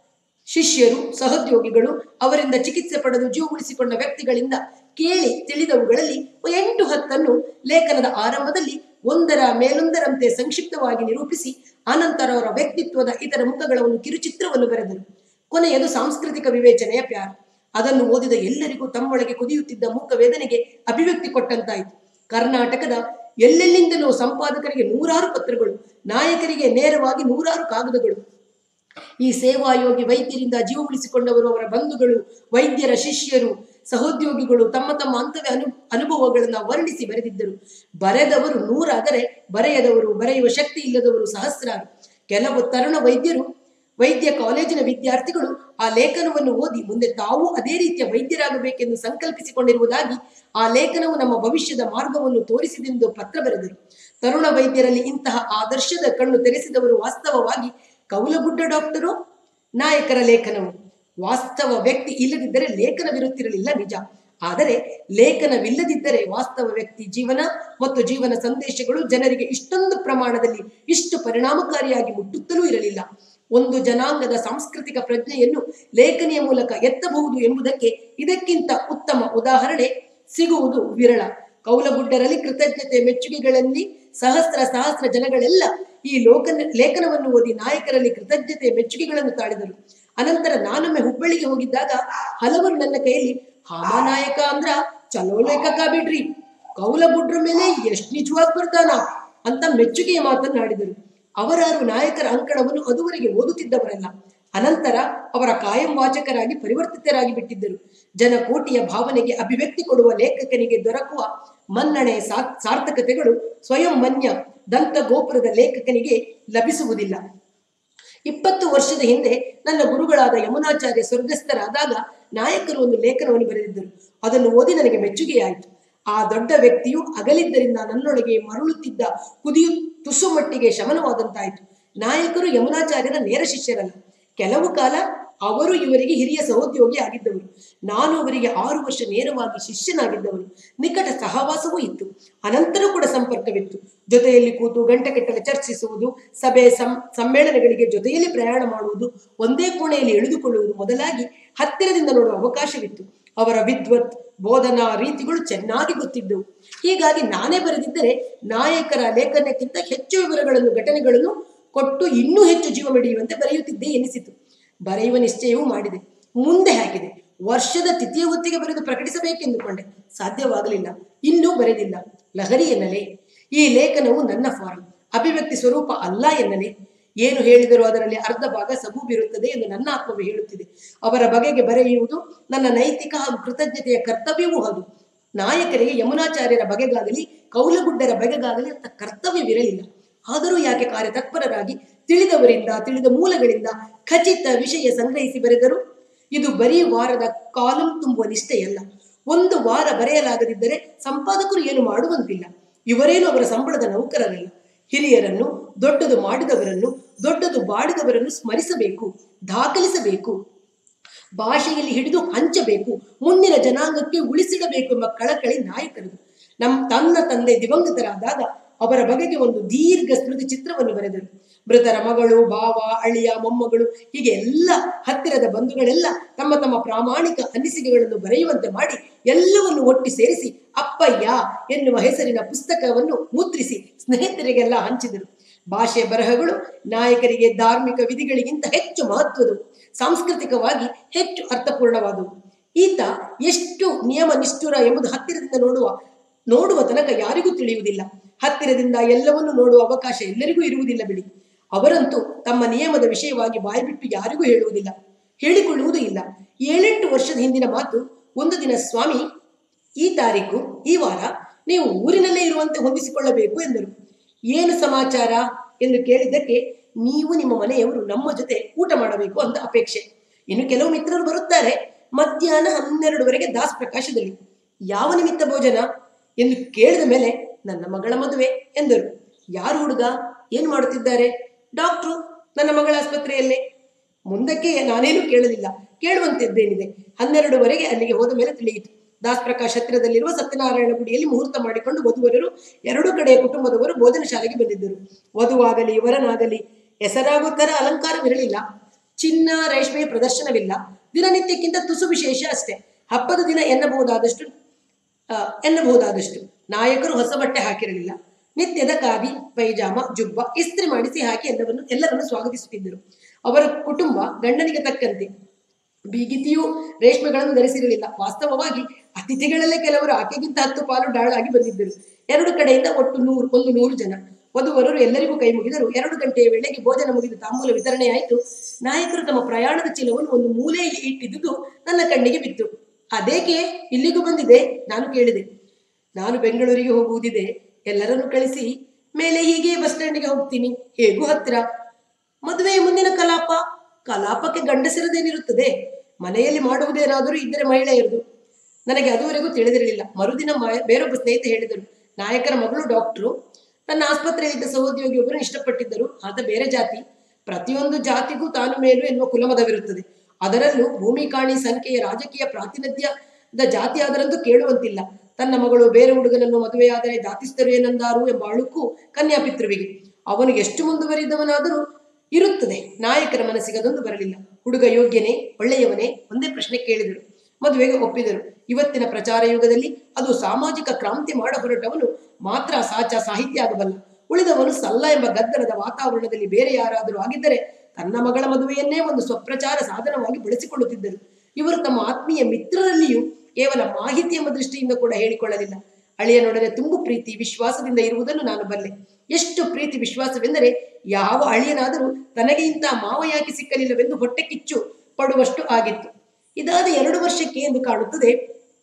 ಶಿಷ್ಯರು ಸಹೋದ್ಯೋಗಿಗಳು ಅವರಿಂದ ಚಿಕಿತ್ಸೆ ಪಡೆದು ಜೀವ ಉಳಿಸಿಕೊಂಡ ವ್ಯಕ್ತಿಗಳಿಂದ ಕೇಳಿ ತಿಳಿದವುಗಳಲ್ಲಿ ಎಂಟು ಹತ್ತನ್ನು ಲೇಖನದ ಆರಂಭದಲ್ಲಿ ಒಂದರ ಮೇಲೊಂದರಂತೆ ಸಂಕ್ಷಿಪ್ತವಾಗಿ ನಿರೂಪಿಸಿ ಅನಂತರ ಅವರ ವ್ಯಕ್ತಿತ್ವದ ಇತರ ಮುಖಗಳ ಒಂದು ಕಿರುಚಿತ್ರವನ್ನು ಬರೆದರು ಕೊನೆಯದು ಸಾಂಸ್ಕೃತಿಕ ವಿವೇಚನೆಯ ಪ್ಯಾರ ಅದನ್ನು ಓದಿದ ಎಲ್ಲರಿಗೂ ತಮ್ಮೊಳಗೆ ಕುದಿಯುತ್ತಿದ್ದ ಮೂಕ ವೇದನೆಗೆ ಅಭಿವ್ಯಕ್ತಿ ಕೊಟ್ಟಂತಾಯಿತು ಕರ್ನಾಟಕದ ಎಲ್ಲೆಲ್ಲಿಂದಲೂ ಸಂಪಾದಕರಿಗೆ ನೂರಾರು ಪತ್ರಗಳು ನಾಯಕರಿಗೆ ನೇರವಾಗಿ ನೂರಾರು ಕಾಗದಗಳು ಈ ಸೇವಾಯೋಗಿ ವೈದ್ಯರಿಂದ ಜೀವ ಉಳಿಸಿಕೊಂಡವರು ಅವರ ಬಂಧುಗಳು ವೈದ್ಯರ ಶಿಷ್ಯರು ಸಹೋದ್ಯೋಗಿಗಳು ತಮ್ಮ ತಮ್ಮ ಅಂತವ್ಯ ಅನು ಅನುಭವಗಳನ್ನು ವರ್ಣಿಸಿ ಬರೆದಿದ್ದರು ಬರೆದವರು ನೂರಾದರೆ ಬರೆಯದವರು ಬರೆಯುವ ಶಕ್ತಿ ಇಲ್ಲದವರು ಸಹಸ್ರಾರು ಕೆಲವು ತರುಣ ವೈದ್ಯರು ವೈದ್ಯ ಕಾಲೇಜಿನ ವಿದ್ಯಾರ್ಥಿಗಳು ಆ ಲೇಖನವನ್ನು ಓದಿ ಮುಂದೆ ತಾವು ಅದೇ ರೀತಿಯ ವೈದ್ಯರಾಗಬೇಕೆಂದು ಸಂಕಲ್ಪಿಸಿಕೊಂಡಿರುವುದಾಗಿ ಆ ಲೇಖನವು ನಮ್ಮ ಭವಿಷ್ಯದ ಮಾರ್ಗವನ್ನು ತೋರಿಸಿದೆಂದು ಪತ್ರ ಬರೆದರು ತರುಣ ವೈದ್ಯರಲ್ಲಿ ಇಂತಹ ಆದರ್ಶದ ಕಣ್ಣು ತೆರೆಸಿದವರು ವಾಸ್ತವವಾಗಿ ಕೌಲಗುಡ್ಡ ಡಾಕ್ಟರು ನಾಯಕರ ಲೇಖನವು ವಾಸ್ತವ ವ್ಯಕ್ತಿ ಇಲ್ಲದಿದ್ದರೆ ಲೇಖನವಿರುತ್ತಿರಲಿಲ್ಲ ನಿಜ ಆದರೆ ಲೇಖನವಿಲ್ಲದಿದ್ದರೆ ವಾಸ್ತವ ವ್ಯಕ್ತಿ ಜೀವನ ಮತ್ತು ಜೀವನ ಸಂದೇಶಗಳು ಜನರಿಗೆ ಇಷ್ಟೊಂದು ಪ್ರಮಾಣದಲ್ಲಿ ಇಷ್ಟು ಪರಿಣಾಮಕಾರಿಯಾಗಿ ಮುಟ್ಟುತ್ತಲೂ ಇರಲಿಲ್ಲ ಒಂದು ಜನಾಂಗದ ಸಾಂಸ್ಕೃತಿಕ ಪ್ರಜ್ಞೆಯನ್ನು ಲೇಖನಿಯ ಮೂಲಕ ಎತ್ತಬಹುದು ಎಂಬುದಕ್ಕೆ ಇದಕ್ಕಿಂತ ಉತ್ತಮ ಉದಾಹರಣೆ ಸಿಗುವುದು ವಿರಳ ಕೌಲಗುಡ್ಡರಲ್ಲಿ ಕೃತಜ್ಞತೆ ಮೆಚ್ಚುಗೆಗಳಲ್ಲಿ ಸಹಸ್ರ ಸಹಸ್ರ ಜನಗಳೆಲ್ಲ ಈ ಲೋಕನ ಲೇಖನವನ್ನು ಓದಿ ನಾಯಕರಲ್ಲಿ ಕೃತಜ್ಞತೆ ಮೆಚ್ಚುಗೆಗಳನ್ನು ತಾಳಿದರು ಅನಂತರ ನಾನೊಮ್ಮೆ ಹುಬ್ಬಳ್ಳಿಗೆ ಹೋಗಿದ್ದಾಗ ಹಲವರು ನನ್ನ ಕೈಯಲ್ಲಿ ಹಾಮಾನಾಯಕ ಅಂದ್ರ ಚಲೋ ಲೇಖಕ ಬಿಡ್ರಿ ಕೌಲ ಬುಡ್ರ ಮೇಲೆ ಎಷ್ಟ್ ನಿಜವಾಗಿ ಬರ್ತಾನ ಅಂತ ಮೆಚ್ಚುಗೆಯ ಮಾತನ್ನಾಡಿದರು ಅವರಾರು ನಾಯಕರ ಅಂಕಣವನ್ನು ಅದುವರೆಗೆ ಓದುತ್ತಿದ್ದವರಲ್ಲ ಅನಂತರ ಅವರ ಕಾಯಂ ವಾಚಕರಾಗಿ ಪರಿವರ್ತಿತರಾಗಿ ಬಿಟ್ಟಿದ್ದರು ಜನಕೋಟಿಯ ಭಾವನೆಗೆ ಅಭಿವ್ಯಕ್ತಿ ಕೊಡುವ ಲೇಖಕನಿಗೆ ದೊರಕುವ ಮನ್ನಣೆ ಸಾ- ಸಾರ್ಥಕತೆಗಳು ಸ್ವಯಂ ಮನ್ಯ ದಂತ ಗೋಪುರದ ಲೇಖಕನಿಗೆ ಲಭಿಸುವುದಿಲ್ಲ ಇಪ್ಪತ್ತು ವರ್ಷದ ಹಿಂದೆ ನನ್ನ ಗುರುಗಳಾದ ಯಮುನಾಚಾರ್ಯ ಸ್ವರ್ಗಸ್ಥರಾದಾಗ ನಾಯಕರು ಒಂದು ಲೇಖನವನ್ನು ಬರೆದಿದ್ದರು ಅದನ್ನು ಓದಿ ನನಗೆ ಮೆಚ್ಚುಗೆಯಾಯಿತು ಆ ದೊಡ್ಡ ವ್ಯಕ್ತಿಯು ಅಗಲಿದ್ದರಿಂದ ನನ್ನೊಳಗೆ ಮರಳುತ್ತಿದ್ದ ಕುದಿಯು ತುಸು ಮಟ್ಟಿಗೆ ಶಮನವಾದಂತಾಯಿತು ನಾಯಕರು ಯಮುನಾಚಾರ್ಯರ ನೇರ ಶಿಷ್ಯರಲ್ಲ ಕೆಲವು ಕಾಲ ಅವರು ಇವರಿಗೆ ಹಿರಿಯ ಸಹೋದ್ಯೋಗಿ ಆಗಿದ್ದವರು ನಾನು ಅವರಿಗೆ ಆರು ವರ್ಷ ನೇರವಾಗಿ ಶಿಷ್ಯನಾಗಿದ್ದವನು ನಿಕಟ ಸಹವಾಸವೂ ಇತ್ತು ಅನಂತರ ಕೂಡ ಸಂಪರ್ಕವಿತ್ತು ಜೊತೆಯಲ್ಲಿ ಕೂತು ಗಂಟೆಗಟ್ಟಲೆ ಚರ್ಚಿಸುವುದು ಸಭೆ ಸಂ ಸಮ್ಮೇಳನಗಳಿಗೆ ಜೊತೆಯಲ್ಲಿ ಪ್ರಯಾಣ ಮಾಡುವುದು ಒಂದೇ ಕೋಣೆಯಲ್ಲಿ ಎಳೆದುಕೊಳ್ಳುವುದು ಮೊದಲಾಗಿ ಹತ್ತಿರದಿಂದ ನೋಡುವ ಅವಕಾಶವಿತ್ತು ಅವರ ವಿದ್ವತ್ ಬೋಧನಾ ರೀತಿಗಳು ಚೆನ್ನಾಗಿ ಗೊತ್ತಿದ್ದವು ಹೀಗಾಗಿ ನಾನೇ ಬರೆದಿದ್ದರೆ ನಾಯಕರ ಲೇಖನಕ್ಕಿಂತ ಹೆಚ್ಚು ವಿವರಗಳನ್ನು ಘಟನೆಗಳನ್ನು ಕೊಟ್ಟು ಇನ್ನೂ ಹೆಚ್ಚು ಜೀವ ಮೆಡೆಯುವಂತೆ ಬರೆಯುತ್ತಿದ್ದೆ ಎನಿಸಿತು ಬರೆಯುವ ನಿಶ್ಚಯವೂ ಮಾಡಿದೆ ಮುಂದೆ ಹಾಕಿದೆ ವರ್ಷದ ತಿಥಿಯ ಹೊತ್ತಿಗೆ ಬರೆದು ಪ್ರಕಟಿಸಬೇಕೆಂದುಕೊಂಡೆ ಸಾಧ್ಯವಾಗಲಿಲ್ಲ ಇನ್ನೂ ಬರೆದಿಲ್ಲ ಲಹರಿ ಎನ್ನಲೇ ಈ ಲೇಖನವು ನನ್ನ ಫಾರಂ ಅಭಿವ್ಯಕ್ತಿ ಸ್ವರೂಪ ಅಲ್ಲ ಎನ್ನಲೇ ಏನು ಹೇಳಿದರೂ ಅದರಲ್ಲಿ ಅರ್ಧ ಭಾಗ ಸಬೂಬಿರುತ್ತದೆ ಎಂದು ನನ್ನ ಆತ್ಮವೇ ಹೇಳುತ್ತಿದೆ ಅವರ ಬಗೆಗೆ ಬರೆಯುವುದು ನನ್ನ ನೈತಿಕ ಹಾಗೂ ಕೃತಜ್ಞತೆಯ ಕರ್ತವ್ಯವೂ ಹೌದು ನಾಯಕರಿಗೆ ಯಮುನಾಚಾರ್ಯರ ಬಗೆಗಾಗಲಿ ಕೌಲಗುಡ್ಡರ ಬಗೆಗಾಗಲಿ ಅಂತ ಕರ್ತವ್ಯವಿರಲಿಲ್ಲ ಆದರೂ ಯಾಕೆ ಕಾರ್ಯತತ್ಪರರಾಗಿ ತಿಳಿದವರಿಂದ ತಿಳಿದ ಮೂಲಗಳಿಂದ ಖಚಿತ ವಿಷಯ ಸಂಗ್ರಹಿಸಿ ಬರೆದರು ಇದು ಬರೀ ವಾರದ ಕಾಲಂ ತುಂಬುವ ನಿಷ್ಠೆಯಲ್ಲ ಒಂದು ವಾರ ಬರೆಯಲಾಗದಿದ್ದರೆ ಸಂಪಾದಕರು ಏನು ಮಾಡುವಂತಿಲ್ಲ ಇವರೇನು ಅವರ ಸಂಬಳದ ನೌಕರರಲ್ಲ ಹಿರಿಯರನ್ನು ದೊಡ್ಡದು ಮಾಡಿದವರನ್ನು ದೊಡ್ಡದು ಬಾಡಿದವರನ್ನು ಸ್ಮರಿಸಬೇಕು ದಾಖಲಿಸಬೇಕು ಭಾಷೆಯಲ್ಲಿ ಹಿಡಿದು ಹಂಚಬೇಕು ಮುಂದಿನ ಜನಾಂಗಕ್ಕೆ ಉಳಿಸಿಡಬೇಕು ಎಂಬ ಕಳಕಳಿ ನಾಯಕರದು ನಮ್ಮ ತನ್ನ ತಂದೆ ದಿವಂಗತರಾದಾಗ ಅವರ ಬಗೆಗೆ ಒಂದು ದೀರ್ಘ ಸ್ಮೃತಿ ಚಿತ್ರವನ್ನು ಬರೆದರು ಮೃತರ ಮಗಳು ಭಾವ ಅಳಿಯ ಮೊಮ್ಮಗಳು ಹೀಗೆ ಎಲ್ಲ ಹತ್ತಿರದ ಬಂಧುಗಳೆಲ್ಲ ತಮ್ಮ ತಮ್ಮ ಪ್ರಾಮಾಣಿಕ ಅನಿಸಿಕೆಗಳನ್ನು ಬರೆಯುವಂತೆ ಮಾಡಿ ಎಲ್ಲವನ್ನು ಒಟ್ಟಿ ಸೇರಿಸಿ ಅಪ್ಪಯ್ಯ ಎನ್ನುವ ಹೆಸರಿನ ಪುಸ್ತಕವನ್ನು ಮುದ್ರಿಸಿ ಸ್ನೇಹಿತರಿಗೆಲ್ಲ ಹಂಚಿದರು ಭಾಷೆ ಬರಹಗಳು ನಾಯಕರಿಗೆ ಧಾರ್ಮಿಕ ವಿಧಿಗಳಿಗಿಂತ ಹೆಚ್ಚು ಮಹತ್ವದವು ಸಾಂಸ್ಕೃತಿಕವಾಗಿ ಹೆಚ್ಚು ಅರ್ಥಪೂರ್ಣವಾದವು ಈತ ಎಷ್ಟು ನಿಯಮ ನಿಷ್ಠುರ ಎಂಬುದು ಹತ್ತಿರದಿಂದ ನೋಡುವ ನೋಡುವ ತನಕ ಯಾರಿಗೂ ತಿಳಿಯುವುದಿಲ್ಲ ಹತ್ತಿರದಿಂದ ಎಲ್ಲವನ್ನು ನೋಡುವ ಅವಕಾಶ ಎಲ್ಲರಿಗೂ ಇರುವುದಿಲ್ಲ ಬಿಡಿ ಅವರಂತೂ ತಮ್ಮ ನಿಯಮದ ವಿಷಯವಾಗಿ ಬಾಯ್ಬಿಟ್ಟು ಯಾರಿಗೂ ಹೇಳುವುದಿಲ್ಲ ಹೇಳಿಕೊಳ್ಳುವುದೂ ಇಲ್ಲ ಏಳೆಂಟು ವರ್ಷದ ಹಿಂದಿನ ಮಾತು ಒಂದು ದಿನ ಸ್ವಾಮಿ ಈ ತಾರೀಕು ಈ ವಾರ ನೀವು ಊರಿನಲ್ಲೇ ಇರುವಂತೆ ಹೊಂದಿಸಿಕೊಳ್ಳಬೇಕು ಎಂದರು ಏನು ಸಮಾಚಾರ ಎಂದು ಕೇಳಿದ್ದಕ್ಕೆ ನೀವು ನಿಮ್ಮ ಮನೆಯವರು ನಮ್ಮ ಜೊತೆ ಊಟ ಮಾಡಬೇಕು ಅಂತ ಅಪೇಕ್ಷೆ ಇನ್ನು ಕೆಲವು ಮಿತ್ರರು ಬರುತ್ತಾರೆ ಮಧ್ಯಾಹ್ನ ಹನ್ನೆರಡುವರೆಗೆ ದಾಸ್ ಪ್ರಕಾಶದಲ್ಲಿ ಯಾವ ನಿಮಿತ್ತ ಭೋಜನ ಎಂದು ಕೇಳಿದ ಮೇಲೆ ನನ್ನ ಮಗಳ ಮದುವೆ ಎಂದರು ಯಾರು ಹುಡುಗ ಏನು ಮಾಡುತ್ತಿದ್ದಾರೆ ಡಾಕ್ಟ್ರು ನನ್ನ ಮಗಳ ಆಸ್ಪತ್ರೆಯಲ್ಲೇ ಮುಂದಕ್ಕೆ ನಾನೇನು ಕೇಳಲಿಲ್ಲ ಕೇಳುವಂತಿದ್ದೇನಿದೆ ಹನ್ನೆರಡುವರೆಗೆ ಅಲ್ಲಿಗೆ ಹೋದ ಮೇಲೆ ತಿಳಿಯಿತು ದಾಸ್ ಪ್ರಕಾಶ್ ಹತ್ತಿರದಲ್ಲಿರುವ ಸತ್ಯನಾರಾಯಣ ಗುಡಿಯಲ್ಲಿ ಮುಹೂರ್ತ ಮಾಡಿಕೊಂಡು ವಧುವರರು ಎರಡು ಕಡೆಯ ಕುಟುಂಬದವರು ಭೋಜನ ಶಾಲೆಗೆ ಬಂದಿದ್ದರು ವಧುವಾಗಲಿ ವರನಾಗಲಿ ಹೆಸರಾಗೋ ಥರ ಅಲಂಕಾರವಿರಲಿಲ್ಲ ಚಿನ್ನ ರೇಷ್ಮೆಯ ಪ್ರದರ್ಶನವಿಲ್ಲ ದಿನನಿತ್ಯಕ್ಕಿಂತ ತುಸು ವಿಶೇಷ ಅಷ್ಟೇ ಹಬ್ಬದ ದಿನ ಎನ್ನಬಹುದಾದಷ್ಟು ಆ, ಎನ್ನಬಹುದಾದಷ್ಟು ನಾಯಕರು ಹೊಸ ಬಟ್ಟೆ ಹಾಕಿರಲಿಲ್ಲ ನಿತ್ಯದ ಖಾದಿ ಪೈಜಾಮ ಜುಬ್ಬ ಇಸ್ತ್ರಿ ಮಾಡಿಸಿ ಹಾಕಿ ಎಲ್ಲವನ್ನು ಎಲ್ಲರನ್ನು ಸ್ವಾಗತಿಸುತ್ತಿದ್ದರು ಅವರ ಕುಟುಂಬ ಗಂಡನಿಗೆ ತಕ್ಕಂತೆ ಬೀಗಿತಿಯು ರೇಷ್ಮೆಗಳನ್ನು ಧರಿಸಿರಲಿಲ್ಲ ವಾಸ್ತವವಾಗಿ ಅತಿಥಿಗಳಲ್ಲೇ ಕೆಲವರು ಆಕೆಗಿಂತ ಹತ್ತು ಪಾಲು ಡಾಳಾಗಿ ಬಂದಿದ್ದರು ಎರಡು ಕಡೆಯಿಂದ ಒಟ್ಟು ನೂರು ಒಂದು ನೂರು ಜನ ವಧುವರರು ಎಲ್ಲರಿಗೂ ಕೈ ಮುಗಿದರು ಎರಡು ಗಂಟೆಯ ವೇಳೆಗೆ ಭೋಜನ ಮುಗಿದು ತಾಂಬೂಲ ವಿತರಣೆಯಾಯಿತು ನಾಯಕರು ತಮ್ಮ ಪ್ರಯಾಣದ ಚೀಲವನ್ನು ಒಂದು ಮೂಲೆಯಲ್ಲಿ ಇಟ್ಟಿದ್ದುದು ನನ್ನ ಕಣ್ಣಿಗೆ ಬಿತ್ತು ಅದೇಕೆ ಇಲ್ಲಿಗೂ ಬಂದಿದೆ ನಾನು ಕೇಳಿದೆ ನಾನು ಬೆಂಗಳೂರಿಗೆ ಹೋಗುವುದಿದೆ ಎಲ್ಲರನ್ನು ಕಳಿಸಿ ಮೇಲೆ ಹೀಗೆ ಬಸ್ ಸ್ಟ್ಯಾಂಡಿಗೆ ಹೋಗ್ತೀನಿ ಹೇಗೂ ಹತ್ತಿರ ಮದುವೆಯ ಮುಂದಿನ ಕಲಾಪ ಕಲಾಪಕ್ಕೆ ಗಂಡಸರದೇನಿರುತ್ತದೆ ಮನೆಯಲ್ಲಿ ಮಾಡುವುದೇನಾದರೂ ಇದ್ದರೆ ಮಹಿಳೆಯರದು ನನಗೆ ಅದುವರೆಗೂ ತಿಳಿದಿರಲಿಲ್ಲ ಮರುದಿನ ಮ- ಬೇರೊಬ್ಬ ಸ್ನೇಹಿತ ಹೇಳಿದರು ನಾಯಕರ ಮಗಳು ಡಾಕ್ಟ್ರು ನನ್ನ ಆಸ್ಪತ್ರೆಯಲ್ಲಿದ್ದ ಸಹೋದ್ಯೋಗಿಯೊಬ್ಬರು ಇಷ್ಟಪಟ್ಟಿದ್ದರು ಆತ ಬೇರೆ ಜಾತಿ ಪ್ರತಿಯೊಂದು ಜಾತಿಗೂ ತಾನು ಮೇಲು ಎನ್ನುವ ಕುಲಮದವಿರುತ್ತದೆ ಅದರಲ್ಲೂ ಭೂಮಿ ಕಾಣಿ ಸಂಖ್ಯೆಯ ರಾಜಕೀಯ ಪ್ರಾತಿನಿಧ್ಯದ ಜಾತಿ ಆದರಂತೂ ಕೇಳುವಂತಿಲ್ಲ ತನ್ನ ಮಗಳು ಬೇರೆ ಹುಡುಗನನ್ನು ಮದುವೆಯಾದರೆ ಜಾತಿಸ್ಥರು ಏನಂದಾರು ಎಂಬ ಅಳುಕು ಕನ್ಯಾಪಿತೃವಿಗೆ ಅವನು ಎಷ್ಟು ಮುಂದುವರಿದವನಾದರೂ ಇರುತ್ತದೆ ನಾಯಕರ ಮನಸ್ಸಿಗೆ ಅದೊಂದು ಬರಲಿಲ್ಲ ಹುಡುಗ ಯೋಗ್ಯನೇ ಒಳ್ಳೆಯವನೇ ಒಂದೇ ಪ್ರಶ್ನೆ ಕೇಳಿದರು ಮದುವೆಗೆ ಒಪ್ಪಿದರು ಇವತ್ತಿನ ಪ್ರಚಾರ ಯುಗದಲ್ಲಿ ಅದು ಸಾಮಾಜಿಕ ಕ್ರಾಂತಿ ಮಾಡ ಹೊರಟವನು ಮಾತ್ರ ಸಾಚ ಸಾಹಿತ್ಯ ಆಗಬಲ್ಲ ಉಳಿದವನು ಸಲ್ಲ ಎಂಬ ಗದ್ದಲದ ವಾತಾವರಣದಲ್ಲಿ ಬೇರೆ ಯಾರಾದರೂ ಆಗಿದ್ದರೆ ತನ್ನ ಮಗಳ ಮದುವೆಯನ್ನೇ ಒಂದು ಸ್ವಪ್ರಚಾರ ಸಾಧನವಾಗಿ ಬಳಸಿಕೊಳ್ಳುತ್ತಿದ್ದರು ಇವರು ತಮ್ಮ ಆತ್ಮೀಯ ಮಿತ್ರರಲ್ಲಿಯೂ ಕೇವಲ ಮಾಹಿತಿ ಎಂಬ ದೃಷ್ಟಿಯಿಂದ ಕೂಡ ಹೇಳಿಕೊಳ್ಳಲಿಲ್ಲ ಅಳಿಯನೊಡನೆ ತುಂಬು ಪ್ರೀತಿ ವಿಶ್ವಾಸದಿಂದ ಇರುವುದನ್ನು ನಾನು ಬಲ್ಲೆ ಎಷ್ಟು ಪ್ರೀತಿ ವಿಶ್ವಾಸವೆಂದರೆ ಯಾವ ಅಳಿಯನಾದರೂ ತನಗೆ ಇಂಥ ಮಾವ ಯಾಕೆ ಸಿಕ್ಕಲಿಲ್ಲವೆಂದು ಹೊಟ್ಟೆ ಕಿಚ್ಚು ಪಡುವಷ್ಟು ಆಗಿತ್ತು ಇದಾದ ಎರಡು ವರ್ಷಕ್ಕೆ ಎಂದು ಕಾಣುತ್ತದೆ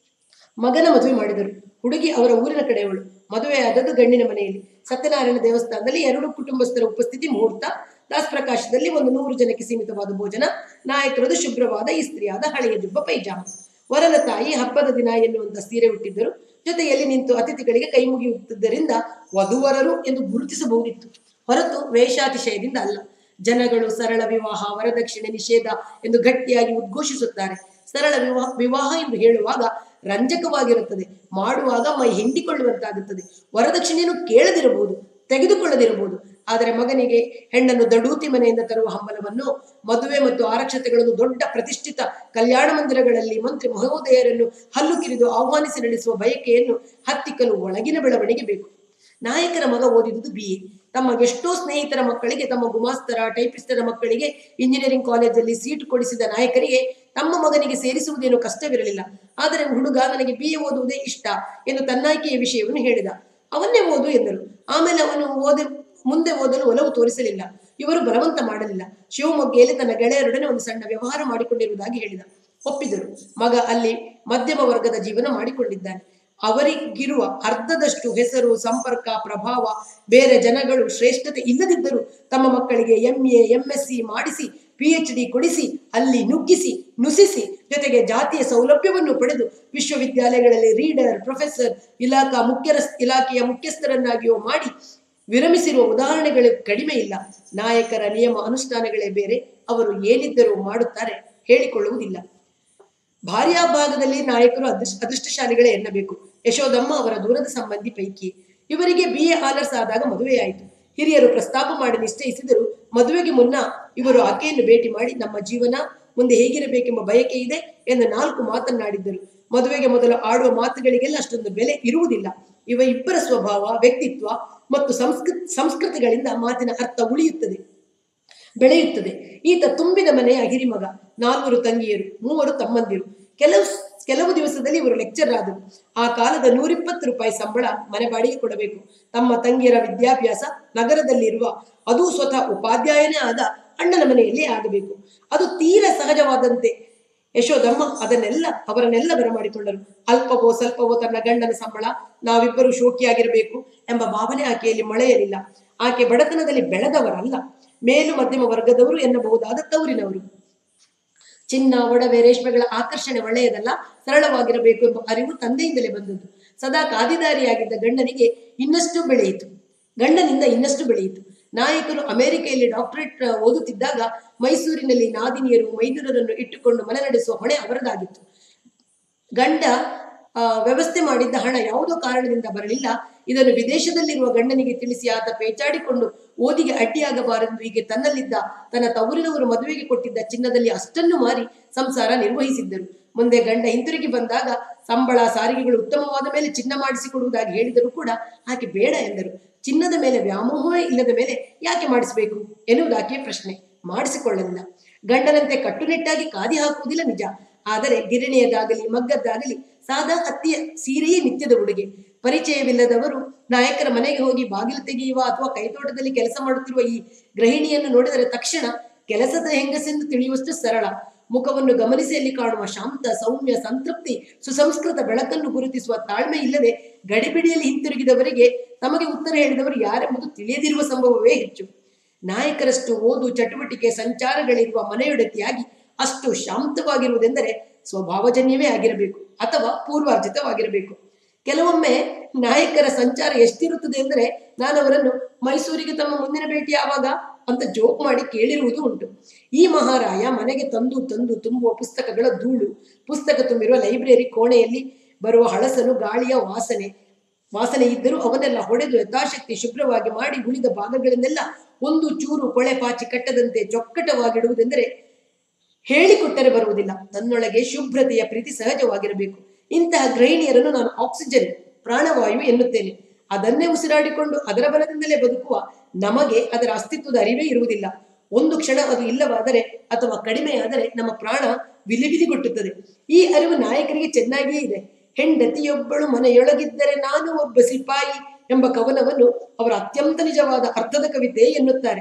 ಮಗನ ಮದುವೆ ಮಾಡಿದರು ಹುಡುಗಿ ಅವರ ಊರಿನ ಕಡೆಯವಳು ಮದುವೆ ಆದದ್ದು ಗಂಡಿನ ಮನೆಯಲ್ಲಿ ಸತ್ಯನಾರಾಯಣ ದೇವಸ್ಥಾನದಲ್ಲಿ ಎರಡು ಕುಟುಂಬಸ್ಥರ ಉಪಸ್ಥಿತಿ ಮುಹೂರ್ತ ದಾಸ್ ಪ್ರಕಾಶದಲ್ಲಿ ಒಂದು ನೂರು ಜನಕ್ಕೆ ಸೀಮಿತವಾದ ಭೋಜನ ನಾಯಕರದು ಶುಭ್ರವಾದ ಇಸ್ತ್ರಿಯಾದ ಹಳೆಯ ಜುಬ್ಬ ಪೈಜಾಮ ವರನ ತಾಯಿ ಹಬ್ಬದ ದಿನ ಎನ್ನುವಂತ ಸೀರೆ ಹುಟ್ಟಿದ್ದರು ಜೊತೆಯಲ್ಲಿ ನಿಂತು ಅತಿಥಿಗಳಿಗೆ ಕೈ ಮುಗಿಯುತ್ತಿದ್ದರಿಂದ ವಧುವರರು ಎಂದು ಗುರುತಿಸಬಹುದಿತ್ತು ಹೊರತು ವೇಷಾತಿಶಯದಿಂದ ಅಲ್ಲ ಜನಗಳು ಸರಳ ವಿವಾಹ ವರದಕ್ಷಿಣೆ ನಿಷೇಧ ಎಂದು ಗಟ್ಟಿಯಾಗಿ ಉದ್ಘೋಷಿಸುತ್ತಾರೆ ಸರಳ ವಿವಾಹ ವಿವಾಹ ಎಂದು ಹೇಳುವಾಗ ರಂಜಕವಾಗಿರುತ್ತದೆ ಮಾಡುವಾಗ ಮೈ ಹಿಂಡಿಕೊಳ್ಳುವಂತಾಗುತ್ತದೆ ವರದಕ್ಷಿಣೆಯನ್ನು ಕೇಳದಿರಬಹುದು ತೆಗೆದುಕೊಳ್ಳದಿರಬಹುದು ಆದರೆ ಮಗನಿಗೆ ಹೆಣ್ಣನ್ನು ದಡೂತಿ ಮನೆಯಿಂದ ತರುವ ಹಂಬಲವನ್ನು ಮದುವೆ ಮತ್ತು ಆರಕ್ಷತೆಗಳನ್ನು ದೊಡ್ಡ ಪ್ರತಿಷ್ಠಿತ ಕಲ್ಯಾಣ ಮಂದಿರಗಳಲ್ಲಿ ಮಂತ್ರಿ ಮಹೋದಯರನ್ನು ಹಲ್ಲು ಕಿರಿದು ಆಹ್ವಾನಿಸಿ ನಡೆಸುವ ಬಯಕೆಯನ್ನು ಹತ್ತಿಕ್ಕಲು ಒಳಗಿನ ಬೆಳವಣಿಗೆ ಬೇಕು ನಾಯಕರ ಮಗ ಓದಿದುದು ಬಿ ಎ ತಮ್ಮಗೆಷ್ಟೋ ಸ್ನೇಹಿತರ ಮಕ್ಕಳಿಗೆ ತಮ್ಮ ಗುಮಾಸ್ತರ ಟೈಪಿಸ್ಟರ ಮಕ್ಕಳಿಗೆ ಇಂಜಿನಿಯರಿಂಗ್ ಕಾಲೇಜಲ್ಲಿ ಸೀಟ್ ಕೊಡಿಸಿದ ನಾಯಕರಿಗೆ ತಮ್ಮ ಮಗನಿಗೆ ಸೇರಿಸುವುದೇನು ಕಷ್ಟವಿರಲಿಲ್ಲ ಆದರೆ ಹುಡುಗ ನನಗೆ ಬಿ ಎ ಓದುವುದೇ ಇಷ್ಟ ಎಂದು ತನ್ನಾಯ್ಕೆಯ ವಿಷಯವನ್ನು ಹೇಳಿದ ಅವನ್ನೇ ಓದು ಎಂದರು ಆಮೇಲೆ ಅವನು ಓದಿ ಮುಂದೆ ಓದಲು ಒಲವು ತೋರಿಸಲಿಲ್ಲ ಇವರು ಬಲವಂತ ಮಾಡಲಿಲ್ಲ ಶಿವಮೊಗ್ಗೆಯಲ್ಲಿ ತನ್ನ ಗೆಳೆಯರೊಡನೆ ಒಂದು ಸಣ್ಣ ವ್ಯವಹಾರ ಮಾಡಿಕೊಂಡಿರುವುದಾಗಿ ಹೇಳಿದ ಒಪ್ಪಿದರು ಮಗ ಅಲ್ಲಿ ಮಧ್ಯಮ ವರ್ಗದ ಜೀವನ ಮಾಡಿಕೊಂಡಿದ್ದಾನೆ ಅವರಿಗಿರುವ ಅರ್ಧದಷ್ಟು ಹೆಸರು ಸಂಪರ್ಕ ಪ್ರಭಾವ ಬೇರೆ ಜನಗಳು ಶ್ರೇಷ್ಠತೆ ಇಲ್ಲದಿದ್ದರೂ ತಮ್ಮ ಮಕ್ಕಳಿಗೆ M A M S C ಮಾಡಿಸಿ ಪಿ ಎಚ್ ಡಿ ಕೊಡಿಸಿ ಅಲ್ಲಿ ನುಗ್ಗಿಸಿ ನುಸಿಸಿ ಜೊತೆಗೆ ಜಾತಿಯ ಸೌಲಭ್ಯವನ್ನು ಪಡೆದು ವಿಶ್ವವಿದ್ಯಾಲಯಗಳಲ್ಲಿ ರೀಡರ್ ಪ್ರೊಫೆಸರ್ ಇಲಾಖಾ ಮುಖ್ಯರ ಇಲಾಖೆಯ ಮುಖ್ಯಸ್ಥರನ್ನಾಗಿಯೋ ಮಾಡಿ ವಿರಮಿಸಿರುವ ಉದಾಹರಣೆಗಳು ಕಡಿಮೆ ಇಲ್ಲ ನಾಯಕರ ನಿಯಮ ಅನುಷ್ಠಾನಗಳೇ ಬೇರೆ ಅವರು ಏನಿದ್ದರೂ ಮಾಡುತ್ತಾರೆ ಹೇಳಿಕೊಳ್ಳುವುದಿಲ್ಲ ಭಾರ್ಯಾಭಾಗದಲ್ಲಿ ನಾಯಕರು ಅದೃಷ್ಟ ಅದೃಷ್ಟಶಾಲಿಗಳೇ ಎನ್ನಬೇಕು ಯಶೋದಮ್ಮ ಅವರ ದೂರದ ಸಂಬಂಧಿ ಪೈಕಿ ಇವರಿಗೆ ಬಿ ಎ ಆನರ್ಸ್ ಆದಾಗ ಮದುವೆಯಾಯಿತು ಹಿರಿಯರು ಪ್ರಸ್ತಾಪ ಮಾಡಿ ನಿಶ್ಚಯಿಸಿದರು ಮದುವೆಗೆ ಮುನ್ನ ಇವರು ಆಕೆಯನ್ನು ಭೇಟಿ ಮಾಡಿ ನಮ್ಮ ಜೀವನ ಮುಂದೆ ಹೇಗಿರಬೇಕೆಂಬ ಬಯಕೆ ಇದೆ ಎಂದು ನಾಲ್ಕು ಮಾತನ್ನಾಡಿದ್ದರು ಮದುವೆಗೆ ಮೊದಲು ಆಡುವ ಮಾತುಗಳಿಗೆಲ್ಲ ಅಷ್ಟೊಂದು ಬೆಲೆ ಇರುವುದಿಲ್ಲ ಇವ ಇಬ್ಬರ ಸ್ವಭಾವ ವ್ಯಕ್ತಿತ್ವ ಮತ್ತು ಸಂಸ್ಕೃತಿ ಸಂಸ್ಕೃತಿಗಳಿಂದ ಮಾತಿನ ಅರ್ಥ ಉಳಿಯುತ್ತದೆ ಬೆಳೆಯುತ್ತದೆ ಈತ ತುಂಬಿದ ಮನೆಯ ಹಿರಿಮಗ ನಾಲ್ವರು ತಂಗಿಯರು ಮೂವರು ತಮ್ಮಂದಿರು ಕೆಲವು ಕೆಲವು ದಿವಸದಲ್ಲಿ ಇವರು ಲೆಕ್ಚರ್ ಆದರು ಆ ಕಾಲದ ನೂರಿಪ್ಪತ್ತು ರೂಪಾಯಿ ಸಂಬಳ ಮನೆ ಬಾಡಿಗೆ ಕೊಡಬೇಕು ತಮ್ಮ ತಂಗಿಯರ ವಿದ್ಯಾಭ್ಯಾಸ ನಗರದಲ್ಲಿರುವ ಅದು ಸ್ವತಃ ಉಪಾಧ್ಯಾಯನೇ ಆದ ಅಣ್ಣನ ಮನೆಯಲ್ಲಿ ಆಗಬೇಕು ಅದು ತೀರ ಸಹಜವಾದಂತೆ ಯಶೋದಮ್ಮ ಅದನ್ನೆಲ್ಲ ಅವರನ್ನೆಲ್ಲ ಬರಮಾಡಿಕೊಂಡರು ಅಲ್ಪವೋ ಸ್ವಲ್ಪವೋ ತನ್ನ ಗಂಡನ ಸಂಬಳ ನಾವಿಬ್ಬರು ಶೋಕಿಯಾಗಿರಬೇಕು ಎಂಬ ಭಾವನೆ ಆಕೆಯಲ್ಲಿ ಮೊಳೆಯಲಿಲ್ಲ ಆಕೆ ಬಡತನದಲ್ಲಿ ಬೆಳೆದವರಲ್ಲ ಮೇಲು ಮಧ್ಯಮ ವರ್ಗದವರು ಎನ್ನಬಹುದಾದ ತವರಿನವರು ಚಿನ್ನ ಒಡವೆ ರೇಷ್ಮೆಗಳ ಆಕರ್ಷಣೆ ಒಳ್ಳೆಯದಲ್ಲ ಸರಳವಾಗಿರಬೇಕು ಎಂಬ ಅರಿವು ತಂದೆಯಿಂದಲೇ ಬಂದದ್ದು ಸದಾ ಕಾದಿದಾರಿಯಾಗಿದ್ದ ಗಂಡನಿಗೆ ಇನ್ನಷ್ಟು ಬೆಳೆಯಿತು ಗಂಡನಿಂದ ಇನ್ನಷ್ಟು ಬೆಳೆಯಿತು ನಾಯಕರು ಅಮೆರಿಕೆಯಲ್ಲಿ ಡಾಕ್ಟರೇಟ್ ಓದುತ್ತಿದ್ದಾಗ ಮೈಸೂರಿನಲ್ಲಿ ನಾದಿನಿಯರು ಮೈದುನರನ್ನು ಇಟ್ಟುಕೊಂಡು ಮನೆ ನಡೆಸುವ ಹೊಣೆ ಅವರದಾಗಿತ್ತು ಗಂಡ ಆ, ವ್ಯವಸ್ಥೆ ಮಾಡಿದ್ದ ಹಣ ಯಾವುದೋ ಕಾರಣದಿಂದ ಬರಲಿಲ್ಲ ಇದನ್ನು ವಿದೇಶದಲ್ಲಿರುವ ಗಂಡನಿಗೆ ತಿಳಿಸಿ ಆತ ಪೇಚಾಡಿಕೊಂಡು ಓದಿಗೆ ಅಡ್ಡಿಯಾಗಬಾರದು ಹೀಗೆ ತನ್ನಲ್ಲಿದ್ದ ತನ್ನ ತವರಿನವರು ಮದುವೆಗೆ ಕೊಟ್ಟಿದ್ದ ಚಿನ್ನದಲ್ಲಿ ಅಷ್ಟನ್ನು ಮಾರಿ ಸಂಸಾರ ನಿರ್ವಹಿಸಿದ್ದರು ಮುಂದೆ ಗಂಡ ಹಿಂತಿರುಗಿ ಬಂದಾಗ ಸಂಬಳ ಸಾರಿಗೆಗಳು ಉತ್ತಮವಾದ ಮೇಲೆ ಚಿನ್ನ ಮಾಡಿಸಿಕೊಡುವುದಾಗಿ ಹೇಳಿದರೂ ಕೂಡ ಆಕೆ ಬೇಡ ಎಂದರು ಚಿನ್ನದ ಮೇಲೆ ವ್ಯಾಮೋಹವೇ ಇಲ್ಲದ ಮೇಲೆ ಯಾಕೆ ಮಾಡಿಸಬೇಕು ಎನ್ನುವುದು ಆಕೆಯ ಪ್ರಶ್ನೆ ಮಾಡಿಸಿಕೊಳ್ಳಲಿಲ್ಲ ಗಂಡನಂತೆ ಕಟ್ಟುನಿಟ್ಟಾಗಿ ಕಾದಿ ಹಾಕುವುದಿಲ್ಲ ನಿಜ ಆದರೆ ಗಿರಣಿಯದಾಗಲಿ ಮಗ್ಗದ್ದಾಗಲಿ ಸಾದಾ ಹತ್ತಿಯ ಸೀರೆಯೇ ನಿತ್ಯದ ಉಡುಗೆ ಪರಿಚಯವಿಲ್ಲದವರು ನಾಯಕರ ಮನೆಗೆ ಹೋಗಿ ಬಾಗಿಲು ತೆಗೆಯುವ ಅಥವಾ ಕೈತೋಟದಲ್ಲಿ ಕೆಲಸ ಮಾಡುತ್ತಿರುವ ಈ ಗೃಹಿಣಿಯನ್ನು ನೋಡಿದರೆ ತಕ್ಷಣ ಕೆಲಸದ ಹೆಂಗಸೆಂದು ತಿಳಿಯುವಷ್ಟು ಸರಳ ಮುಖವನ್ನು ಗಮನಿಸಿ ಅಲ್ಲಿ ಕಾಣುವ ಶಾಂತ ಸೌಮ್ಯ ಸಂತೃಪ್ತಿ ಸುಸಂಸ್ಕೃತ ಬೆಳಕನ್ನು ಗುರುತಿಸುವ ತಾಳ್ಮೆ ಇಲ್ಲದೆ ಗಡಿಬಿಡಿಯಲ್ಲಿ ಹಿಂತಿರುಗಿದವರಿಗೆ ತಮಗೆ ಉತ್ತರ ಹೇಳಿದವರು ಯಾರೆಂಬುದು ತಿಳಿಯದಿರುವ ಸಂಭವವೇ ಹೆಚ್ಚು ನಾಯಕರಷ್ಟು ಓದು ಚಟುವಟಿಕೆ ಸಂಚಾರಗಳಿರುವ ಮನೆಯೊಡತಿಯಾಗಿ ಅಷ್ಟು ಶಾಂತವಾಗಿರುವುದೆಂದರೆ ಸ್ವಭಾವಜನ್ಯವೇ ಆಗಿರಬೇಕು ಅಥವಾ ಪೂರ್ವಾರ್ಜಿತವಾಗಿರಬೇಕು ಕೆಲವೊಮ್ಮೆ ನಾಯಕರ ಸಂಚಾರ ಎಷ್ಟಿರುತ್ತದೆ ಎಂದರೆ ನಾನು ಅವರನ್ನು ಮೈಸೂರಿಗೆ ತಮ್ಮ ಮುಂದಿನ ಭೇಟಿ ಯಾವಾಗ ಅಂತ ಜೋಕ್ ಮಾಡಿ ಕೇಳಿರುವುದು ಉಂಟು ಈ ಮಹಾರಾಯ ಮನೆಗೆ ತಂದು ತಂದು ತುಂಬುವ ಪುಸ್ತಕಗಳ ಧೂಳು ಪುಸ್ತಕ ತುಂಬಿರುವ ಲೈಬ್ರರಿ ಕೋಣೆಯಲ್ಲಿ ಬರುವ ಹಳಸನು ಗಾಳಿಯ ವಾಸನೆ ವಾಸನೆ ಇದ್ದರೂ ಅವನ್ನೆಲ್ಲ ಹೊಡೆದು ಯಥಾಶಕ್ತಿ ಶುಭ್ರವಾಗಿ ಮಾಡಿ ಉಳಿದ ಭಾಗಗಳನ್ನೆಲ್ಲ ಒಂದು ಚೂರು ಕೊಳೆ ಪಾಚಿ ಕಟ್ಟದಂತೆ ಚೊಕ್ಕಟವಾಗಿಡುವುದೆಂದರೆ ಹೇಳಿಕೊಟ್ಟರೆ ಬರುವುದಿಲ್ಲ ತನ್ನೊಳಗೆ ಶುಭ್ರತೆಯ ಪ್ರೀತಿ ಸಹಜವಾಗಿರಬೇಕು ಇಂತಹ ಗೃಹಿಣಿಯರನ್ನು ನಾನು ಆಕ್ಸಿಜನ್ ಪ್ರಾಣವಾಯು ಎನ್ನುತ್ತೇನೆ ಅದನ್ನೇ ಉಸಿರಾಡಿಕೊಂಡು ಅದರ ಬಲದಿಂದಲೇ ಬದುಕುವ ನಮಗೆ ಅದರ ಅಸ್ತಿತ್ವದ ಅರಿವೇ ಇರುವುದಿಲ್ಲ ಒಂದು ಕ್ಷಣ ಅದು ಇಲ್ಲವಾದರೆ ಅಥವಾ ಕಡಿಮೆಯಾದರೆ ನಮ್ಮ ಪ್ರಾಣ ವಿಲಿವಿಲಿಗೊಟ್ಟುತ್ತದೆ ಈ ಅರಿವು ನಾಯಕರಿಗೆ ಚೆನ್ನಾಗಿಯೇ ಇದೆ ಹೆಂಡತಿಯೊಬ್ಬಳು ಮನೆಯೊಳಗಿದ್ದರೆ ನಾನು ಒಬ್ಬ ಸಿಪಾಯಿ ಎಂಬ ಕವನವನ್ನು ಅವರ ಅತ್ಯಂತ ನಿಜವಾದ ಅರ್ಥದ ಕವಿತೆ ಎನ್ನುತ್ತಾರೆ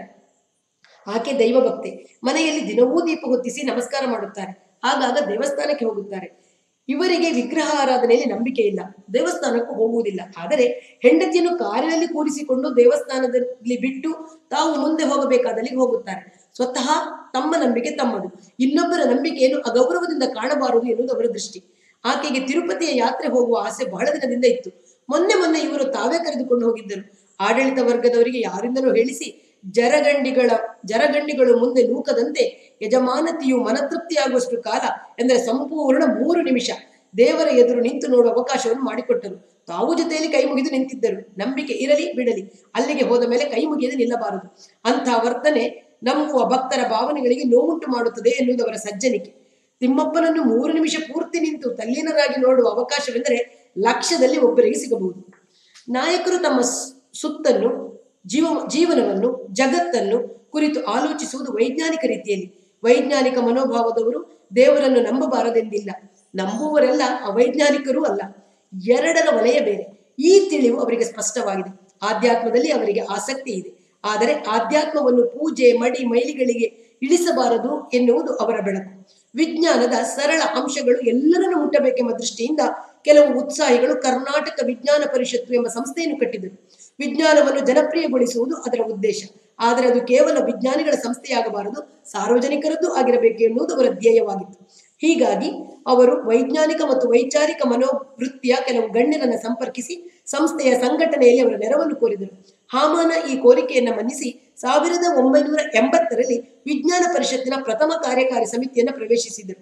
ಆಕೆ ದೈವ ಭಕ್ತೆ ಮನೆಯಲ್ಲಿ ದಿನವೂ ದೀಪ ಹೊತ್ತಿಸಿ ನಮಸ್ಕಾರ ಮಾಡುತ್ತಾರೆ ಆಗಾಗ ದೇವಸ್ಥಾನಕ್ಕೆ ಹೋಗುತ್ತಾರೆ ಇವರಿಗೆ ವಿಗ್ರಹ ಆರಾಧನೆಯಲ್ಲಿ ನಂಬಿಕೆ ಇಲ್ಲ ದೇವಸ್ಥಾನಕ್ಕೂ ಹೋಗುವುದಿಲ್ಲ ಆದರೆ ಹೆಂಡತಿಯನ್ನು ಕಾರಿನಲ್ಲಿ ಕೂರಿಸಿಕೊಂಡು ದೇವಸ್ಥಾನದಲ್ಲಿ ಬಿಟ್ಟು ತಾವು ಮುಂದೆ ಹೋಗಬೇಕಾದಲ್ಲಿ ಹೋಗುತ್ತಾರೆ ಸ್ವತಃ ತಮ್ಮ ನಂಬಿಕೆ ತಮ್ಮದು ಇನ್ನೊಬ್ಬರ ನಂಬಿಕೆಯನ್ನು ಅಗೌರವದಿಂದ ಕಾಣಬಾರದು ಎನ್ನುವುದು ಅವರ ದೃಷ್ಟಿ ಆಕೆಗೆ ತಿರುಪತಿಯ ಯಾತ್ರೆ ಹೋಗುವ ಆಸೆ ಬಹಳ ದಿನದಿಂದ ಇತ್ತು ಮೊನ್ನೆ ಮೊನ್ನೆ ಇವರು ತಾವೇ ಕರೆದುಕೊಂಡು ಹೋಗಿದ್ದರು ಆಡಳಿತ ವರ್ಗದವರಿಗೆ ಯಾರಿಂದಲೂ ಹೇಳಿಸಿ ಜರಗಂಡಿಗಳ ಜರಗಂಡಿಗಳು ಮುಂದೆ ನೂಕದಂತೆ ಯಜಮಾನತಿಯು ಮನತೃಪ್ತಿಯಾಗುವಷ್ಟು ಕಾಲ ಎಂದರೆ ಸಂಪೂರ್ಣ ಮೂರು ನಿಮಿಷ ದೇವರ ಎದುರು ನಿಂತು ನೋಡುವ ಅವಕಾಶವನ್ನು ಮಾಡಿಕೊಟ್ಟರು ತಾವು ಜೊತೆಯಲ್ಲಿ ಕೈ ಮುಗಿದು ನಿಂತಿದ್ದರು ನಂಬಿಕೆ ಇರಲಿ ಬಿಡಲಿ ಅಲ್ಲಿಗೆ ಹೋದ ಮೇಲೆ ಕೈ ಮುಗಿಯದೆ ನಿಲ್ಲಬಾರದು ಅಂಥ ವರ್ತನೆ ನಂಬುವ ಭಕ್ತರ ಭಾವನೆಗಳಿಗೆ ನೋವುಂಟು ಮಾಡುತ್ತದೆ ಎನ್ನುವುದು ಅವರ ಸಜ್ಜನಿಕೆ ತಿಮ್ಮಪ್ಪನನ್ನು ಮೂರು ನಿಮಿಷ ಪೂರ್ತಿ ನಿಂತು ತಲ್ಲೀನರಾಗಿ ನೋಡುವ ಅವಕಾಶವೆಂದರೆ ಲಕ್ಷದಲ್ಲಿ ಒಬ್ಬರಿಗೆ ಸಿಗಬಹುದು ನಾಯಕರು ತಮ್ಮ ಸ್- ಸುತ್ತನ್ನು ಜೀವ ಜೀವನವನ್ನು ಜಗತ್ತನ್ನು ಕುರಿತು ಆಲೋಚಿಸುವುದು ವೈಜ್ಞಾನಿಕ ರೀತಿಯಲ್ಲಿ ವೈಜ್ಞಾನಿಕ ಮನೋಭಾವದವರು ದೇವರನ್ನು ನಂಬಬಾರದೆಂದಿಲ್ಲ ನಂಬುವರೆಲ್ಲ ಅವೈಜ್ಞಾನಿಕರೂ ಅಲ್ಲ ಎರಡರ ವಲಯ ಬೇರೆ ಈ ತಿಳಿವು ಅವರಿಗೆ ಸ್ಪಷ್ಟವಾಗಿದೆ ಆಧ್ಯಾತ್ಮದಲ್ಲಿ ಅವರಿಗೆ ಆಸಕ್ತಿ ಇದೆ ಆದರೆ ಆಧ್ಯಾತ್ಮವನ್ನು ಪೂಜೆ ಮಡಿ ಮೈಲಿಗಳಿಗೆ ಇಳಿಸಬಾರದು ಎನ್ನುವುದು ಅವರ ಬೆಳಕು ವಿಜ್ಞಾನದ ಸರಳ ಅಂಶಗಳು ಎಲ್ಲರನ್ನು ಮುಟ್ಟಬೇಕೆಂಬ ದೃಷ್ಟಿಯಿಂದ ಕೆಲವು ಉತ್ಸಾಹಿಗಳು ಕರ್ನಾಟಕ ವಿಜ್ಞಾನ ಪರಿಷತ್ತು ಎಂಬ ಸಂಸ್ಥೆಯನ್ನು ಕಟ್ಟಿದರು ವಿಜ್ಞಾನವನ್ನು ಜನಪ್ರಿಯಗೊಳಿಸುವುದು ಅದರ ಉದ್ದೇಶ ಆದರೆ ಅದು ಕೇವಲ ವಿಜ್ಞಾನಿಗಳ ಸಂಸ್ಥೆಯಾಗಬಾರದು ಸಾರ್ವಜನಿಕರದ್ದು ಆಗಿರಬೇಕು ಎನ್ನುವುದು ಅವರ ಧ್ಯೇಯವಾಗಿತ್ತು ಹೀಗಾಗಿ ಅವರು ವೈಜ್ಞಾನಿಕ ಮತ್ತು ವೈಚಾರಿಕ ಮನೋವೃತ್ತಿಯ ಕೆಲವು ಗಣ್ಯರನ್ನು ಸಂಪರ್ಕಿಸಿ ಸಂಸ್ಥೆಯ ಸಂಘಟನೆಯಲ್ಲಿ ಅವರ ನೆರವನ್ನು ಕೋರಿದರು ಹಾಮಾನ ಈ ಕೋರಿಕೆಯನ್ನು ಮನ್ನಿಸಿ ಸಾವಿರದ ಒಂಬೈನೂರ ಎಂಬತ್ತರಲ್ಲಿ ವಿಜ್ಞಾನ ಪರಿಷತ್ತಿನ ಪ್ರಥಮ ಕಾರ್ಯಕಾರಿ ಸಮಿತಿಯನ್ನು ಪ್ರವೇಶಿಸಿದರು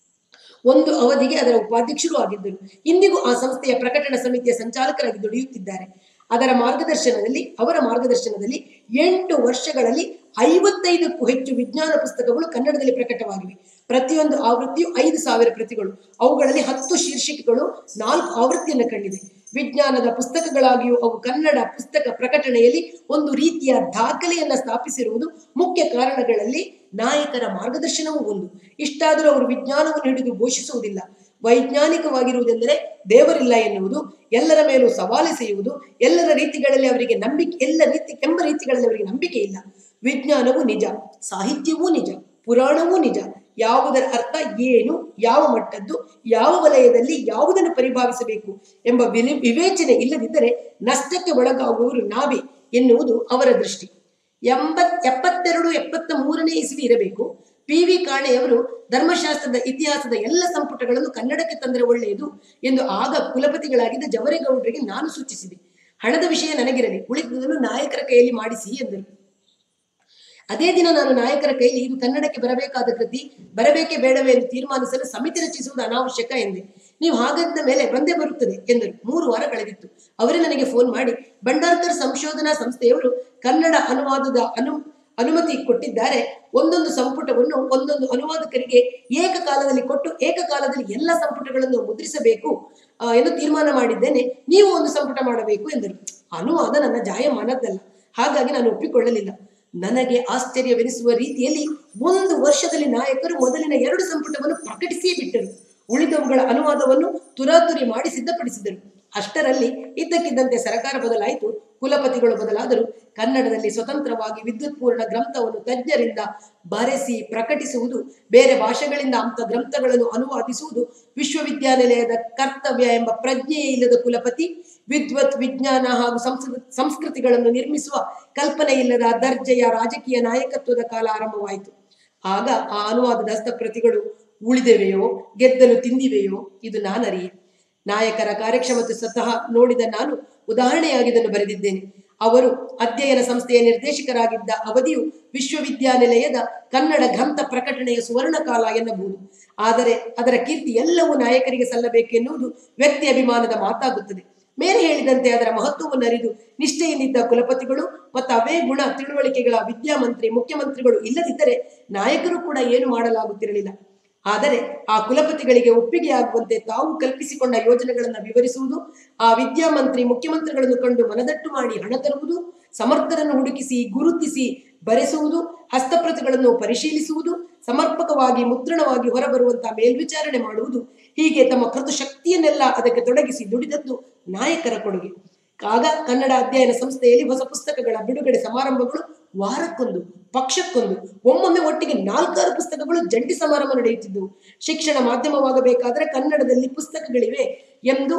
ಒಂದು ಅವಧಿಗೆ ಅದರ ಉಪಾಧ್ಯಕ್ಷರು ಆಗಿದ್ದರು ಇಂದಿಗೂ ಆ ಸಂಸ್ಥೆಯ ಪ್ರಕಟಣಾ ಸಮಿತಿಯ ಸಂಚಾಲಕರಾಗಿ ದುಡಿಯುತ್ತಿದ್ದಾರೆ ಅದರ ಮಾರ್ಗದರ್ಶನದಲ್ಲಿ ಅವರ ಮಾರ್ಗದರ್ಶನದಲ್ಲಿ ಎಂಟು ವರ್ಷಗಳಲ್ಲಿ ಐವತ್ತೈದಕ್ಕೂ ಹೆಚ್ಚು ವಿಜ್ಞಾನ ಪುಸ್ತಕಗಳು ಕನ್ನಡದಲ್ಲಿ ಪ್ರಕಟವಾಗಿವೆ ಪ್ರತಿಯೊಂದು ಆವೃತ್ತಿಯು ಐದು ಸಾವಿರ ಪ್ರತಿಗಳು ಅವುಗಳಲ್ಲಿ ಹತ್ತು ಶೀರ್ಷಿಕೆಗಳು ನಾಲ್ಕು ಆವೃತ್ತಿಯನ್ನು ಕಂಡಿದೆ ವಿಜ್ಞಾನದ ಪುಸ್ತಕಗಳಾಗಿಯೂ ಅವು ಕನ್ನಡ ಪುಸ್ತಕ ಪ್ರಕಟಣೆಯಲ್ಲಿ ಒಂದು ರೀತಿಯ ದಾಖಲೆಯನ್ನ ಸ್ಥಾಪಿಸಿರುವುದು ಮುಖ್ಯ ಕಾರಣಗಳಲ್ಲಿ ನಾಯಕರ ಮಾರ್ಗದರ್ಶನವೂ ಒಂದು ಇಷ್ಟಾದರೂ ಅವರು ವಿಜ್ಞಾನವನ್ನು ಹಿಡಿದು ಘೋಷಿಸುವುದಿಲ್ಲ ವೈಜ್ಞಾನಿಕವಾಗಿರುವುದೆಂದರೆ ದೇವರಿಲ್ಲ ಎನ್ನುವುದು ಎಲ್ಲರ ಮೇಲೂ ಸವಾಲೆಸೆಯುವುದು ಎಲ್ಲರ ರೀತಿಗಳಲ್ಲಿ ಅವರಿಗೆ ನಂಬಿಕೆ ಎಲ್ಲ ರೀತಿ ಎಂಬ ರೀತಿಗಳಲ್ಲಿ ಅವರಿಗೆ ನಂಬಿಕೆ ಇಲ್ಲ ವಿಜ್ಞಾನವೂ ನಿಜ ಸಾಹಿತ್ಯವೂ ನಿಜ ಪುರಾಣವೂ ನಿಜ ಯಾವುದರ ಅರ್ಥ ಏನು ಯಾವ ಮಟ್ಟದ್ದು ಯಾವ ವಲಯದಲ್ಲಿ ಯಾವುದನ್ನು ಪರಿಭಾವಿಸಬೇಕು ಎಂಬ ವಿನಿ ವಿವೇಚನೆ ಇಲ್ಲದಿದ್ದರೆ ನಷ್ಟಕ್ಕೆ ಒಳಗಾಗುವವರು ನಾವೇ ಎನ್ನುವುದು ಅವರ ದೃಷ್ಟಿ ಎಂಬತ್ ಎಪ್ಪತ್ತೆರಡು ಎಪ್ಪತ್ತ ಮೂರನೇ ಇಸ್ವಿ ಇರಬೇಕು ಪಿ ವಿ ಕಾಣೆಯವರು ಧರ್ಮಶಾಸ್ತ್ರದ ಇತಿಹಾಸದ ಎಲ್ಲ ಸಂಪುಟಗಳನ್ನು ಕನ್ನಡಕ್ಕೆ ತಂದರೆ ಒಳ್ಳೆಯದು ಎಂದು ಆಗ ಕುಲಪತಿಗಳಾಗಿದ್ದ ಜವರೇಗೌಡರಿಗೆ ನಾನು ಸೂಚಿಸಿದೆ ಹಣದ ವಿಷಯ ನನಗಿರಲಿ ಉಳಿದುದನ್ನು ನಾಯಕರ ಕೈಯಲ್ಲಿ ಮಾಡಿಸಿ ಎಂದರು ಅದೇ ದಿನ ನಾನು ನಾಯಕರ ಕೈಲಿ ಇದು ಕನ್ನಡಕ್ಕೆ ಬರಬೇಕಾದ ಕೃತಿ ಬರಬೇಕೇ ಬೇಡವೇ ಎಂದು ತೀರ್ಮಾನಿಸಲು ಸಮಿತಿ ರಚಿಸುವುದು ಅನಾವಶ್ಯಕ ಎಂದೆ ನೀವು ಹಾಗಂದ ಮೇಲೆ ಬಂದೇ ಬರುತ್ತದೆ ಎಂದರು ಮೂರು ವಾರ ಕಳೆದಿತ್ತು ಅವರೇ ನನಗೆ ಫೋನ್ ಮಾಡಿ ಭಂಡಾರ್ಕರ್ ಸಂಶೋಧನಾ ಸಂಸ್ಥೆಯವರು ಕನ್ನಡ ಅನುವಾದದ ಅನು ಅನುಮತಿ ಕೊಟ್ಟಿದ್ದಾರೆ ಒಂದೊಂದು ಸಂಪುಟವನ್ನು ಒಂದೊಂದು ಅನುವಾದಕರಿಗೆ ಏಕಕಾಲದಲ್ಲಿ ಕೊಟ್ಟು ಏಕಕಾಲದಲ್ಲಿ ಎಲ್ಲ ಸಂಪುಟಗಳನ್ನು ಮುದ್ರಿಸಬೇಕು ಆ, ಎಂದು ತೀರ್ಮಾನ ಮಾಡಿದ್ದೇನೆ ನೀವು ಒಂದು ಸಂಪುಟ ಮಾಡಬೇಕು ಎಂದರು ಅನುವಾದ ನನ್ನ ಜಾಯಮಾನದ್ದಲ್ಲ ಹಾಗಾಗಿ ನಾನು ಒಪ್ಪಿಕೊಳ್ಳಲಿಲ್ಲ ನನಗೆ ಆಶ್ಚರ್ಯವೆನಿಸುವ ರೀತಿಯಲ್ಲಿ ಒಂದು ವರ್ಷದಲ್ಲಿ ನಾಯಕರು ಮೊದಲಿನ ಎರಡು ಸಂಪುಟವನ್ನು ಪ್ರಕಟಿಸಿಯೇ ಬಿಟ್ಟರು ಉಳಿದವುಗಳ ಅನುವಾದವನ್ನು ತುರಾತುರಿ ಮಾಡಿ ಸಿದ್ಧಪಡಿಸಿದರು ಅಷ್ಟರಲ್ಲಿ ಇದ್ದಕ್ಕಿದ್ದಂತೆ ಸರಕಾರ ಬದಲಾಯಿತು ಕುಲಪತಿಗಳು ಬದಲಾದರು ಕನ್ನಡದಲ್ಲಿ ಸ್ವತಂತ್ರವಾಗಿ ವಿದ್ಯುತ್ಪೂರ್ಣ ಗ್ರಂಥವನ್ನು ತಜ್ಞರಿಂದ ಬರೆಸಿ ಪ್ರಕಟಿಸುವುದು ಬೇರೆ ಭಾಷೆಗಳಿಂದ ಅಂಥ ಗ್ರಂಥಗಳನ್ನು ಅನುವಾದಿಸುವುದು ವಿಶ್ವವಿದ್ಯಾನಿಲಯದ ಕರ್ತವ್ಯ ಎಂಬ ಪ್ರಜ್ಞೆಯೇ ಇಲ್ಲದ ಕುಲಪತಿ ವಿದ್ವತ್ ವಿಜ್ಞಾನ ಹಾಗೂ ಸಂಸ್ಕೃ ಸಂಸ್ಕೃತಿಗಳನ್ನು ನಿರ್ಮಿಸುವ ಕಲ್ಪನೆ ಇಲ್ಲದ ದರ್ಜೆಯ ರಾಜಕೀಯ ನಾಯಕತ್ವದ ಕಾಲ ಆರಂಭವಾಯಿತು ಆಗ ಆ ಅನುವಾದದ ಹಸ್ತಪ್ರತಿಗಳು ಉಳಿದೆವೆಯೋ ಗೆದ್ದಲು ತಿಂದಿವೆಯೋ ಇದು ನಾನರಿಯೆ ನಾಯಕರ ಕಾರ್ಯಕ್ಷಮತೆ ಸ್ವತಃ ನೋಡಿದ ನಾನು ಉದಾಹರಣೆಯಾಗಿ ಇದನ್ನು ಬರೆದಿದ್ದೇನೆ ಅವರು ಅಧ್ಯಯನ ಸಂಸ್ಥೆಯ ನಿರ್ದೇಶಕರಾಗಿದ್ದ ಅವಧಿಯು ವಿಶ್ವವಿದ್ಯಾನಿಲಯದ ಕನ್ನಡ ಗ್ರಂಥ ಪ್ರಕಟಣೆಯ ಸುವರ್ಣ ಕಾಲ ಎನ್ನಬಹುದು ಆದರೆ ಅದರ ಕೀರ್ತಿ ಎಲ್ಲವೂ ನಾಯಕರಿಗೆ ಸಲ್ಲಬೇಕು ಎನ್ನುವುದು ವ್ಯಕ್ತಿ ಅಭಿಮಾನದ ಮಾತಾಗುತ್ತದೆ ಮೇಲೆ ಹೇಳಿದಂತೆ ಅದರ ಮಹತ್ವವನ್ನು ಅರಿದು ನಿಷ್ಠೆಯಿಂದಿದ್ದ ಕುಲಪತಿಗಳು ಮತ್ತು ಅವೇ ಗುಣ ತಿಳುವಳಿಕೆಗಳ ವಿದ್ಯಾಮಂತ್ರಿ ಮುಖ್ಯಮಂತ್ರಿಗಳು ಇಲ್ಲದಿದ್ದರೆ ನಾಯಕರು ಕೂಡ ಏನು ಮಾಡಲಾಗುತ್ತಿರಲಿಲ್ಲ ಆದರೆ ಆ ಕುಲಪತಿಗಳಿಗೆ ಒಪ್ಪಿಗೆ ಆಗುವಂತೆ ತಾವು ಕಲ್ಪಿಸಿಕೊಂಡ ಯೋಜನೆಗಳನ್ನು ವಿವರಿಸುವುದು ಆ ವಿದ್ಯಾಮಂತ್ರಿ ಮುಖ್ಯಮಂತ್ರಿಗಳನ್ನು ಕಂಡು ಮನದಟ್ಟು ಮಾಡಿ ಹಣ ತರುವುದು ಸಮರ್ಥರನ್ನು ಹುಡುಕಿಸಿ ಗುರುತಿಸಿ ಬರೆಸುವುದು ಹಸ್ತಪ್ರತಿಗಳನ್ನು ಪರಿಶೀಲಿಸುವುದು ಸಮರ್ಪಕವಾಗಿ ಮುದ್ರಣವಾಗಿ ಹೊರಬರುವಂತಹ ಮೇಲ್ವಿಚಾರಣೆ ಮಾಡುವುದು ಹೀಗೆ ತಮ್ಮ ಕೃತು ಶಕ್ತಿಯನ್ನೆಲ್ಲ ಅದಕ್ಕೆ ತೊಡಗಿಸಿ ದುಡಿದದ್ದು ನಾಯಕರ ಕೊಡುಗೆ ಆಗ ಕನ್ನಡ ಅಧ್ಯಯನ ಸಂಸ್ಥೆಯಲ್ಲಿ ಹೊಸ ಪುಸ್ತಕಗಳ ಬಿಡುಗಡೆ ಸಮಾರಂಭಗಳು ವಾರಕ್ಕೊಂದು ಪಕ್ಷಕ್ಕೊಂದು ಒಮ್ಮೊಮ್ಮೆ ಒಟ್ಟಿಗೆ ನಾಲ್ಕಾರು ಪುಸ್ತಕಗಳು ಜಂಟಿ ಸಮಾರಂಭ ನಡೆಯುತ್ತಿದ್ದವು ಶಿಕ್ಷಣ ಮಾಧ್ಯಮವಾಗಬೇಕಾದರೆ ಕನ್ನಡದಲ್ಲಿ ಪುಸ್ತಕಗಳಿವೆ ಎಂದು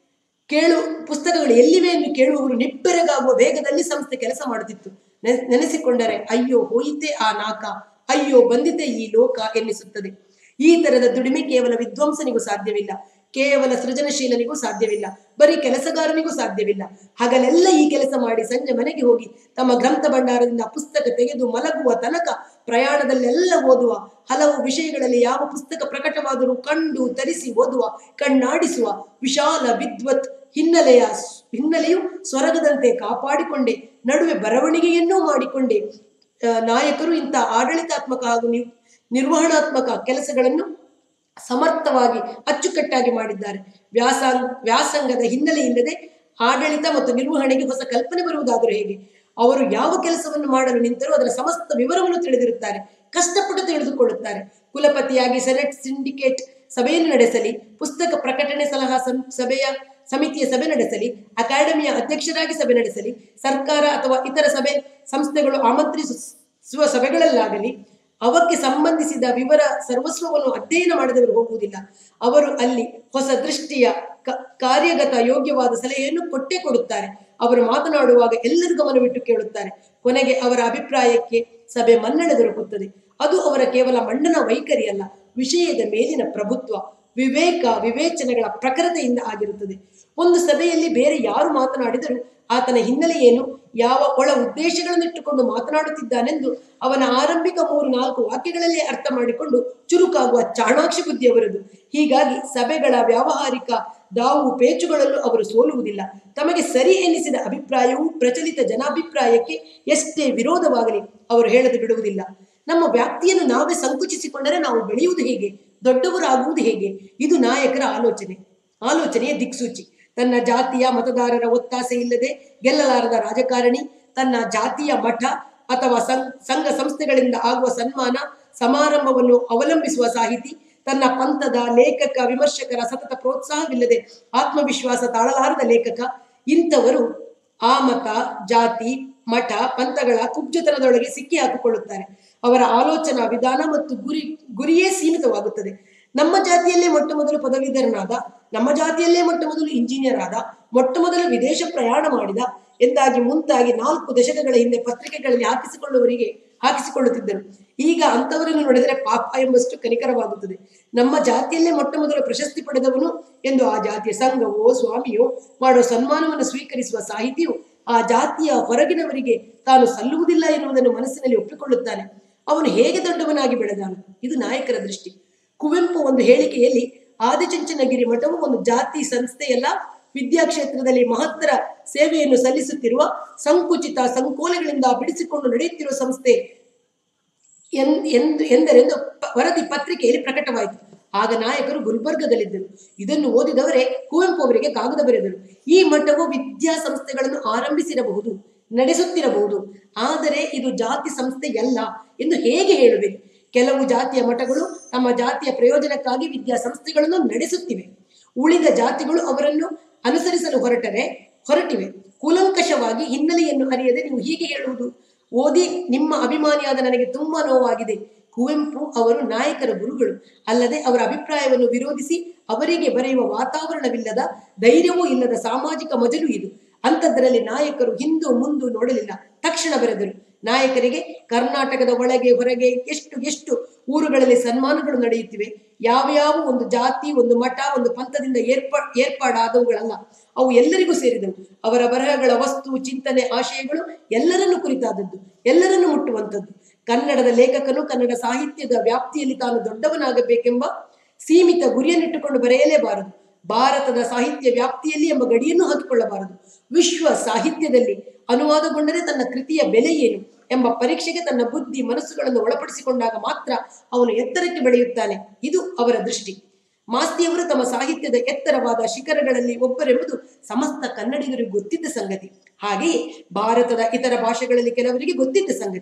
ಕೇಳು ಪುಸ್ತಕಗಳು ಎಲ್ಲಿವೆ ಎಂದು ಕೇಳುವವರು ನಿಬ್ಬೆರಗಾಗುವ ವೇಗದಲ್ಲಿ ಸಂಸ್ಥೆ ಕೆಲಸ ಮಾಡುತ್ತಿತ್ತು ನೆನೆ- ನೆನೆಸಿಕೊಂಡರೆ ಅಯ್ಯೋ ಹೋಯಿತೆ ಆ ನಾಕ ಅಯ್ಯೋ ಬಂದಿತೆ ಈ ಲೋಕ ಎನ್ನಿಸುತ್ತದೆ ಈ ತರದ ದುಡಿಮೆ ಕೇವಲ ವಿದ್ವಾಂಸನಿಗೂ ಸಾಧ್ಯವಿಲ್ಲ ಕೇವಲ ಸೃಜನಶೀಲನಿಗೂ ಸಾಧ್ಯವಿಲ್ಲ ಬರೀ ಕೆಲಸಗಾರನಿಗೂ ಸಾಧ್ಯವಿಲ್ಲ ಹಗಲೆಲ್ಲ ಈ ಕೆಲಸ ಮಾಡಿ ಸಂಜೆ ಮನೆಗೆ ಹೋಗಿ ತಮ್ಮ ಗ್ರಂಥ ಭಂಡಾರದಿಂದ ಪುಸ್ತಕ ತೆಗೆದು ಮಲಗುವ ತನಕ ಪ್ರಯಾಣದಲ್ಲೆಲ್ಲ ಓದುವ ಹಲವು ವಿಷಯಗಳಲ್ಲಿ ಯಾವ ಪುಸ್ತಕ ಪ್ರಕಟವಾದರೂ ಕಂಡು ತರಿಸಿ ಓದುವ ಕಣ್ಣಾಡಿಸುವ ವಿಶಾಲ ವಿದ್ವತ್ ಹಿನ್ನೆಲೆಯ ಹಿನ್ನೆಲೆಯು ಸ್ವರ್ಗದಂತೆ ಕಾಪಾಡಿಕೊಂಡೆ ನಡುವೆ ಬರವಣಿಗೆಯನ್ನೂ ಮಾಡಿಕೊಂಡೆ ಆ, ನಾಯಕರು ಇಂಥ ಆಡಳಿತಾತ್ಮಕ ಹಾಗೂ ನಿರ್- ನಿರ್ವಹಣಾತ್ಮಕ ಕೆಲಸಗಳನ್ನು ಸಮರ್ಥವಾಗಿ ಅಚ್ಚುಕಟ್ಟಾಗಿ ಮಾಡಿದ್ದಾರೆ ವ್ಯಾಸಂಗ ವ್ಯಾಸಂಗದ ಹಿನ್ನೆಲೆ ಇಲ್ಲದೆ ಆಡಳಿತ ಮತ್ತು ನಿರ್ವಹಣೆಗೆ ಹೊಸ ಕಲ್ಪನೆ ಬರುವುದಾದರೂ ಹೇಗೆ ಅವರು ಯಾವ ಕೆಲಸವನ್ನು ಮಾಡಲು ನಿಂತರೂ ಅದರ ಸಮಸ್ತ ವಿವರವನ್ನು ತಿಳಿದಿರುತ್ತಾರೆ ಕಷ್ಟಪಟ್ಟು ತಿಳಿದುಕೊಳ್ಳುತ್ತಾರೆ ಕುಲಪತಿಯಾಗಿ ಸೆನೆಟ್ ಸಿಂಡಿಕೇಟ್ ಸಭೆಯನ್ನು ನಡೆಸಲಿ ಪುಸ್ತಕ ಪ್ರಕಟಣೆ ಸಲಹಾ ಸಂ- ಸಭೆಯ ಸಮಿತಿಯ ಸಭೆ ನಡೆಸಲಿ ಅಕಾಡೆಮಿಯ ಅಧ್ಯಕ್ಷರಾಗಿ ಸಭೆ ನಡೆಸಲಿ ಸರ್ಕಾರ ಅಥವಾ ಇತರ ಸಭೆ ಸಂಸ್ಥೆಗಳು ಆಮಂತ್ರಿಸುವ ಸಭೆಗಳಲ್ಲಾಗಲಿ ಅವಕ್ಕೆ ಸಂಬಂಧಿಸಿದ ವಿವರ ಸರ್ವಸ್ವವನ್ನು ಅಧ್ಯಯನ ಮಾಡದವರು ಹೋಗುವುದಿಲ್ಲ ಅವರು ಅಲ್ಲಿ ಹೊಸ ದೃಷ್ಟಿಯ ಕ- ಕಾರ್ಯಗತ ಯೋಗ್ಯವಾದ ಸಲಹೆಯನ್ನು ಕೊಟ್ಟೇ ಕೊಡುತ್ತಾರೆ ಅವರು ಮಾತನಾಡುವಾಗ ಎಲ್ಲರೂ ಗಮನವಿಟ್ಟು ಕೇಳುತ್ತಾರೆ ಕೊನೆಗೆ ಅವರ ಅಭಿಪ್ರಾಯಕ್ಕೆ ಸಭೆ ಮನ್ನಣೆ ದೊರಕುತ್ತದೆ ಅದು ಅವರ ಕೇವಲ ಮಣ್ಣನ ವೈಖರಿಯಲ್ಲ ವಿಷಯದ ಮೇಲಿನ ಪ್ರಭುತ್ವ ವಿವೇಕ ವಿವೇಚನೆಗಳ ಪ್ರಖರತೆಯಿಂದ ಆಗಿರುತ್ತದೆ ಒಂದು ಸಭೆಯಲ್ಲಿ ಬೇರೆ ಯಾರು ಮಾತನಾಡಿದರೂ ಆತನ ಹಿನ್ನೆಲೆ ಏನು ಯಾವ ಒಳ ಉದ್ದೇಶಗಳನ್ನಿಟ್ಟುಕೊಂಡು ಮಾತನಾಡುತ್ತಿದ್ದಾನೆಂದು ಅವನ ಆರಂಭಿಕ ಮೂರು ನಾಲ್ಕು ವಾಕ್ಯಗಳಲ್ಲೇ ಅರ್ಥ ಮಾಡಿಕೊಂಡು ಚುರುಕಾಗುವ ಚಾಣಾಕ್ಷ ಬುದ್ಧಿಯವರದು ಹೀಗಾಗಿ ಸಭೆಗಳ ವ್ಯಾವಹಾರಿಕ ದಾವು ಪೇಚುಗಳಲ್ಲೂ ಅವರು ಸೋಲುವುದಿಲ್ಲ ತಮಗೆ ಸರಿ ಎನ್ನಿಸಿದ ಅಭಿಪ್ರಾಯವು ಪ್ರಚಲಿತ ಜನಾಭಿಪ್ರಾಯಕ್ಕೆ ಎಷ್ಟೇ ವಿರೋಧವಾಗಲಿ ಅವರು ಹೇಳದೆ ಬಿಡುವುದಿಲ್ಲ ನಮ್ಮ ವ್ಯಾಪ್ತಿಯನ್ನು ನಾವೇ ಸಂಕುಚಿಸಿಕೊಂಡರೆ ನಾವು ಬೆಳೆಯುವುದು ಹೇಗೆ ದೊಡ್ಡವರಾಗುವುದು ಹೇಗೆ ಇದು ನಾಯಕರ ಆಲೋಚನೆ ಆಲೋಚನೆಯ ದಿಕ್ಸೂಚಿ ತನ್ನ ಜಾತಿಯ ಮತದಾರರ ಒತ್ತಾಸೆ ಇಲ್ಲದೆ ಗೆಲ್ಲಲಾರದ ರಾಜಕಾರಣಿ ತನ್ನ ಜಾತಿಯ ಮಠ ಅಥವಾ ಸಂ- ಸಂಘ ಸಂಸ್ಥೆಗಳಿಂದ ಆಗುವ ಸನ್ಮಾನ ಸಮಾರಂಭವನ್ನು ಅವಲಂಬಿಸುವ ಸಾಹಿತಿ ತನ್ನ ಪಂಥದ ಲೇಖಕ ವಿಮರ್ಶಕರ ಸತತ ಪ್ರೋತ್ಸಾಹವಿಲ್ಲದೆ ಆತ್ಮವಿಶ್ವಾಸ ತಾಳಲಾರದ ಲೇಖಕ ಇಂಥವರು ಆ ಮತ ಜಾತಿ ಮಠ ಪಂಥಗಳ ಕುಬ್ಜತನದೊಳಗೆ ಸಿಕ್ಕಿ ಹಾಕಿಕೊಳ್ಳುತ್ತಾರೆ ಅವರ ಆಲೋಚನಾ ವಿಧಾನ ಮತ್ತು ಗುರಿ ಗುರಿಯೇ ಸೀಮಿತವಾಗುತ್ತದೆ ನಮ್ಮ ಜಾತಿಯಲ್ಲೇ ಮೊಟ್ಟ ಮೊದಲು ಪದವೀಧರನಾದ ನಮ್ಮ ಜಾತಿಯಲ್ಲೇ ಮೊಟ್ಟ ಮೊದಲು ಇಂಜಿನಿಯರ್ ಆದ ಮೊಟ್ಟ ಮೊದಲು ವಿದೇಶ ಪ್ರಯಾಣ ಮಾಡಿದ ಎಂದಾಗಿ ಮುಂತಾಗಿ ನಾಲ್ಕು ದಶಕಗಳ ಹಿಂದೆ ಪತ್ರಿಕೆಗಳಲ್ಲಿ ಹಾಕಿಸಿಕೊಳ್ಳುವವರಿಗೆ ಹಾಕಿಸಿಕೊಳ್ಳುತ್ತಿದ್ದರು ಈಗ ಅಂಥವರನ್ನು ನೋಡಿದರೆ ಪಾಪ ಎಂಬಷ್ಟು ಕನಿಕರವಾಗುತ್ತದೆ ನಮ್ಮ ಜಾತಿಯಲ್ಲೇ ಮೊಟ್ಟ ಮೊದಲು ಪ್ರಶಸ್ತಿ ಪಡೆದವನು ಎಂದು ಆ ಜಾತಿಯ ಸಂಘವೋ ಸ್ವಾಮಿಯೋ ಮಾಡುವ ಸನ್ಮಾನವನ್ನು ಸ್ವೀಕರಿಸುವ ಸಾಹಿತಿಯು ಆ ಜಾತಿಯ ಹೊರಗಿನವರಿಗೆ ತಾನು ಸಲ್ಲುವುದಿಲ್ಲ ಎನ್ನುವುದನ್ನು ಮನಸ್ಸಿನಲ್ಲಿ ಒಪ್ಪಿಕೊಳ್ಳುತ್ತಾನೆ ಅವನು ಹೇಗೆ ದೊಡ್ಡವನಾಗಿ ಬೆಳೆದಾನು ಇದು ನಾಯಕರ ದೃಷ್ಟಿ ಕುವೆಂಪು ಒಂದು ಹೇಳಿಕೆಯಲ್ಲಿ ಆದಿಚುಂಚನಗಿರಿ ಮಠವು ಒಂದು ಜಾತಿ ಸಂಸ್ಥೆಯಲ್ಲ ವಿದ್ಯಾಕ್ಷೇತ್ರದಲ್ಲಿ ಮಹತ್ತರ ಸೇವೆಯನ್ನು ಸಲ್ಲಿಸುತ್ತಿರುವ ಸಂಕುಚಿತ ಸಂಕೋಲೆಗಳಿಂದ ಬಿಡಿಸಿಕೊಂಡು ನಡೆಯುತ್ತಿರುವ ಸಂಸ್ಥೆ ಎನ್- ಎಂದು ಎಂದರೆಂದು ಪ- ವರದಿ ಪತ್ರಿಕೆಯಲ್ಲಿ ಪ್ರಕಟವಾಯಿತು ಆಗ ನಾಯಕರು ಗುಲ್ಬರ್ಗದಲ್ಲಿದ್ದರು ಇದನ್ನು ಓದಿದವರೇ ಕುವೆಂಪು ಅವರಿಗೆ ಕಾಗದ ಬರೆದರು ಈ ಮಠವು ವಿದ್ಯಾಸಂಸ್ಥೆಗಳನ್ನು ಆರಂಭಿಸಿರಬಹುದು ನಡೆಸುತ್ತಿರಬಹುದು ಆದರೆ ಇದು ಜಾತಿ ಸಂಸ್ಥೆಯಲ್ಲ ಎಂದು ಹೇಗೆ ಹೇಳುವೆ ಕೆಲವು ಜಾತಿಯ ಮಠಗಳು ತಮ್ಮ ಜಾತಿಯ ಪ್ರಯೋಜನಕ್ಕಾಗಿ ವಿದ್ಯಾಸಂಸ್ಥೆಗಳನ್ನು ನಡೆಸುತ್ತಿವೆ ಉಳಿದ ಜಾತಿಗಳು ಅವರನ್ನು ಅನುಸರಿಸಲು ಹೊರಟರೆ ಹೊರಟಿವೆ ಕೂಲಂಕಷವಾಗಿ ಹಿನ್ನೆಲೆಯನ್ನು ಅರಿಯದೆ ನೀವು ಹೀಗೆ ಹೇಳುವುದು ಓದಿ ನಿಮ್ಮ ಅಭಿಮಾನಿಯಾದ ನನಗೆ ತುಂಬಾ ನೋವಾಗಿದೆ ಕುವೆಂಪು ಅವರು ನಾಯಕರ ಗುರುಗಳು ಅಲ್ಲದೆ ಅವರ ಅಭಿಪ್ರಾಯವನ್ನು ವಿರೋಧಿಸಿ ಅವರಿಗೆ ಬರೆಯುವ ವಾತಾವರಣವಿಲ್ಲದ ಧೈರ್ಯವೂ ಇಲ್ಲದ ಸಾಮಾಜಿಕ ಮಜಲು ಇದು ಅಂಥದ್ರಲ್ಲಿ ನಾಯಕರು ಹಿಂದು ಮುಂದು ನೋಡಲಿಲ್ಲ ತಕ್ಷಣ ಬರೆದರು ನಾಯಕರಿಗೆ ಕರ್ನಾಟಕದ ಒಳಗೆ ಹೊರಗೆ ಎಷ್ಟು ಎಷ್ಟು ಊರುಗಳಲ್ಲಿ ಸನ್ಮಾನಗಳು ನಡೆಯುತ್ತಿವೆ ಯಾವ ಯಾವ ಒಂದು ಜಾತಿ ಒಂದು ಮಠ ಒಂದು ಪಂಥದಿಂದ ಏರ್ಪಾ ಏರ್ಪಾಡಾದವುಗಳಲ್ಲ ಅವು ಎಲ್ಲರಿಗೂ ಸೇರಿದವು ಅವರ ಬರಹಗಳ ವಸ್ತು ಚಿಂತನೆ ಆಶಯಗಳು ಎಲ್ಲರನ್ನು ಕುರಿತಾದದ್ದು ಎಲ್ಲರನ್ನು ಮುಟ್ಟುವಂಥದ್ದು ಕನ್ನಡದ ಲೇಖಕನು ಕನ್ನಡ ಸಾಹಿತ್ಯದ ವ್ಯಾಪ್ತಿಯಲ್ಲಿ ತಾನು ದೊಡ್ಡವನಾಗಬೇಕೆಂಬ ಸೀಮಿತ ಗುರಿಯನ್ನಿಟ್ಟುಕೊಂಡು ಬರೆಯಲೇಬಾರದು ಭಾರತದ ಸಾಹಿತ್ಯ ವ್ಯಾಪ್ತಿಯಲ್ಲಿ ಎಂಬ ಗಡಿಯನ್ನು ಹಾಕಿಕೊಳ್ಳಬಾರದು ವಿಶ್ವ ಸಾಹಿತ್ಯದಲ್ಲಿ ಅನುವಾದಗೊಂಡರೆ ತನ್ನ ಕೃತಿಯ ಬೆಲೆ ಏನು ಎಂಬ ಪರೀಕ್ಷೆಗೆ ತನ್ನ ಬುದ್ಧಿ ಮನಸ್ಸುಗಳನ್ನು ಒಳಪಡಿಸಿಕೊಂಡಾಗ ಮಾತ್ರ ಅವನು ಎತ್ತರಕ್ಕೆ ಬೆಳೆಯುತ್ತಾನೆ ಇದು ಅವರ ದೃಷ್ಟಿ ಮಾಸ್ತಿಯವರು ತಮ್ಮ ಸಾಹಿತ್ಯದ ಎತ್ತರವಾದ ಶಿಖರಗಳಲ್ಲಿ ಒಬ್ಬರೆಂಬುದು ಸಮಸ್ತ ಕನ್ನಡಿಗರಿಗೆ ಗೊತ್ತಿದ್ದ ಸಂಗತಿ ಹಾಗೆಯೇ ಭಾರತದ ಇತರ ಭಾಷೆಗಳಲ್ಲಿ ಕೆಲವರಿಗೆ ಗೊತ್ತಿದ್ದ ಸಂಗತಿ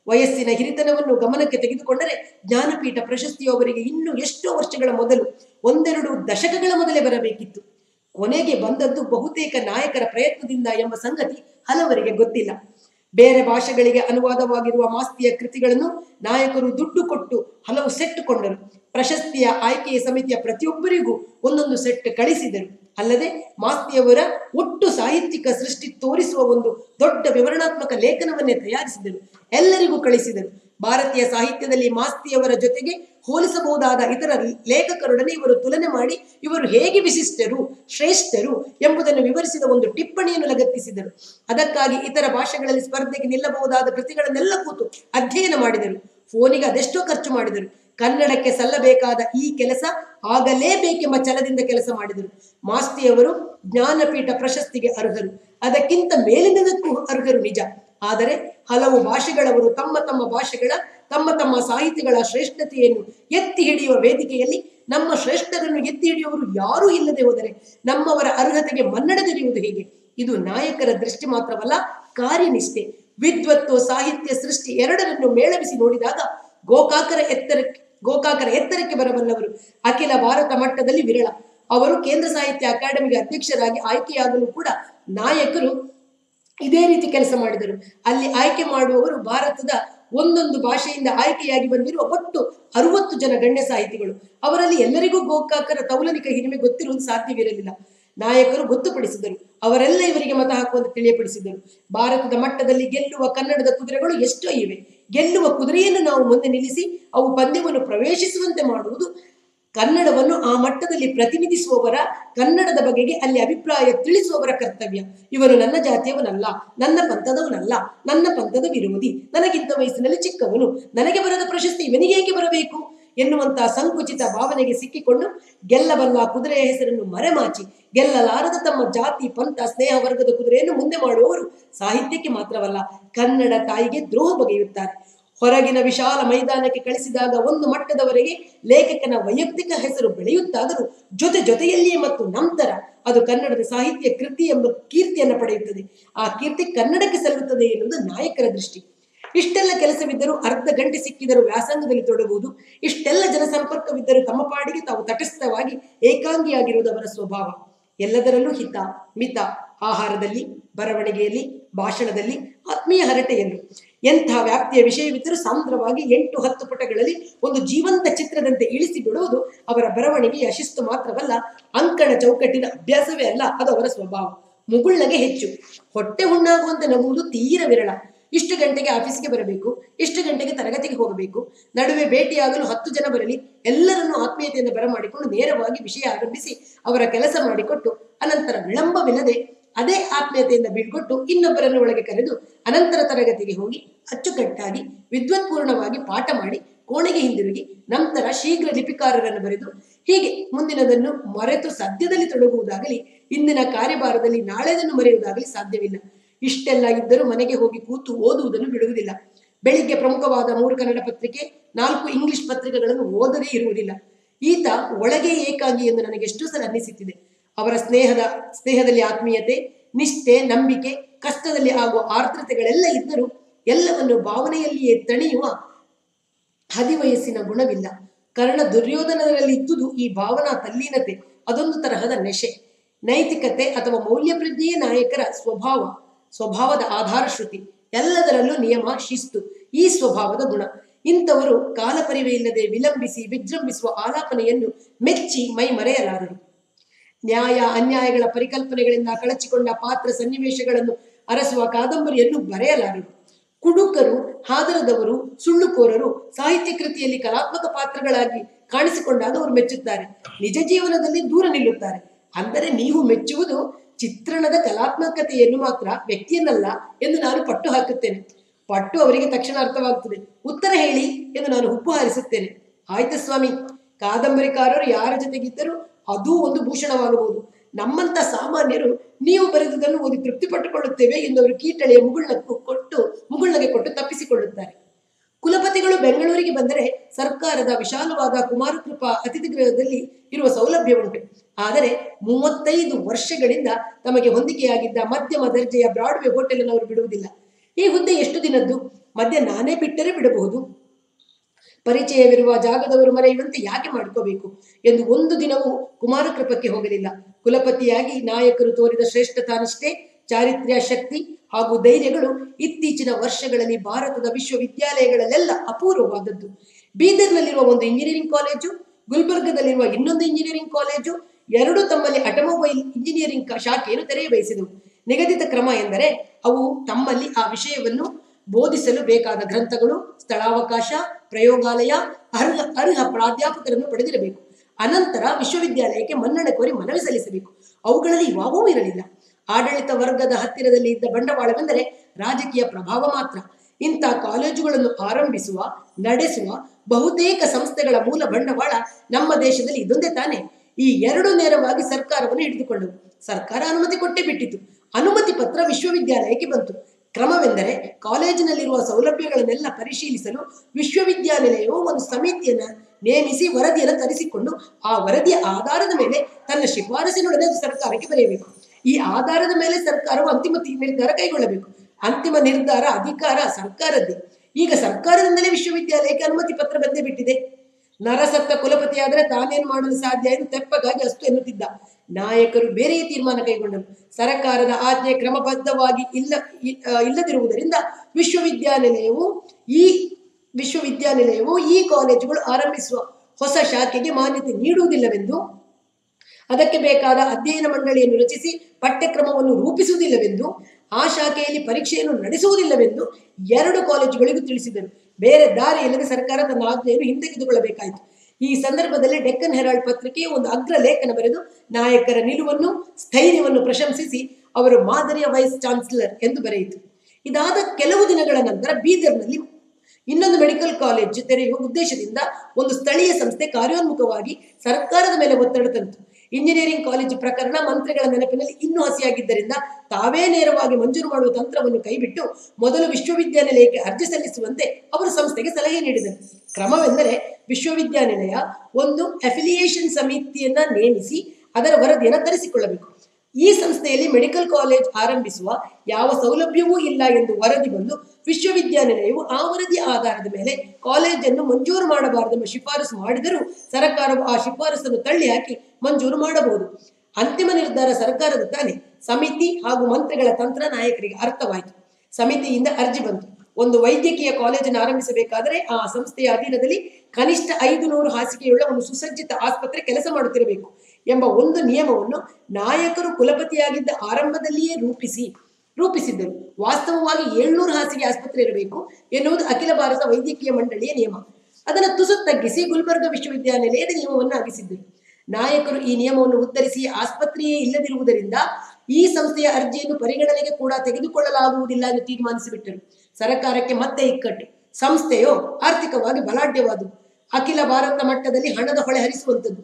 ವಯಸ್ಸಿನ ಹಿರಿತನವನ್ನು ಗಮನಕ್ಕೆ ತೆಗೆದುಕೊಂಡರೆ ಜ್ಞಾನಪೀಠ ಪ್ರಶಸ್ತಿಯು ಅವರಿಗೆ ಇನ್ನೂ ಎಷ್ಟೋ ವರ್ಷಗಳ ಮೊದಲು ಒಂದೆರಡು ದಶಕಗಳ ಮೊದಲೇ ಬರಬೇಕಿತ್ತು ಕೊನೆಗೆ ಬಂದದ್ದು ಬಹುತೇಕ ನಾಯಕರ ಪ್ರಯತ್ನದಿಂದ ಎಂಬ ಸಂಗತಿ ಹಲವರಿಗೆ ಗೊತ್ತಿಲ್ಲ ಬೇರೆ ಭಾಷೆಗಳಿಗೆ ಅನುವಾದವಾಗಿರುವ ಮಾಸ್ತಿಯ ಕೃತಿಗಳನ್ನು ನಾಯಕರು ದುಡ್ಡು ಕೊಟ್ಟು ಹಲವು ಸೆಟ್ ಕೊಂಡರು ಪ್ರಶಸ್ತಿಯ ಆಯ್ಕೆಯ ಸಮಿತಿಯ ಪ್ರತಿಯೊಬ್ಬರಿಗೂ ಒಂದೊಂದು ಸೆಟ್ ಕಳಿಸಿದರು ಅಲ್ಲದೆ ಮಾಸ್ತಿಯವರ ಒಟ್ಟು ಸಾಹಿತ್ಯಿಕ ಸೃಷ್ಟಿ ತೋರಿಸುವ ಒಂದು ದೊಡ್ಡ ವಿವರಣಾತ್ಮಕ ಲೇಖನವನ್ನೇ ತಯಾರಿಸಿದರು ಎಲ್ಲರಿಗೂ ಕಳಿಸಿದರು ಭಾರತೀಯ ಸಾಹಿತ್ಯದಲ್ಲಿ ಮಾಸ್ತಿಯವರ ಜೊತೆಗೆ ಹೋಲಿಸಬಹುದಾದ ಇತರ ಲೇಖಕರೊಡನೆ ಇವರು ತುಲನೆ ಮಾಡಿ ಇವರು ಹೇಗೆ ವಿಶಿಷ್ಟರು ಶ್ರೇಷ್ಠರು ಎಂಬುದನ್ನು ವಿವರಿಸಿದ ಒಂದು ಟಿಪ್ಪಣಿಯನ್ನು ಲಗತ್ತಿಸಿದರು ಅದಕ್ಕಾಗಿ ಇತರ ಭಾಷೆಗಳಲ್ಲಿ ಸ್ಪರ್ಧೆಗೆ ನಿಲ್ಲಬಹುದಾದ ಕೃತಿಗಳನ್ನೆಲ್ಲ ಕೂತು ಅಧ್ಯಯನ ಮಾಡಿದರು ಫೋನಿಗೆ ಅದೆಷ್ಟೋ ಖರ್ಚು ಮಾಡಿದರು ಕನ್ನಡಕ್ಕೆ ಸಲ್ಲಬೇಕಾದ ಈ ಕೆಲಸ ಆಗಲೇಬೇಕೆಂಬ ಛಲದಿಂದ ಕೆಲಸ ಮಾಡಿದರು ಮಾಸ್ತಿಯವರು ಜ್ಞಾನಪೀಠ ಪ್ರಶಸ್ತಿಗೆ ಅರ್ಹರು ಅದಕ್ಕಿಂತ ಮೇಲಿನದಕ್ಕೂ ಅರ್ಹರು ನಿಜ ಆದರೆ ಹಲವು ಭಾಷೆಗಳವರು ತಮ್ಮ ತಮ್ಮ ಭಾಷೆಗಳ ತಮ್ಮ ತಮ್ಮ ಸಾಹಿತಿಗಳ ಶ್ರೇಷ್ಠತೆಯನ್ನು ಎತ್ತಿ ಹಿಡಿಯುವ ವೇದಿಕೆಯಲ್ಲಿ ನಮ್ಮ ಶ್ರೇಷ್ಠರನ್ನು ಎತ್ತಿ ಹಿಡಿಯುವವರು ಯಾರೂ ಇಲ್ಲದೆ ಹೋದರೆ ನಮ್ಮವರ ಅರ್ಹತೆಗೆ ಮನ್ನಣೆ ದೊರೆಯುವುದು ಹೇಗೆ ಇದು ನಾಯಕರ ದೃಷ್ಟಿ ಮಾತ್ರವಲ್ಲ ಕಾರ್ಯನಿಷ್ಠೆ ವಿದ್ವತ್ತು ಸಾಹಿತ್ಯ ಸೃಷ್ಟಿ ಎರಡರನ್ನು ಮೇಳವಿಸಿ ನೋಡಿದಾಗ ಗೋಕಾಕರ ಎತ್ತರಕ್ಕೆ ಗೋಕಾಕರ ಎತ್ತರಕ್ಕೆ ಬರಬಲ್ಲವರು ಅಖಿಲ ಭಾರತ ಮಟ್ಟದಲ್ಲಿ ವಿರಳ ಅವರು ಕೇಂದ್ರ ಸಾಹಿತ್ಯ ಅಕಾಡೆಮಿಗೆ ಅಧ್ಯಕ್ಷರಾಗಿ ಆಯ್ಕೆಯಾಗಲು ಕೂಡ ನಾಯಕರು ಇದೇ ರೀತಿ ಕೆಲಸ ಮಾಡಿದರು ಅಲ್ಲಿ ಆಯ್ಕೆ ಮಾಡುವವರು ಭಾರತದ ಒಂದೊಂದು ಭಾಷೆಯಿಂದ ಆಯ್ಕೆಯಾಗಿ ಬಂದಿರುವ ಒಟ್ಟು ಅರವತ್ತು ಜನ ಗಣ್ಯ ಸಾಹಿತಿಗಳು ಅವರಲ್ಲಿ ಎಲ್ಲರಿಗೂ ಗೋಕಾಕರ ತೌಲನಿಕ ಹಿರಿಮೆ ಗೊತ್ತಿರುವುದು ಸಾಧ್ಯವಿರಲಿಲ್ಲ ನಾಯಕರು ಗೊತ್ತುಪಡಿಸಿದರು ಅವರೆಲ್ಲ ಇವರಿಗೆ ಮತ ಹಾಕುವಂತೆ ತಿಳಿಯಪಡಿಸಿದರು ಭಾರತದ ಮಟ್ಟದಲ್ಲಿ ಗೆಲ್ಲುವ ಕನ್ನಡದ ಕುದುರೆಗಳು ಎಷ್ಟೋ ಇವೆ ಗೆಲ್ಲುವ ಕುದುರೆಯನ್ನು ನಾವು ಮುಂದೆ ನಿಲ್ಲಿಸಿ ಅವು ಪಂದ್ಯವನ್ನು ಪ್ರವೇಶಿಸುವಂತೆ ಮಾಡುವುದು ಕನ್ನಡವನ್ನು ಆ ಮಟ್ಟದಲ್ಲಿ ಪ್ರತಿನಿಧಿಸುವವರ ಕನ್ನಡದ ಬಗೆಗೆ ಅಲ್ಲಿ ಅಭಿಪ್ರಾಯ ತಿಳಿಸುವವರ ಕರ್ತವ್ಯ ಇವನು ನನ್ನ ಜಾತಿಯವನಲ್ಲ ನನ್ನ ಪಂಥದವನಲ್ಲ ನನ್ನ ಪಂಥದ ವಿರೋಧಿ ನನಗಿಂತ ವಯಸ್ಸಿನಲ್ಲಿ ಚಿಕ್ಕವನು ನನಗೆ ಬರದ ಪ್ರಶಸ್ತಿ ಇವನಿಗೆ ಏಕೆ ಬರಬೇಕು ಎನ್ನುವಂತಹ ಸಂಕುಚಿತ ಭಾವನೆಗೆ ಸಿಕ್ಕಿಕೊಂಡು ಗೆಲ್ಲಬಲ್ಲ ಕುದುರೆಯ ಹೆಸರನ್ನು ಮರೆಮಾಚಿ ಗೆಲ್ಲಲಾರದ ತಮ್ಮ ಜಾತಿ ಪಂಥ ಸ್ನೇಹ ವರ್ಗದ ಕುದುರೆಯನ್ನು ಮುಂದೆ ಮಾಡುವವರು ಸಾಹಿತ್ಯಕ್ಕೆ ಮಾತ್ರವಲ್ಲ ಕನ್ನಡ ತಾಯಿಗೆ ದ್ರೋಹ ಬಗೆಯುತ್ತಾರೆ ಹೊರಗಿನ ವಿಶಾಲ ಮೈದಾನಕ್ಕೆ ಕಳಿಸಿದಾಗ ಒಂದು ಮಟ್ಟದವರೆಗೆ ಲೇಖಕನ ವೈಯಕ್ತಿಕ ಹೆಸರು ಬೆಳೆಯುತ್ತಾದರೂ ಜೊತೆ ಜೊತೆಯಲ್ಲಿಯೇ ಮತ್ತು ನಂತರ ಅದು ಕನ್ನಡದ ಸಾಹಿತ್ಯ ಕೃತಿ ಎಂಬ ಕೀರ್ತಿಯನ್ನು ಪಡೆಯುತ್ತದೆ ಆ ಕೀರ್ತಿ ಕನ್ನಡಕ್ಕೆ ಸಲ್ಲುತ್ತದೆ ಎನ್ನುವುದು ನಾಯಕರ ದೃಷ್ಟಿ ಇಷ್ಟೆಲ್ಲ ಕೆಲಸವಿದ್ದರೂ ಅರ್ಧ ಗಂಟೆ ಸಿಕ್ಕಿದರೂ ವ್ಯಾಸಂಗದಲ್ಲಿ ತೊಡಗುವುದು ಇಷ್ಟೆಲ್ಲ ಜನಸಂಪರ್ಕವಿದ್ದರೂ ತಮ್ಮ ಪಾಡಿಗೆ ತಾವು ತಟಸ್ಥವಾಗಿ ಏಕಾಂಗಿಯಾಗಿರುವುದು ಅವರ ಸ್ವಭಾವ ಎಲ್ಲದರಲ್ಲೂ ಹಿತ ಮಿತ ಆಹಾರದಲ್ಲಿ ಬರವಣಿಗೆಯಲ್ಲಿ ಭಾಷಣದಲ್ಲಿ ಆತ್ಮೀಯ ಹರಟೆಯಲ್ಲೂ ಎಂಥ ವ್ಯಾಪ್ತಿಯ ವಿಷಯವಿದ್ದರೂ ಸಾಂದ್ರವಾಗಿ ಎಂಟು ಹತ್ತು ಪುಟಗಳಲ್ಲಿ ಒಂದು ಜೀವಂತ ಚಿತ್ರದಂತೆ ಇಳಿಸಿ ಬಿಡುವುದು ಅವರ ಬರವಣಿಗೆಯ ಶಿಸ್ತು ಮಾತ್ರವಲ್ಲ ಅಂಕಣ ಚೌಕಟ್ಟಿನ ಅಭ್ಯಾಸವೇ ಅಲ್ಲ ಅದು ಅವರ ಸ್ವಭಾವ ಮುಗುಳ್ನಗೆ ಹೆಚ್ಚು ಹೊಟ್ಟೆ ಹುಣ್ಣಾಗುವಂತೆ ನಗುವುದು ತೀರ ವಿರಳ ಇಷ್ಟು ಗಂಟೆಗೆ ಆಫೀಸ್ಗೆ ಬರಬೇಕು ಇಷ್ಟು ಗಂಟೆಗೆ ತರಗತಿಗೆ ಹೋಗಬೇಕು ನಡುವೆ ಭೇಟಿಯಾಗಲು ಹತ್ತು ಜನ ಬರಲಿ ಎಲ್ಲರನ್ನೂ ಆತ್ಮೀಯತೆಯಿಂದ ಬರಮಾಡಿಕೊಂಡು ನೇರವಾಗಿ ವಿಷಯ ಆರಂಭಿಸಿ ಅವರ ಕೆಲಸ ಮಾಡಿಕೊಟ್ಟು ಅನಂತರ ವಿಳಂಬವಿಲ್ಲದೆ ಅದೇ ಆತ್ಮೀಯತೆಯಿಂದ ಬೀಳ್ಕೊಟ್ಟು ಇನ್ನೊಬ್ಬರನ್ನು ಒಳಗೆ ಕರೆದು ಅನಂತರ ತರಗತಿಗೆ ಹೋಗಿ ಅಚ್ಚುಕಟ್ಟಾಗಿ ವಿದ್ವತ್ಪೂರ್ಣವಾಗಿ ಪಾಠ ಮಾಡಿ ಕೋಣೆಗೆ ಹಿಂದಿರುಗಿ ನಂತರ ಶೀಘ್ರ ಲಿಪಿಕಾರರನ್ನು ಬರೆದು ಹೀಗೆ ಮುಂದಿನದನ್ನು ಮರೆತು ಸದ್ಯದಲ್ಲಿ ತೊಡಗುವುದಾಗಲಿ ಇಂದಿನ ಕಾರ್ಯಭಾರದಲ್ಲಿ ನಾಳೆದನ್ನು ಮರೆಯುವುದಾಗಲಿ ಸಾಧ್ಯವಿಲ್ಲ ಇಷ್ಟೆಲ್ಲ ಇದ್ದರೂ ಮನೆಗೆ ಹೋಗಿ ಕೂತು ಓದುವುದನ್ನು ಬಿಡುವುದಿಲ್ಲ ಬೆಳಿಗ್ಗೆ ಪ್ರಮುಖವಾದ ಮೂರು ಕನ್ನಡ ಪತ್ರಿಕೆ ನಾಲ್ಕು ಇಂಗ್ಲಿಷ್ ಪತ್ರಿಕೆಗಳನ್ನು ಓದದೇ ಇರುವುದಿಲ್ಲ ಈತ ಒಳಗೆ ಏಕಾಂಗಿ ಎಂದು ನನಗೆ ಎಷ್ಟೋ ಸಲ ಅನ್ನಿಸುತ್ತಿದೆ ಅವರ ಸ್ನೇಹದ ಸ್ನೇಹದಲ್ಲಿ ಆತ್ಮೀಯತೆ ನಿಷ್ಠೆ ನಂಬಿಕೆ ಕಷ್ಟದಲ್ಲಿ ಆಗುವ ಆರ್ದ್ರತೆಗಳೆಲ್ಲ ಇದ್ದರೂ ಎಲ್ಲವನ್ನು ಭಾವನೆಯಲ್ಲಿಯೇ ತಣಿಯುವ ಹದಿವಯಸ್ಸಿನ ಗುಣವಿಲ್ಲ ಕರ್ಣ ದುರ್ಯೋಧನರಲ್ಲಿ ಇದ್ದುದು ಈ ಭಾವನಾ ತಲ್ಲೀನತೆ ಅದೊಂದು ತರಹದ ನೆಶೆ ನೈತಿಕತೆ ಅಥವಾ ಮೌಲ್ಯ ಪ್ರಜ್ಞೆಯೇ ನಾಯಕರ ಸ್ವಭಾವ ಸ್ವಭಾವದ ಆಧಾರ ಶ್ರುತಿ ಎಲ್ಲದರಲ್ಲೂ ನಿಯಮ ಶಿಸ್ತು ಈ ಸ್ವಭಾವದ ಗುಣ ಇಂಥವರು ಕಾಲಪರಿವೆ ಇಲ್ಲದೆ ವಿಲಂಬಿಸಿ ವಿಜೃಂಭಿಸುವ ಆಲಾಪನೆಯನ್ನು ಮೆಚ್ಚಿ ಮೈ ಮರೆಯಲಾರರು ನ್ಯಾಯ ಅನ್ಯಾಯಗಳ ಪರಿಕಲ್ಪನೆಗಳಿಂದ ಕಳಚಿಕೊಂಡ ಪಾತ್ರ ಸನ್ನಿವೇಶಗಳನ್ನು ಅರಸುವ ಕಾದಂಬರಿಯನ್ನು ಬರೆಯಲಾರರು ಕುಡುಕರು ಹಾದರದವರು ಸುಳ್ಳುಕೋರರು ಸಾಹಿತ್ಯ ಕೃತಿಯಲ್ಲಿ ಕಲಾತ್ಮಕ ಪಾತ್ರಗಳಾಗಿ ಕಾಣಿಸಿಕೊಂಡಾಗ ಅವರು ಮೆಚ್ಚುತ್ತಾರೆ ನಿಜ ಜೀವನದಲ್ಲಿ ದೂರ ನಿಲ್ಲುತ್ತಾರೆ ಅಂದರೆ ನೀವು ಮೆಚ್ಚುವುದು ಚಿತ್ರಣದ ಕಲಾತ್ಮಕತೆಯನ್ನು ಮಾತ್ರ ವ್ಯಕ್ತಿಯನ್ನಲ್ಲ ಎಂದು ನಾನು ಪಟ್ಟು ಹಾಕುತ್ತೇನೆ ಪಟ್ಟು ಅವರಿಗೆ ತಕ್ಷಣ ಅರ್ಥವಾಗುತ್ತದೆ ಉತ್ತರ ಹೇಳಿ ಎಂದು ನಾನು ಹುಬ್ಬು ಹಾರಿಸುತ್ತೇನೆ ಆಯ್ತು ಸ್ವಾಮಿ ಕಾದಂಬರಿಕಾರರು ಯಾರ ಜೊತೆಗಿದ್ದರೂ ಅದೂ ಒಂದು ಭೂಷಣವಾಗಬಹುದು ನಮ್ಮಂತ ಸಾಮಾನ್ಯರು ನೀವು ಬರೆದುದನ್ನು ಓದಿ ತೃಪ್ತಿ ಪಟ್ಟುಕೊಳ್ಳುತ್ತೇವೆ ಎಂದು ಅವರು ಕೀಟಳೆಯ ಮುಗುಳ್ನಕ್ಕೂ ಕೊಟ್ಟು ಮುಗುಳ್ನಗೆ ಕೊಟ್ಟು ತಪ್ಪಿಸಿಕೊಳ್ಳುತ್ತಾರೆ ಕುಲಪತಿಗಳು ಬೆಂಗಳೂರಿಗೆ ಬಂದರೆ ಸರ್ಕಾರದ ವಿಶಾಲವಾದ ಕುಮಾರಕೃಪಾ ಅತಿಥಿ ಗೃಹದಲ್ಲಿ ಇರುವ ಸೌಲಭ್ಯ ಉಂಟು ಆದರೆ ಮೂವತ್ತೈದು ವರ್ಷಗಳಿಂದ ತಮಗೆ ಹೊಂದಿಕೆಯಾಗಿದ್ದ ಮಧ್ಯಮ ದರ್ಜೆಯ ಬ್ರಾಡ್ವೆ ಹೋಟೆಲ್ ಅನ್ನು ಅವರು ಬಿಡುವುದಿಲ್ಲ ಈ ಹುದ್ದೆ ಎಷ್ಟು ದಿನದ್ದು ಮಧ್ಯೆ ನಾನೇ ಬಿಟ್ಟರೆ ಬಿಡಬಹುದು ಪರಿಚಯವಿರುವ ಜಾಗದವರು ಮರೆಯುವಂತೆ ಯಾಕೆ ಮಾಡ್ಕೋಬೇಕು ಎಂದು ಒಂದು ದಿನವೂ ಕುಮಾರಕೃಪಕ್ಕೆ ಹೋಗಲಿಲ್ಲ ಕುಲಪತಿಯಾಗಿ ನಾಯಕರು ತೋರಿದ ಶ್ರೇಷ್ಠತಾನಿಷ್ಠೆ ಚಾರಿತ್ರ್ಯ ಶಕ್ತಿ ಹಾಗೂ ಧೈರ್ಯಗಳು ಇತ್ತೀಚಿನ ವರ್ಷಗಳಲ್ಲಿ ಭಾರತದ ವಿಶ್ವವಿದ್ಯಾಲಯಗಳಲ್ಲೆಲ್ಲ ಅಪೂರ್ವವಾದದ್ದು ಬೀದರ್ನಲ್ಲಿರುವ ಒಂದು ಇಂಜಿನಿಯರಿಂಗ್ ಕಾಲೇಜು ಗುಲ್ಬರ್ಗದಲ್ಲಿರುವ ಇನ್ನೊಂದು ಇಂಜಿನಿಯರಿಂಗ್ ಕಾಲೇಜು ಎರಡು ತಮ್ಮಲ್ಲಿ ಆಟೋಮೊಬೈಲ್ ಇಂಜಿನಿಯರಿಂಗ್ ಕ- ಶಾಖೆಯನ್ನು ತೆರೆಯ ಬಯಸಿದವು ನಿಗದಿತ ಕ್ರಮ ಎಂದರೆ ಅವು ತಮ್ಮಲ್ಲಿ ಆ ವಿಷಯವನ್ನು ಬೋಧಿಸಲು ಬೇಕಾದ ಗ್ರಂಥಗಳು ಸ್ಥಳಾವಕಾಶ ಪ್ರಯೋಗಾಲಯ ಅರ್ಹ ಅರ್ಹ ಪ್ರಾಧ್ಯಾಪಕರನ್ನು ಪಡೆದಿರಬೇಕು ಅನಂತರ ವಿಶ್ವವಿದ್ಯಾಲಯಕ್ಕೆ ಮನ್ನಣೆ ಕೋರಿ ಮನವಿ ಸಲ್ಲಿಸಬೇಕು ಅವುಗಳಲ್ಲಿ ಯಾವೂ ಇರಲಿಲ್ಲ ಆಡಳಿತ ವರ್ಗದ ಹತ್ತಿರದಲ್ಲಿ ಇದ್ದ ಬಂಡವಾಳವೆಂದರೆ ರಾಜಕೀಯ ಪ್ರಭಾವ ಮಾತ್ರ ಇಂಥ ಕಾಲೇಜುಗಳನ್ನು ಆರಂಭಿಸುವ ನಡೆಸುವ ಬಹುತೇಕ ಸಂಸ್ಥೆಗಳ ಮೂಲ ಬಂಡವಾಳ ನಮ್ಮ ದೇಶದಲ್ಲಿ ಇದೊಂದೇ ತಾನೆ ಈ ಎರಡು ನೇರವಾಗಿ ಸರ್ಕಾರವನ್ನು ಹಿಡಿದುಕೊಂಡವು ಸರ್ಕಾರ ಅನುಮತಿ ಕೊಟ್ಟೇ ಬಿಟ್ಟಿತು ಅನುಮತಿ ಪತ್ರ ವಿಶ್ವವಿದ್ಯಾಲಯಕ್ಕೆ ಬಂತು ಕ್ರಮವೆಂದರೆ ಕಾಲೇಜಿನಲ್ಲಿರುವ ಸೌಲಭ್ಯಗಳನ್ನೆಲ್ಲ ಪರಿಶೀಲಿಸಲು ವಿಶ್ವವಿದ್ಯಾನಿಲಯವು ಒಂದು ಸಮಿತಿಯನ್ನ ನೇಮಿಸಿ ವರದಿಯನ್ನು ತರಿಸಿಕೊಂಡು ಆ ವರದಿಯ ಆಧಾರದ ಮೇಲೆ ತನ್ನ ಶಿಫಾರಸಿನೊಡನೆ ಅದು ಸರ್ಕಾರಕ್ಕೆ ಬರೆಯಬೇಕು ಈ ಆಧಾರದ ಮೇಲೆ ಸರ್ಕಾರವು ಅಂತಿಮ ತಿ- ನಿರ್ಧಾರ ಕೈಗೊಳ್ಳಬೇಕು ಅಂತಿಮ ನಿರ್ಧಾರ ಅಧಿಕಾರ ಸರ್ಕಾರದ್ದೇ ಈಗ ಸರ್ಕಾರದಿಂದಲೇ ವಿಶ್ವವಿದ್ಯಾಲಯಕ್ಕೆ ಅನುಮತಿ ಪತ್ರ ಬಂದೇ ಬಿಟ್ಟಿದೆ ನರಸತ್ತ ಕುಲಪತಿಯಾದರೆ ತಾನೇನು ಮಾಡಲು ಸಾಧ್ಯ ಎಂದು ತೆಪ್ಪಗಾಗಿ ಅಷ್ಟು ಎನ್ನುತ್ತಿದ್ದ ನಾಯಕರು ಬೇರೆಯೇ ತೀರ್ಮಾನ ಕೈಗೊಂಡರು ಸರ್ಕಾರದ ಆಜ್ಞೆ ಕ್ರಮಬದ್ಧವಾಗಿ ಇಲ್ಲ ಇ- ಆ, ಇಲ್ಲದಿರುವುದರಿಂದ ವಿಶ್ವವಿದ್ಯಾನಿಲಯವು ಈ ವಿಶ್ವವಿದ್ಯಾನಿಲಯವು ಈ ಕಾಲೇಜುಗಳು ಆರಂಭಿಸುವ ಹೊಸ ಶಾಖೆಗೆ ಮಾನ್ಯತೆ ನೀಡುವುದಿಲ್ಲವೆಂದು ಅದಕ್ಕೆ ಬೇಕಾದ ಅಧ್ಯಯನ ಮಂಡಳಿಯನ್ನು ರಚಿಸಿ ಪಠ್ಯಕ್ರಮವನ್ನು ರೂಪಿಸುವುದಿಲ್ಲವೆಂದು ಆ ಶಾಖೆಯಲ್ಲಿ ಪರೀಕ್ಷೆಯನ್ನು ನಡೆಸುವುದಿಲ್ಲವೆಂದು ಎರಡು ಕಾಲೇಜುಗಳಿಗೂ ತಿಳಿಸಿದರು ಬೇರೆ ದಾರಿ ಇಲ್ಲದೆ ಸರ್ಕಾರ ತನ್ನ ಆಜ್ಞೆಯನ್ನು ಹಿಂತೆಗೆದುಕೊಳ್ಳಬೇಕಾಯಿತು ಈ ಸಂದರ್ಭದಲ್ಲಿ ಡೆಕ್ಕನ್ ಹೆರಾಲ್ಡ್ ಪತ್ರಿಕೆಯು ಒಂದು ಅಗ್ರ ಲೇಖನ ಬರೆದು ನಾಯಕರ ನಿಲುವನ್ನು ಸ್ಥೈರ್ಯವನ್ನು ಪ್ರಶಂಸಿಸಿ ಅವರು ಮಾದರಿಯ ವೈಸ್ ಚಾನ್ಸಲರ್ ಎಂದು ಬರೆಯಿತು ಇದಾದ ಕೆಲವು ದಿನಗಳ ನಂತರ ಬೀದರ್ನಲ್ಲಿ ಇನ್ನೊಂದು ಮೆಡಿಕಲ್ ಕಾಲೇಜ್ ತೆರೆಯುವ ಉದ್ದೇಶದಿಂದ ಒಂದು ಸ್ಥಳೀಯ ಸಂಸ್ಥೆ ಕಾರ್ಯೋನ್ಮುಖವಾಗಿ ಸರ್ಕಾರದ ಮೇಲೆ ಒತ್ತಡ ತಂತು ಇಂಜಿನಿಯರಿಂಗ್ ಕಾಲೇಜು ಪ್ರಕರಣ ಮಂತ್ರಿಗಳ ನೆನಪಿನಲ್ಲಿ ಇನ್ನೂ ಹಸಿಯಾಗಿದ್ದರಿಂದ ತಾವೇ ನೇರವಾಗಿ ಮಂಜೂರು ಮಾಡುವ ತಂತ್ರವನ್ನು ಕೈಬಿಟ್ಟು ಮೊದಲು ವಿಶ್ವವಿದ್ಯಾನಿಲಯಕ್ಕೆ ಅರ್ಜಿ ಸಲ್ಲಿಸುವಂತೆ ಅವರು ಸಂಸ್ಥೆಗೆ ಸಲಹೆ ನೀಡಿದರು ಕ್ರಮವೆಂದರೆ ವಿಶ್ವವಿದ್ಯಾನಿಲಯ ಒಂದು ಅಫಿಲಿಯೇಷನ್ ಸಮಿತಿಯನ್ನ ನೇಮಿಸಿ ಅದರ ವರದಿಯನ್ನು ತರಿಸಿಕೊಳ್ಳಬೇಕು ಈ ಸಂಸ್ಥೆಯಲ್ಲಿ ಮೆಡಿಕಲ್ ಕಾಲೇಜ್ ಆರಂಭಿಸುವ ಯಾವ ಸೌಲಭ್ಯವೂ ಇಲ್ಲ ಎಂದು ವರದಿ ಬಂದು ವಿಶ್ವವಿದ್ಯಾನಿಲಯವು ಆ ವರದಿಯ ಆಧಾರದ ಮೇಲೆ ಕಾಲೇಜನ್ನು ಮಂಜೂರು ಮಾಡಬಾರದೆಂಬ ಶಿಫಾರಸು ಮಾಡಿದರೂ ಸರ್ಕಾರವು ಆ ಶಿಫಾರಸನ್ನು ತಳ್ಳಿ ಹಾಕಿ ಮಂಜೂರು ಮಾಡಬಹುದು ಅಂತಿಮ ನಿರ್ಧಾರ ಸರ್ಕಾರದ ತಾನೆ ಸಮಿತಿ ಹಾಗೂ ಮಂತ್ರಿಗಳ ತಂತ್ರ ನಾಯಕರಿಗೆ ಅರ್ಥವಾಯಿತು ಸಮಿತಿಯಿಂದ ಅರ್ಜಿ ಬಂತು ಒಂದು ವೈದ್ಯಕೀಯ ಕಾಲೇಜನ್ನು ಆರಂಭಿಸಬೇಕಾದರೆ ಆ ಸಂಸ್ಥೆಯ ಅಧೀನದಲ್ಲಿ ಕನಿಷ್ಠ ಐದು ನೂರು ಹಾಸಿಗೆಯುಳ್ಳ ಒಂದು ಸುಸಜ್ಜಿತ ಆಸ್ಪತ್ರೆ ಕೆಲಸ ಮಾಡುತ್ತಿರಬೇಕು ಎಂಬ ಒಂದು ನಿಯಮವನ್ನು ನಾಯಕರು ಕುಲಪತಿಯಾಗಿದ್ದ ಆರಂಭದಲ್ಲಿಯೇ ರೂಪಿಸಿ ರೂಪಿಸಿದ್ದರು ವಾಸ್ತವವಾಗಿ ಏಳ್ನೂರು ಹಾಸಿಗೆ ಆಸ್ಪತ್ರೆ ಇರಬೇಕು ಎನ್ನುವುದು ಅಖಿಲ ಭಾರತ ವೈದ್ಯಕೀಯ ಮಂಡಳಿಯ ನಿಯಮ ಅದನ್ನು ತುಸು ತಗ್ಗಿಸಿ ಗುಲ್ಬರ್ಗ ವಿಶ್ವವಿದ್ಯಾನಿಲಯದ ನಿಯಮವನ್ನು ಆಗಿಸಿದ್ದರು ನಾಯಕರು ಈ ನಿಯಮವನ್ನು ಉತ್ತರಿಸಿ ಆಸ್ಪತ್ರೆಯೇ ಇಲ್ಲದಿರುವುದರಿಂದ ಈ ಸಂಸ್ಥೆಯ ಅರ್ಜಿಯನ್ನು ಪರಿಗಣನೆಗೆ ಕೂಡ ತೆಗೆದುಕೊಳ್ಳಲಾಗುವುದಿಲ್ಲ ಎಂದು ತೀರ್ಮಾನಿಸಿಬಿಟ್ಟರು ಸರ್ಕಾರಕ್ಕೆ ಮತ್ತೆ ಇಕ್ಕಟ್ಟು ಸಂಸ್ಥೆಯು ಆರ್ಥಿಕವಾಗಿ ಬಲಾಢ್ಯವಾದುದು ಅಖಿಲ ಭಾರತ ಮಟ್ಟದಲ್ಲಿ ಹಣದ ಹೊಳೆ ಹರಿಸುವಂಥದ್ದು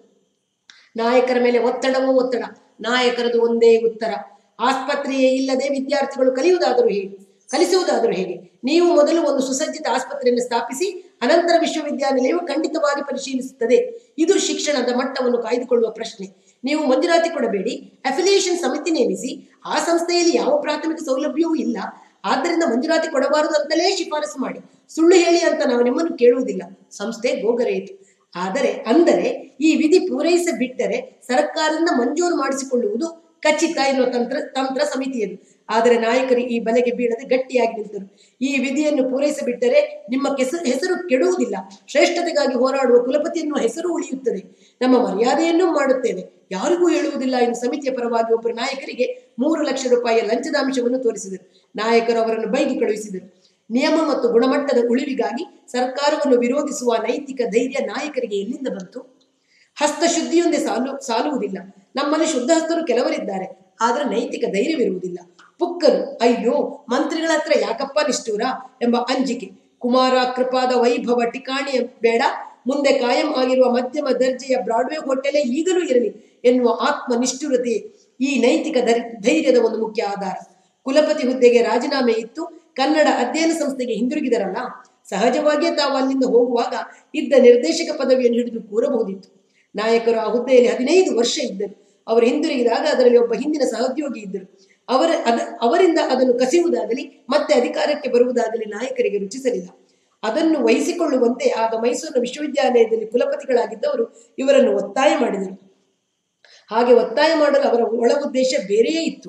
ನಾಯಕರ ಮೇಲೆ ಒತ್ತಡವೋ ಒತ್ತಡ ನಾಯಕರದು ಒಂದೇ ಉತ್ತರ ಆಸ್ಪತ್ರೆಯೇ ಇಲ್ಲದೆ ವಿದ್ಯಾರ್ಥಿಗಳು ಕಲಿಯುವುದಾದರೂ ಹೇಗೆ ಕಲಿಸುವುದಾದರೂ ಹೇಗೆ ನೀವು ಮೊದಲು ಒಂದು ಸುಸಜ್ಜಿತ ಆಸ್ಪತ್ರೆಯನ್ನು ಸ್ಥಾಪಿಸಿ ಅನಂತರ ವಿಶ್ವವಿದ್ಯಾನಿಲಯವು ಖಂಡಿತವಾಗಿ ಪರಿಶೀಲಿಸುತ್ತದೆ ಇದು ಶಿಕ್ಷಣದ ಮಟ್ಟವನ್ನು ಕಾಯ್ದುಕೊಳ್ಳುವ ಪ್ರಶ್ನೆ ನೀವು ಮಂಜೂರಾತಿ ಕೊಡಬೇಡಿ ಅಫಿಲಿಯೇಷನ್ ಸಮಿತಿ ನೇಮಿಸಿ ಆ ಸಂಸ್ಥೆಯಲ್ಲಿ ಯಾವ ಪ್ರಾಥಮಿಕ ಸೌಲಭ್ಯವೂ ಇಲ್ಲ ಆದ್ದರಿಂದ ಮಂಜೂರಾತಿ ಕೊಡಬಾರದು ಅಂತಲೇ ಶಿಫಾರಸು ಮಾಡಿ ಸುಳ್ಳು ಹೇಳಿ ಅಂತ ನಾವು ನಿಮ್ಮನ್ನು ಕೇಳುವುದಿಲ್ಲ ಸಂಸ್ಥೆ ಗೋಗರೆಯಿತು ಆದರೆ ಅಂದರೆ ಈ ವಿಧಿ ಪೂರೈಸ ಬಿಟ್ಟರೆ ಸರ್ಕಾರದಿಂದ ಮಂಜೂರು ಮಾಡಿಸಿಕೊಳ್ಳುವುದು ಖಚಿತ ಎನ್ನುವ ತಂತ್ರ ತಂತ್ರ ಸಮಿತಿಯದು ಆದರೆ ನಾಯಕರು ಈ ಬಲೆಗೆ ಬೀಳದೆ ಗಟ್ಟಿಯಾಗಿ ನಿಂತರು ಈ ವಿಧಿಯನ್ನು ಪೂರೈಸಬಿಟ್ಟರೆ ನಿಮ್ಮ ಕೆಸರು ಹೆಸರು ಕೆಡುವುದಿಲ್ಲ ಶ್ರೇಷ್ಠತೆಗಾಗಿ ಹೋರಾಡುವ ಕುಲಪತಿಯನ್ನು ಹೆಸರು ಉಳಿಯುತ್ತದೆ ನಮ್ಮ ಮರ್ಯಾದೆಯನ್ನೂ ಮಾಡುತ್ತೇವೆ ಯಾರಿಗೂ ಹೇಳುವುದಿಲ್ಲ ಎಂದು ಸಮಿತಿಯ ಪರವಾಗಿ ಒಬ್ಬರು ನಾಯಕರಿಗೆ ಮೂರು ಲಕ್ಷ ರೂಪಾಯಿಯ ಲಂಚದ ಅಂಶವನ್ನು ತೋರಿಸಿದರು ನಾಯಕರು ಅವರನ್ನು ಬೈದು ಕಳುಹಿಸಿದರು ನಿಯಮ ಮತ್ತು ಗುಣಮಟ್ಟದ ಉಳಿವಿಗಾಗಿ ಸರ್ಕಾರವನ್ನು ವಿರೋಧಿಸುವ ನೈತಿಕ ಧೈರ್ಯ ನಾಯಕರಿಗೆ ಎಲ್ಲಿಂದ ಬಂತು ಹಸ್ತಶುದ್ಧಿಯೊಂದೇ ಸಾಲು ಸಾಲುವುದಿಲ್ಲ ನಮ್ಮಲ್ಲಿ ಶುದ್ಧ ಹಸ್ತರು ಕೆಲವರಿದ್ದಾರೆ ಆದರೆ ನೈತಿಕ ಧೈರ್ಯವಿರುವುದಿಲ್ಲ ಪುಕ್ಕರು ಅಯ್ಯೋ ಮಂತ್ರಿಗಳ ಹತ್ರ ಯಾಕಪ್ಪ ನಿಷ್ಠೂರ ಎಂಬ ಅಂಜಿಕೆ ಕುಮಾರ ಕೃಪಾದ ವೈಭವ ಠಿಕಾಣಿಯ ಬೇಡ ಮುಂದೆ ಕಾಯಂ ಆಗಿರುವ ಮಧ್ಯಮ ದರ್ಜೆಯ ಬ್ರಾಡ್ವೇ ಹೋಟೆಲೇ ಈಗಲೂ ಇರಲಿ ಎನ್ನುವ ಆತ್ಮ ನಿಷ್ಠುರತೆ ಈ ನೈತಿಕ ಧೈರ್- ಧೈರ್ಯದ ಒಂದು ಮುಖ್ಯ ಆಧಾರ ಕುಲಪತಿ ಹುದ್ದೆಗೆ ರಾಜೀನಾಮೆ ಇತ್ತು ಕನ್ನಡ ಅಧ್ಯಯನ ಸಂಸ್ಥೆಗೆ ಹಿಂದಿರುಗಿದರಲ್ಲ ಸಹಜವಾಗಿಯೇ ತಾವು ಅಲ್ಲಿಂದ ಹೋಗುವಾಗ ಇದ್ದ ನಿರ್ದೇಶಕ ಪದವಿಯನ್ನು ಹಿಡಿದು ಕೂರಬಹುದಿತ್ತು ನಾಯಕರು ಆ ಹುದ್ದೆಯಲ್ಲಿ ಹದಿನೈದು ವರ್ಷ ಇದ್ದರು ಅವರು ಹಿಂದಿರುಗಿದಾಗ ಅದರಲ್ಲಿ ಒಬ್ಬ ಹಿಂದಿನ ಸಹೋದ್ಯೋಗಿ ಇದ್ದರು ಅವರ ಅದ ಅವರಿಂದ ಅದನ್ನು ಕಸಿಯುವುದಾಗಲಿ ಮತ್ತೆ ಅಧಿಕಾರಕ್ಕೆ ಬರುವುದಾಗಲಿ ನಾಯಕರಿಗೆ ರುಚಿಸಲಿಲ್ಲ ಅದನ್ನು ವಹಿಸಿಕೊಳ್ಳುವಂತೆ ಆಗ ಮೈಸೂರಿನ ವಿಶ್ವವಿದ್ಯಾಲಯದಲ್ಲಿ ಕುಲಪತಿಗಳಾಗಿದ್ದವರು ಇವರನ್ನು ಒತ್ತಾಯ ಮಾಡಿದರು ಹಾಗೆ ಒತ್ತಾಯ ಮಾಡಲು ಅವರ ಒಳ ಉದ್ದೇಶ ಬೇರೆಯೇ ಇತ್ತು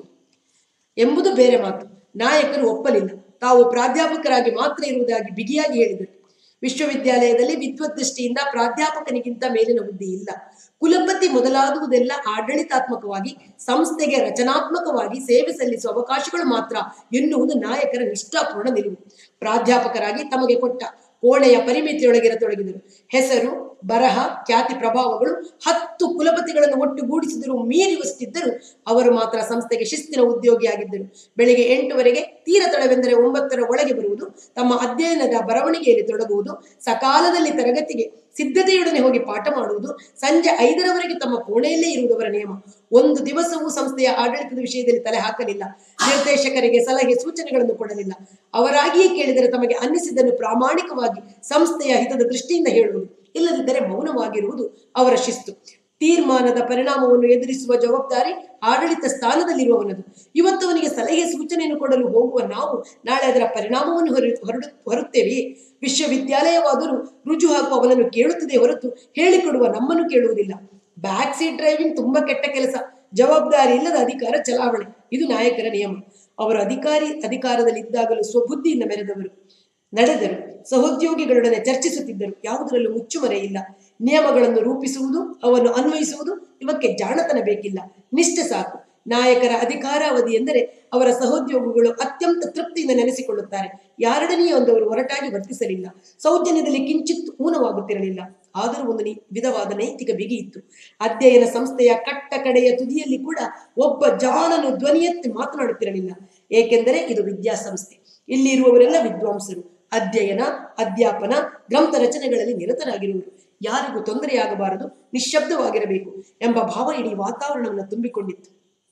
ಎಂಬುದು ಬೇರೆ ಮಾತು ನಾಯಕರು ಒಪ್ಪಲಿಲ್ಲ ತಾವು ಪ್ರಾಧ್ಯಾಪಕರಾಗಿ ಮಾತ್ರ ಇರುವುದಾಗಿ ಬಿಗಿಯಾಗಿ ಹೇಳಿದರು ವಿಶ್ವವಿದ್ಯಾಲಯದಲ್ಲಿ ವಿದ್ವತ್ ದೃಷ್ಟಿಯಿಂದ ಪ್ರಾಧ್ಯಾಪಕನಿಗಿಂತ ಮೇಲಿನ ಹುದ್ದೆ ಇಲ್ಲ ಕುಲಪತಿ ಮೊದಲಾದುವುದೆಲ್ಲ ಆಡಳಿತಾತ್ಮಕವಾಗಿ ಸಂಸ್ಥೆಗೆ ರಚನಾತ್ಮಕವಾಗಿ ಸೇವೆ ಸಲ್ಲಿಸುವ ಅವಕಾಶಗಳು ಮಾತ್ರ ಎನ್ನುವುದು ನಾಯಕರ ನಿಷ್ಠಾಪೂರ್ಣ ನಿಲುವು ಪ್ರಾಧ್ಯಾಪಕರಾಗಿ ತಮಗೆ ಕೊಟ್ಟ ಕೋಣೆಯ ಪರಿಮಿತಿಯೊಳಗಿರತೊಡಗಿದರು ಹೆಸರು ಬರಹ ಖ್ಯಾತಿ ಪ್ರಭಾವಗಳು ಹತ್ತು ಕುಲಪತಿಗಳನ್ನು ಒಟ್ಟುಗೂಡಿಸಿದರೂ ಮೀರಿವಷ್ಟಿದ್ದರು ಅವರು ಮಾತ್ರ ಸಂಸ್ಥೆಗೆ ಶಿಸ್ತಿನ ಉದ್ಯೋಗಿಯಾಗಿದ್ದರು ಬೆಳಿಗ್ಗೆ ಎಂಟುವರೆಗೆ ತೀರ ತಡವೆಂದರೆ ಒಂಬತ್ತರ ಒಳಗೆ ಬರುವುದು ತಮ್ಮ ಅಧ್ಯಯನದ ಬರವಣಿಗೆಯಲ್ಲಿ ತೊಡಗುವುದು ಸಕಾಲದಲ್ಲಿ ತರಗತಿಗೆ ಸಿದ್ಧತೆಯೊಡನೆ ಹೋಗಿ ಪಾಠ ಮಾಡುವುದು ಸಂಜೆ ಐದರವರೆಗೆ ತಮ್ಮ ಕೋಣೆಯಲ್ಲೇ ಇರುವುದವರ ನಿಯಮ ಒಂದು ದಿವಸವೂ ಸಂಸ್ಥೆಯ ಆಡಳಿತದ ವಿಷಯದಲ್ಲಿ ತಲೆ ಹಾಕಲಿಲ್ಲ ನಿರ್ದೇಶಕರಿಗೆ ಸಲಹೆ ಸೂಚನೆಗಳನ್ನು ಕೊಡಲಿಲ್ಲ ಅವರಾಗಿಯೇ ಕೇಳಿದರೆ ತಮಗೆ ಅನ್ನಿಸಿದ್ದನ್ನು ಪ್ರಾಮಾಣಿಕವಾಗಿ ಸಂಸ್ಥೆಯ ಹಿತದ ದೃಷ್ಟಿಯಿಂದ ಹೇಳುವುದು ಇಲ್ಲದಿದ್ದರೆ ಮೌನವಾಗಿರುವುದು ಅವರ ಶಿಸ್ತು ತೀರ್ಮಾನದ ಪರಿಣಾಮವನ್ನು ಎದುರಿಸುವ ಜವಾಬ್ದಾರಿ ಆಡಳಿತ ಸ್ಥಾನದಲ್ಲಿರುವವನದು ಇವತ್ತು ಅವನಿಗೆ ಸಲಹೆ ಸೂಚನೆಯನ್ನು ಕೊಡಲು ಹೋಗುವ ನಾವು ನಾಳೆ ಅದರ ಪರಿಣಾಮವನ್ನು ಹೊರ ಹೊರಡು ಹೊರುತ್ತೇವೆಯೇ ವಿಶ್ವವಿದ್ಯಾಲಯವಾದರೂ ರುಜು ಹಾಕುವ ಅವನನ್ನು ಕೇಳುತ್ತದೆ ಹೊರತು ಹೇಳಿಕೊಡುವ ನಮ್ಮನ್ನು ಕೇಳುವುದಿಲ್ಲ ಬ್ಯಾಕ್ ಸೀಟ್ ಡ್ರೈವಿಂಗ್ ತುಂಬಾ ಕೆಟ್ಟ ಕೆಲಸ ಜವಾಬ್ದಾರಿ ಇಲ್ಲದ ಅಧಿಕಾರ ಚಲಾವಣೆ ಇದು ನಾಯಕರ ನಿಯಮ ಅವರು ಅಧಿಕಾರಿ ಅಧಿಕಾರದಲ್ಲಿ ಇದ್ದಾಗಲೂ ಸ್ವಬುದ್ಧಿಯಿಂದ ಮೆರೆದವರು ನಡೆದರು ಸಹೋದ್ಯೋಗಿಗಳೊಡನೆ ಚರ್ಚಿಸುತ್ತಿದ್ದರು ಯಾವುದರಲ್ಲೂ ಮುಚ್ಚುಮರೆ ಇಲ್ಲ ನಿಯಮಗಳನ್ನು ರೂಪಿಸುವುದು ಅವನ್ನು ಅನ್ವಯಿಸುವುದು ಇವಕ್ಕೆ ಜಾಣತನ ಬೇಕಿಲ್ಲ ನಿಷ್ಠೆ ಸಾಕು ನಾಯಕರ ಅಧಿಕಾರಾವಧಿ ಎಂದರೆ ಅವರ ಸಹೋದ್ಯೋಗಿಗಳು ಅತ್ಯಂತ ತೃಪ್ತಿಯಿಂದ ನೆನೆಸಿಕೊಳ್ಳುತ್ತಾರೆ ಯಾರಡನೆಯೇ ಒಂದವರು ಹೊರಟಾಗಿ ವರ್ತಿಸಲಿಲ್ಲ ಸೌಜನ್ಯದಲ್ಲಿ ಕಿಂಚಿತ್ ಊನವಾಗುತ್ತಿರಲಿಲ್ಲ ಆದರೂ ಒಂದು ನಿ- ವಿಧವಾದ ನೈತಿಕ ಬಿಗಿ ಇತ್ತು ಅಧ್ಯಯನ ಸಂಸ್ಥೆಯ ಕಟ್ಟ ಕಡೆಯ ತುದಿಯಲ್ಲಿ ಕೂಡ ಒಬ್ಬ ಜವಾನನು ಧ್ವನಿ ಎತ್ತಿ ಮಾತನಾಡುತ್ತಿರಲಿಲ್ಲ ಏಕೆಂದರೆ ಇದು ವಿದ್ಯಾಸಂಸ್ಥೆ ಇಲ್ಲಿ ಇರುವವರೆಲ್ಲ ವಿದ್ವಾಂಸರು ಅಧ್ಯಯನ ಅಧ್ಯಾಪನ ಗ್ರಂಥ ರಚನೆಗಳಲ್ಲಿ ನಿರತರಾಗಿರುವರು ಯಾರಿಗೂ ತೊಂದರೆಯಾಗಬಾರದು ನಿಶ್ಶಬ್ದವಾಗಿರಬೇಕು ಎಂಬ ಭಾವ ಇಡೀ ವಾತಾವರಣವನ್ನು ತುಂಬಿಕೊಂಡಿತ್ತು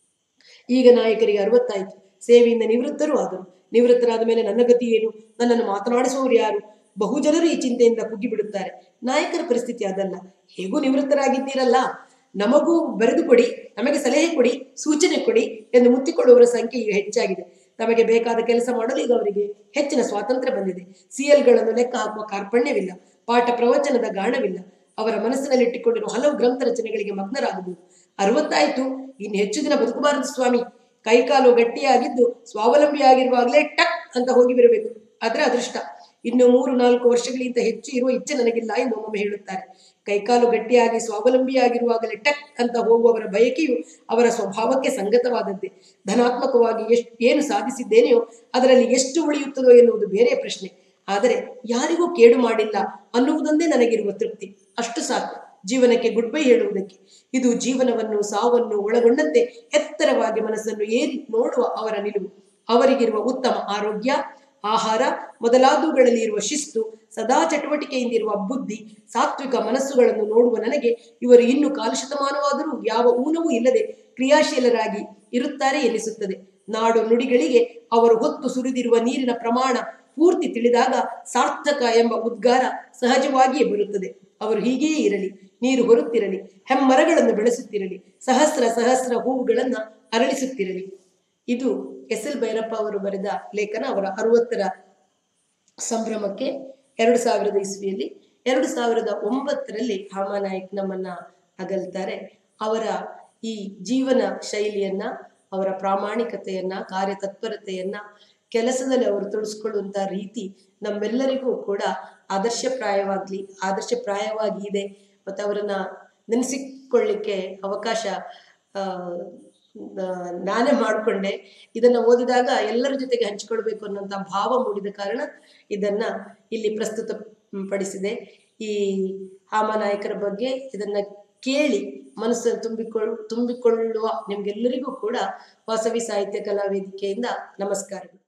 ಈಗ ನಾಯಕರಿಗೆ ಅರವತ್ತಾಯಿತು ಸೇವೆಯಿಂದ ನಿವೃತ್ತರೂ ಆದರು ನಿವೃತ್ತರಾದ ಮೇಲೆ ನನ್ನ ಗತಿ ಏನು ನನ್ನನ್ನು ಮಾತನಾಡಿಸುವವರು ಯಾರು ಬಹುಜನರು ಈ ಚಿಂತೆಯಿಂದ ಕುಗ್ಗಿಬಿಡುತ್ತಾರೆ ನಾಯಕರ ಪರಿಸ್ಥಿತಿ ಅದಲ್ಲ ಹೇಗೂ ನಿವೃತ್ತರಾಗಿದ್ದೀರಲ್ಲ ನಮಗೂ ಬರೆದು ಕೊಡಿ ನಮಗೆ ಸಲಹೆ ಕೊಡಿ ಸೂಚನೆ ಕೊಡಿ ಎಂದು ಮುತ್ತಿಕೊಳ್ಳುವವರ ಸಂಖ್ಯೆ ಈಗ ಹೆಚ್ಚಾಗಿದೆ ತಮಗೆ ಬೇಕಾದ ಕೆಲಸ ಮಾಡಲು ಈಗ ಅವರಿಗೆ ಹೆಚ್ಚಿನ ಸ್ವಾತಂತ್ರ್ಯ ಬಂದಿದೆ ಸಿಎಲ್ಗಳನ್ನು ಲೆಕ್ಕ ಹಾಕುವ ಕಾರ್ಪಣ್ಯವಿಲ್ಲ ಪಾಠ ಪ್ರವಚನದ ಗಾಣವಿಲ್ಲ ಅವರ ಮನಸ್ಸಿನಲ್ಲಿಟ್ಟುಕೊಂಡಿರುವ ಹಲವು ಗ್ರಂಥ ರಚನೆಗಳಿಗೆ ಮಗ್ನರಾಗಬಹುದು ಅರವತ್ತಾಯ್ತು ಇನ್ನು ಹೆಚ್ಚು ದಿನ ಬದುಕಬಾರದು ಸ್ವಾಮಿ ಕೈಕಾಲು ಗಟ್ಟಿಯಾಗಿದ್ದು ಸ್ವಾವಲಂಬಿಯಾಗಿರುವಾಗಲೇ ಟಕ್ ಅಂತ ಹೋಗಿ ಬರಬೇಕು ಅದರ ಅದೃಷ್ಟ ಇನ್ನು ಮೂರು ನಾಲ್ಕು ವರ್ಷಗಳಿಗಿಂತ ಹೆಚ್ಚು ಇರುವ ಇಚ್ಛೆ ನನಗಿಲ್ಲ ಎಂದು ಒಮ್ಮೊಮ್ಮೆ ಹೇಳುತ್ತಾರೆ ಕೈಕಾಲು ಗಟ್ಟಿಯಾಗಿ ಸ್ವಾವಲಂಬಿಯಾಗಿರುವಾಗಲೇ ಟಕ್ ಅಂತ ಹೋಗುವವರ ಬಯಕೆಯು ಅವರ ಸ್ವಭಾವಕ್ಕೆ ಸಂಗತವಾದದ್ದೇ ಧನಾತ್ಮಕವಾಗಿ ಎಷ್ಟು ಏನು ಸಾಧಿಸಿದ್ದೇನೆಯೋ ಅದರಲ್ಲಿ ಎಷ್ಟು ಉಳಿಯುತ್ತದೋ ಎನ್ನುವುದು ಬೇರೆ ಪ್ರಶ್ನೆ ಆದರೆ ಯಾರಿಗೂ ಕೇಡು ಮಾಡಿಲ್ಲ ಅನ್ನುವುದೊಂದೇ ನನಗಿರುವ ತೃಪ್ತಿ ಅಷ್ಟು ಸಾಕು ಜೀವನಕ್ಕೆ ಗುಡ್ ಬೈ ಹೇಳುವುದಕ್ಕೆ ಇದು ಜೀವನವನ್ನು ಸಾವನ್ನು ಒಳಗೊಂಡಂತೆ ಎತ್ತರವಾಗಿ ಮನಸ್ಸನ್ನು ಏರಿ ನೋಡುವ ಅವರ ನಿಲುವು ಅವರಿಗಿರುವ ಉತ್ತಮ ಆರೋಗ್ಯ ಆಹಾರ ಮೊದಲಾದವುಗಳಲ್ಲಿ ಇರುವ ಶಿಸ್ತು ಸದಾ ಚಟುವಟಿಕೆಯಿಂದಿರುವ ಬುದ್ಧಿ ಸಾತ್ವಿಕ ಮನಸ್ಸುಗಳನ್ನು ನೋಡುವ ನನಗೆ ಇವರು ಇನ್ನು ಕಾಲು ಶತಮಾನವಾದರೂ ಯಾವ ಊನವೂ ಇಲ್ಲದೆ ಕ್ರಿಯಾಶೀಲರಾಗಿ ಇರುತ್ತಾರೆ ಎನಿಸುತ್ತದೆ ನಾಡು ನುಡಿಗಳಿಗೆ ಅವರು ಹೊತ್ತು ಸುರಿದಿರುವ ನೀರಿನ ಪ್ರಮಾಣ ಪೂರ್ತಿ ತಿಳಿದಾಗ ಸಾರ್ಥಕ ಎಂಬ ಉದ್ಗಾರ ಸಹಜವಾಗಿಯೇ ಬರುತ್ತದೆ ಅವರು ಹೀಗೆಯೇ ಇರಲಿ ನೀರು ಹೊರುತ್ತಿರಲಿ ಹೆಮ್ಮರಗಳನ್ನು ಬೆಳೆಸುತ್ತಿರಲಿ ಸಹಸ್ರ ಸಹಸ್ರ ಹೂವುಗಳನ್ನ ಅರಳಿಸುತ್ತಿರಲಿ ಇದು ಎಸ್ ಎಲ್ ಭೈರಪ್ಪ ಅವರು ಬರೆದ ಲೇಖನ ಅವರ ಅರವತ್ತರ ಸಂಭ್ರಮಕ್ಕೆ ಎರಡು ಸಾವಿರದ ಇಸ್ವಿಯಲ್ಲಿ ಎರಡು ಸಾವಿರದ ಒಂಬತ್ತರಲ್ಲಿ ಹಾಮಾನಾಯಕ್ ನಮ್ಮನ್ನ ಅಗಲ್ತಾರೆ ಅವರ ಈ ಜೀವನ ಶೈಲಿಯನ್ನ ಅವರ ಪ್ರಾಮಾಣಿಕತೆಯನ್ನ ಕಾರ್ಯತತ್ಪರತೆಯನ್ನ ಕೆಲಸದಲ್ಲಿ ಅವರು ತೊಡಗಿಸ್ಕೊಳ್ಳುವಂತ ರೀತಿ ನಮ್ಮೆಲ್ಲರಿಗೂ ಕೂಡ ಆದರ್ಶಪ್ರಾಯವಾಗ್ಲಿ ಆದರ್ಶಪ್ರಾಯವಾಗಿ ಇದೆ ಮತ್ತು ಅವರನ್ನ ನೆನೆಸಿಕೊಳ್ಳಿಕ್ಕೆ ಅವಕಾಶ ಆ, ನ- ನಾನೇ ಮಾಡಿಕೊಂಡೆ ಇದನ್ನ ಓದಿದಾಗ ಎಲ್ಲರ ಜೊತೆಗೆ ಹಂಚಿಕೊಳ್ಬೇಕು ಅನ್ನೋಂಥ ಭಾವ ಮೂಡಿದ ಕಾರಣ ಇದನ್ನ ಇಲ್ಲಿ ಪ್ರಸ್ತುತ ಪಡಿಸಿದೆ ಈ ಹಾಮನಾಯಕರ ಬಗ್ಗೆ ಇದನ್ನ ಕೇಳಿ ಮನಸ್ಸನ್ನು ತುಂಬಿಕೊಳ್ಳ ತುಂಬಿಕೊಳ್ಳುವ ನಿಮ್ಗೆಲ್ಲರಿಗೂ ಕೂಡ ವಾಸವಿ ಸಾಹಿತ್ಯ ಕಲಾ ವೇದಿಕೆಯಿಂದ ನಮಸ್ಕಾರಗಳು